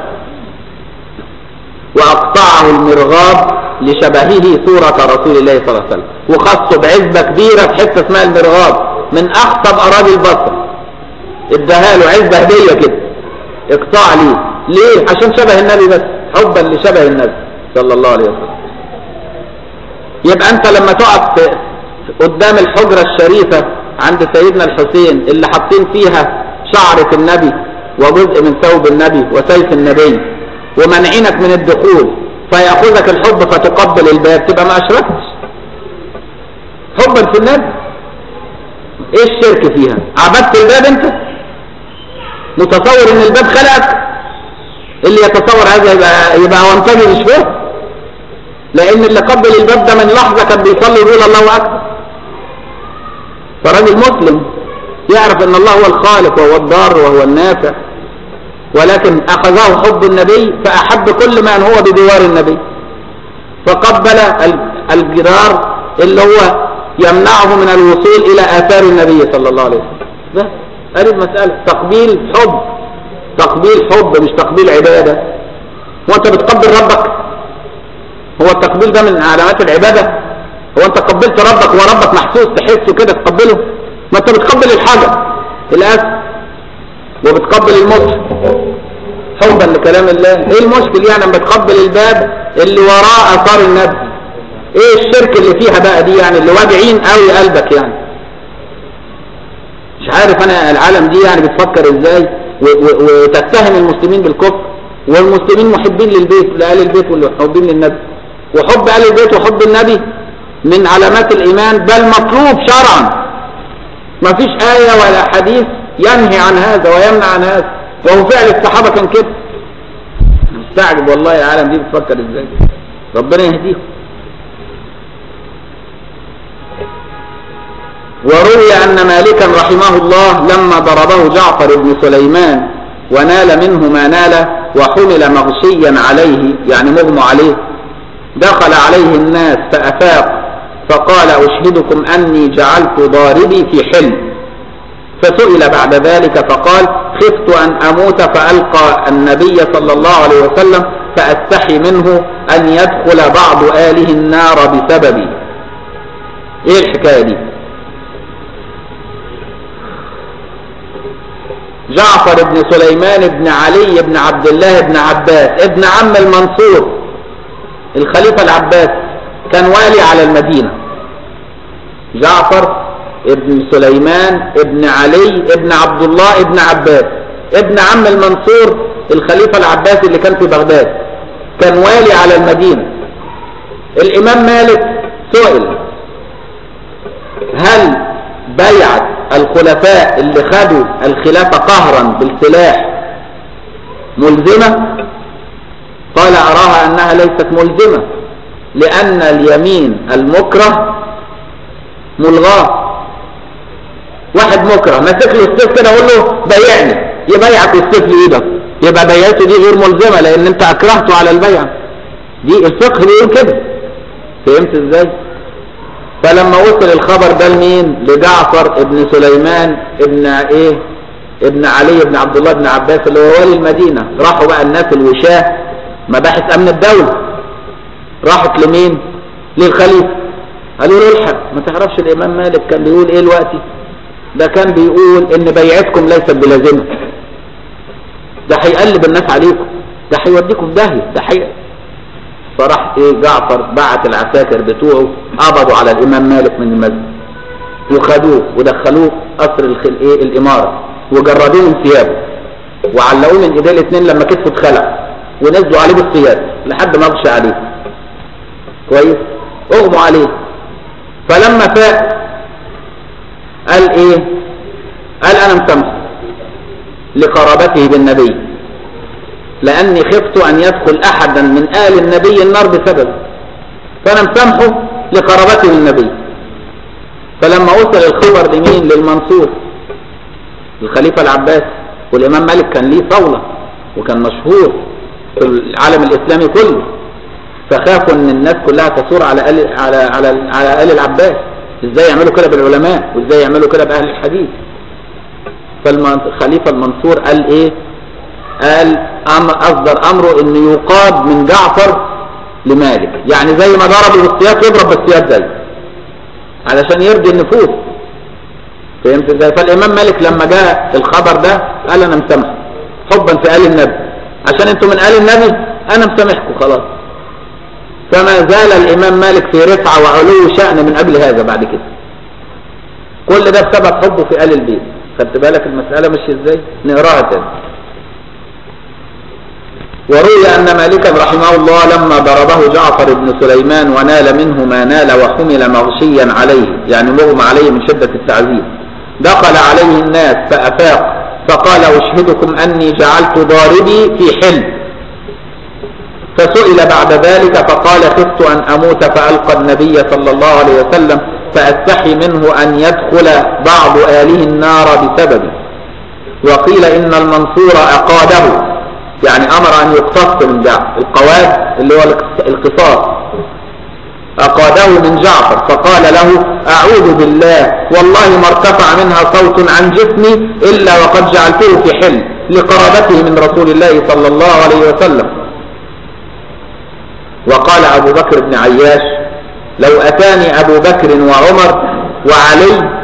وأقطعه المرغاب لشبهه صورة رسول الله صلى الله عليه وسلم وخصه بعزبة كبيرة في حتة اسمها المرغاب من أخطب أراضي البصر اداها له عزبة هدية كده اقطاع ليه ليه عشان شبه النبي بس حبا لشبه النبي صلى الله عليه وسلم يبقى انت لما تقف قدام الحجرة الشريفة عند سيدنا الحسين اللي حاطين فيها شعرة النبي وجزء من ثوب النبي وسيف النبي ومنعينك من الدخول فيأخذك الحب فتقبل الباب تبقى ما أشركتش حبا في النبي ايه الشرك فيها عبدت الباب انت متصور ان الباب خلقك اللي يتصور هذا يبقى يبقى وانتمي مش فاهم لان اللي قبل الباب ده من لحظه كان بيصلي يقول الله اكبر فراجل مسلم يعرف ان الله هو الخالق وهو الضار وهو النافع ولكن اخذه حب النبي فاحب كل من هو بجوار النبي فقبل الجدار اللي هو يمنعه من الوصول الى اثار النبي صلى الله عليه وسلم بس هذه المسألة تقبيل حب تقبيل حب مش تقبيل عبادة وانت بتقبل ربك هو التقبيل ده من علامات العبادة هو انت قبلت ربك هو ربك محسوس تحسه كده تقبله ما انت بتقبل الحجر الاسد وبتقبل المصحف حبا لكلام الله ايه المشكل يعني لما بتقبل الباب اللي وراه اثار النبي ايه الشرك اللي فيها بقى دي يعني اللي واجعين قوي قلبك يعني مش عارف انا العالم دي يعني بتفكر ازاي وتتهم المسلمين بالكفر والمسلمين محبين للبيت لآل البيت واللي محبين للنبي وحب آل البيت وحب النبي من علامات الإيمان بل مطلوب شرعا ما فيش آية ولا حديث ينهي عن هذا ويمنع عن هذا وهو فعل الصحابة كان كده مستعجب والله العالم دي بتفكر ازاي ربنا يهديهم وروي أن مالكا رحمه الله لما ضربه جعفر بن سليمان ونال منه ما نال وحمل مغشيا عليه يعني مغمى عليه دخل عليه الناس فأفاق فقال أشهدكم أني جعلت ضاربي في حلم فسئل بعد ذلك فقال خفت أن أموت فألقى النبي صلى الله عليه وسلم فأستحي منه أن يدخل بعض آله النار بسببي ايه الحكاية دي جعفر بن سليمان بن علي بن عبد الله بن عباس ابن عم المنصور الخليفة العباس كان والي على المدينة جعفر ابن سليمان ابن علي ابن عبد الله ابن عباس ابن عم المنصور الخليفة العباسي اللي كان في بغداد كان والي على المدينة الإمام مالك سئل هل بيعة الخلفاء اللي خدوا الخلافة قهرا بالسلاح ملزمة قال أراها أنها ليست ملزمة لأن اليمين المكره ملغاه واحد مكره مسك له السيف كده اقول له بيعني يبيعك السيف لايدك يبقى بيعته دي غير ملزمه لان انت اكرهته على البيعه دي الفقه بيقول كده فهمت ازاي فلما وصل الخبر ده لمين لجعفر ابن سليمان ابن ايه ابن علي ابن عبد الله بن عباس اللي هو والي المدينه راحوا بقى الناس الوشاه مباحث امن الدوله راحت لمين للخليفه قالوا له الحق ما تعرفش الامام مالك كان بيقول ايه دلوقتي ده كان بيقول ان بيعتكم ليست بلازمه ده هيقلب الناس عليكم ده هيوديكم في داهيه ده حي... فراح ايه جعفر بعت العساكر بتوعه قبضوا على الامام مالك من المسجد وخدوه ودخلوه قصر الخل... ايه الاماره وجردوه من ثيابه وعلقوه من ايديه الاثنين لما كتفه اتخلع ونزلوا عليه بالثياب لحد ما غشى عليه كويس اغموا عليه فلما فاق قال ايه قال انا مسامحه لقرابته بالنبي لاني خفت ان يدخل احدا من ال النبي النار بسببه فانا مسامحه لقرابته بالنبي فلما وصل الخبر لمين للمنصور الخليفة العباس والامام مالك كان ليه صولة وكان مشهور في العالم الاسلامي كله فخافوا ان الناس كلها تصور على آل على على على آل العباس ازاي يعملوا كده بالعلماء وازاي يعملوا كده باهل الحديث فالخليفة المنصور قال ايه قال أم اصدر امره انه يقاد من جعفر لمالك يعني زي ما ضربوا بالسياط يضرب بالسياط زي علشان يرضي النفوس فهمت ازاي فالامام مالك لما جاء الخبر ده قال انا مسامحه حبا في ال النبي عشان انتم من ال النبي انا مسامحكم خلاص فما زال الامام مالك في رفعه وعلو شأن من قبل هذا بعد كده كل ده بسبب حبه في ال البيت خدت بالك المسألة مش ازاي نقراها تاني وروي أن مالكا رحمه الله لما ضربه جعفر بن سليمان ونال منه ما نال وحمل مغشيا عليه يعني مغمى عليه من شدة التعذيب دخل عليه الناس فأفاق فقال أشهدكم أني جعلت ضاربي في حلم فسئل بعد ذلك فقال خفت أن أموت فألقى النبي صلى الله عليه وسلم فأستحي منه أن يدخل بعض آله النار بسببه وقيل إن المنصور أقاده يعني أمر أن يقتص من جعفر القواد اللي هو القصاص أقاده من جعفر فقال له أعوذ بالله والله ما ارتفع منها صوت عن جسمي إلا وقد جعلته في حل لقرابته من رسول الله صلى الله عليه وسلم وقال أبو بكر بن عياش لو أتاني أبو بكر وعمر وعلي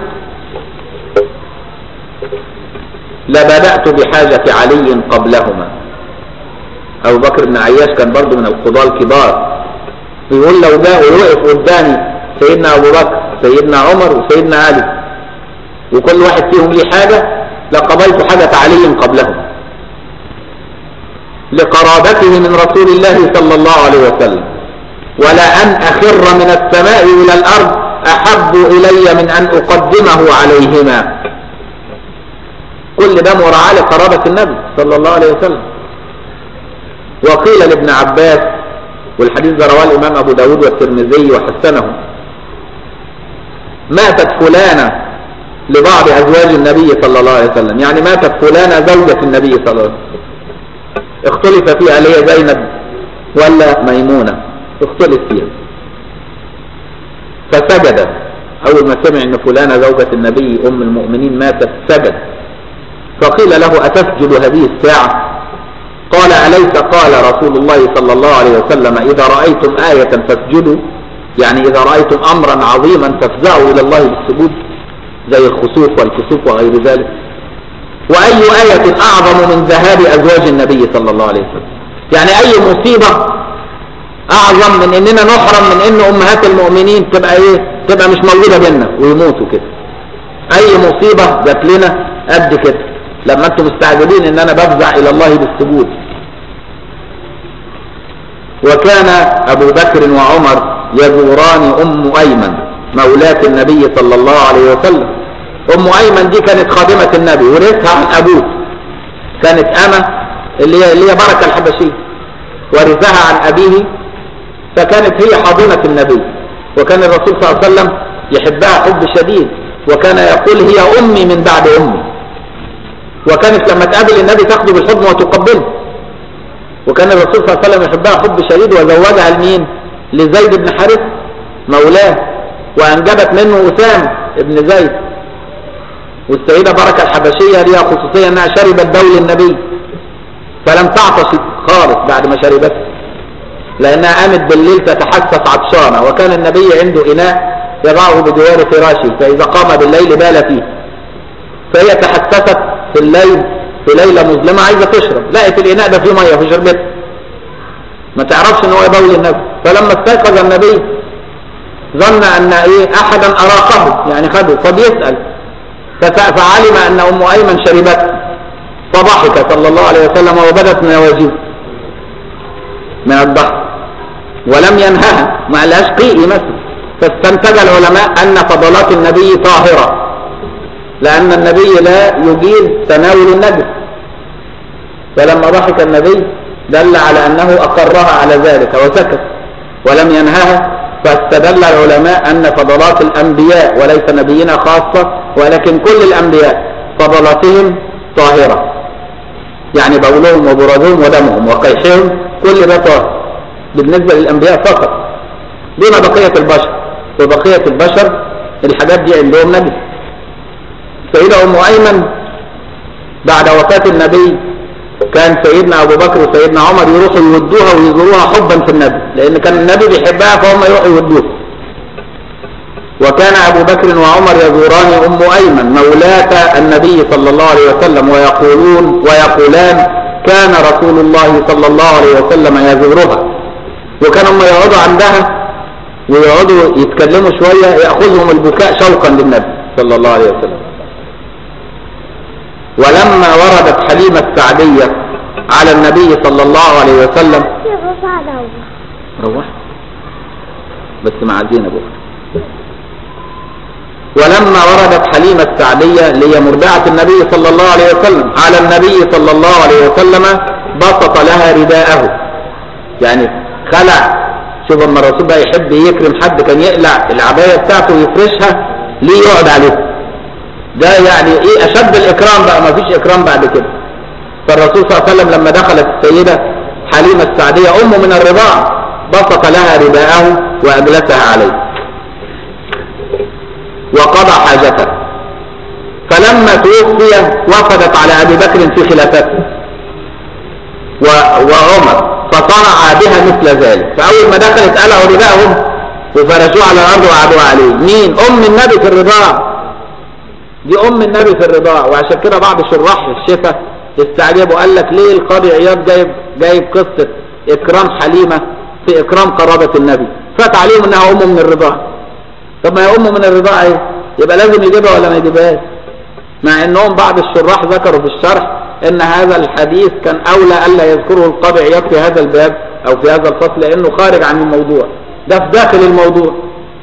لبدأت بحاجة علي قبلهما أبو بكر بن عياش كان برضو من القضاة الكبار بيقول لو جاء ووقف قدامي سيدنا أبو بكر سيدنا عمر وسيدنا علي وكل واحد فيهم ليه حاجة لقضيت حاجة علي قبلهم لقرابته من رسول الله صلى الله عليه وسلم ولا أن أخر من السماء إلى الأرض أحب إلي من أن أقدمه عليهما كل ده مراعاة لقرابة النبي صلى الله عليه وسلم وقيل لابن عباس والحديث ده رواه الإمام أبو داود والترمذي وحسنه ماتت فلانة لبعض أزواج النبي صلى الله عليه وسلم يعني ماتت فلانة زوجة النبي صلى الله عليه وسلم اختلف فيها هل هي زينب ولا ميمونة اختلف فيها فسجد أول ما سمع أن فلانة زوجة النبي أم المؤمنين ماتت سجد فقيل له أتسجد هذه الساعة قال أليس قال رسول الله صلى الله عليه وسلم إذا رأيتم آية فاسجدوا يعني إذا رأيتم أمرا عظيما فافزعوا إلى الله بالسجود زي الخسوف والكسوف وغير ذلك وأي آية أعظم من ذهاب أزواج النبي صلى الله عليه وسلم يعني أي مصيبة أعظم من إننا نحرم من إن أمهات المؤمنين تبقى إيه تبقى مش موجودة بينا ويموتوا كده أي مصيبة جات لنا قد كده لما أنتم مستعجلين إن أنا بفزع إلى الله بالسجود وكان أبو بكر وعمر يزوران أم أيمن مولاة النبي صلى الله عليه وسلم أم أيمن دي كانت خادمة النبي ورثها عن أبوه كانت أمة اللي هي, اللي هي بركة الحبشية ورثها عن أبيه فكانت هي حاضنة النبي وكان الرسول صلى الله عليه وسلم يحبها حب شديد وكان يقول هي أمي من بعد أمي وكانت لما تقابل النبي تاخده بالحضن وتقبله وكان الرسول صلى الله عليه وسلم يحبها حب شديد وزوجها لمين لزيد بن حارث مولاه وأنجبت منه أسامة ابن زيد والسيدة بركة الحبشية ليها خصوصية أنها شربت بول النبي فلم تعطش خالص بعد ما شربته لأنها قامت بالليل تتحسس عطشانة وكان النبي عنده إناء يضعه بجوار فراشه فإذا قام بالليل بال فيه فهي تحسست في الليل في ليلة مظلمة عايزة تشرب لقت الإناء ده فيه مية فشربته ما تعرفش ان هو يبول النبي فلما استيقظ النبي ظن ان ايه احدا اراقه يعني خده فبيسأل فعلم ان ام ايمن شربته فضحك صلى الله عليه وسلم وبدت نواجذه من الضحك ولم ينهها ما قالهاش قيئي مثلا فاستنتج العلماء ان فضلات النبي طاهرة لان النبي لا يجيز تناول النجس فلما ضحك النبي دل على انه اقرها على ذلك وسكت ولم ينهها فاستدل العلماء ان فضلات الانبياء وليس نبينا خاصة ولكن كل الانبياء فضلاتهم طاهرة يعني بولهم وبرازهم ودمهم وقيحهم كل ده طاهر بالنسبة للانبياء فقط دون بقية البشر وبقية البشر الحاجات دي عندهم نجس سيدة ام ايمن بعد وفاة النبي كان سيدنا ابو بكر وسيدنا عمر يروحوا يودوها ويزوروها حبا في النبي لان كان النبي بيحبها فهم يروحوا يودوها وكان ابو بكر وعمر يزوران ام ايمن مولاة النبي صلى الله عليه وسلم ويقولون ويقولان كان رسول الله صلى الله عليه وسلم يزورها وكان هم يقعدوا عندها ويقعدوا يتكلموا شوية يأخذهم البكاء شوقا للنبي صلى الله عليه وسلم ولما وردت حليمة السعدية على النبي صلى الله عليه وسلم روح بس مع زينة بكرة ولما وردت حليمة السعدية لهي مرضعة النبي صلى الله عليه وسلم على النبي صلى الله عليه وسلم بسط لها رداءه يعني خلع شوف اما الرسول بقى يحب يكرم حد كان يقلع العبايه بتاعته ويفرشها ليه يقعد عليها ده يعني ايه اشد الاكرام بقى ما فيش اكرام بعد كده فالرسول صلى الله عليه وسلم لما دخلت السيده حليمه السعديه امه من الرضاعه بسط لها رداءه واجلسها عليه وقضى حاجته فلما توفي وفدت على ابي بكر في خلافته و- وعمر فصنع بها مثل ذلك فاول ما دخلت قلعوا رداءهم وفرشوه على الارض وقعدوا عليه مين ام النبي في الرضاعه دي ام النبي في الرضاعه وعشان كده بعض شراح الشفا استعجبوا قال لك ليه القاضي عياض جايب جايب قصه اكرام حليمه في اكرام قرابه النبي فات عليهم انها ام من الرضاعه طب ما هي ام من الرضاعه ايه يبقى لازم يجيبها ولا ما يجيبهاش مع انهم بعض الشراح ذكروا في الشرح ان هذا الحديث كان اولى الا يذكره القاضي عياض في هذا الباب او في هذا الفصل لانه خارج عن الموضوع ده في داخل الموضوع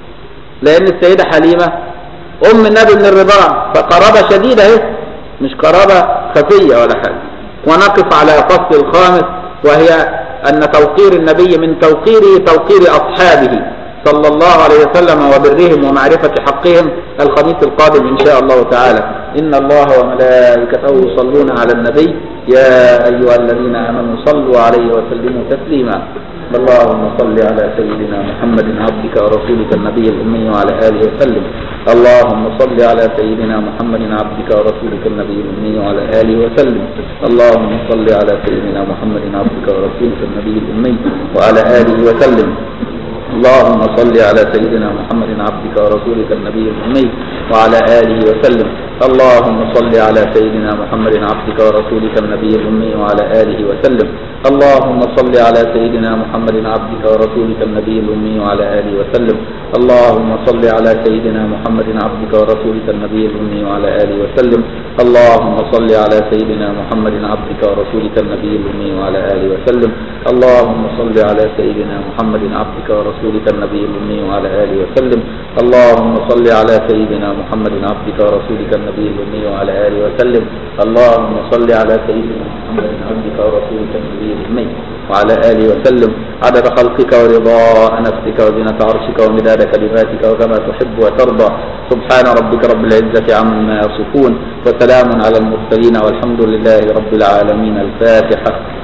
لان السيده حليمه ام النبي من الرضاعه فقرابه شديده اهي مش قرابه خفيه ولا حاجه ونقف على فصل الخامس وهي ان توقير النبي من توقيره توقير اصحابه صلى الله عليه وسلم وبرهم ومعرفة حقهم الخميس القادم إن شاء الله تعالى إن الله وملائكته يصلون على النبي يا أيها الذين آمنوا صلوا عليه وسلموا تسليما اللهم صل على سيدنا محمد عبدك ورسولك النبي الأمي وعلى آله وسلم اللهم صل على سيدنا محمد عبدك ورسولك النبي الأمي وعلى آله وسلم اللهم صل على سيدنا محمد عبدك ورسولك النبي الأمي وعلى آله وسلم اللهم صل على سيدنا محمد عبدك ورسولك النبي الأمي وعلى آله وسلم اللهم صل على سيدنا محمد عبدك ورسولك النبي الأمي وعلى آله وسلم اللهم صل على سيدنا محمد عبدك ورسولك النبي الأمي وعلى آله وسلم اللهم صل على سيدنا محمد عبدك ورسولك النبي الأمي وعلى آله وسلم اللهم صل على سيدنا محمد عبدك ورسولك النبي الأمي وعلى آله وسلم اللهم صل على سيدنا محمد عبدك ورسولك النبي الأمي وعلى آله وسلم اللهم صل على سيدنا محمد عبدك ورسولك النبي الأمي وعلى آله وسلم اللهم صل على سيدنا محمد عبدك ورسولك النبي الأمي وعلى آله وسلم عدد خلقك ورضاء نفسك وزنة عرشك ومداد كلماتك وكما تحب وترضى سبحان ربك رب العزة عما يصفون وسلام على المرسلين والحمد لله رب العالمين الفاتحة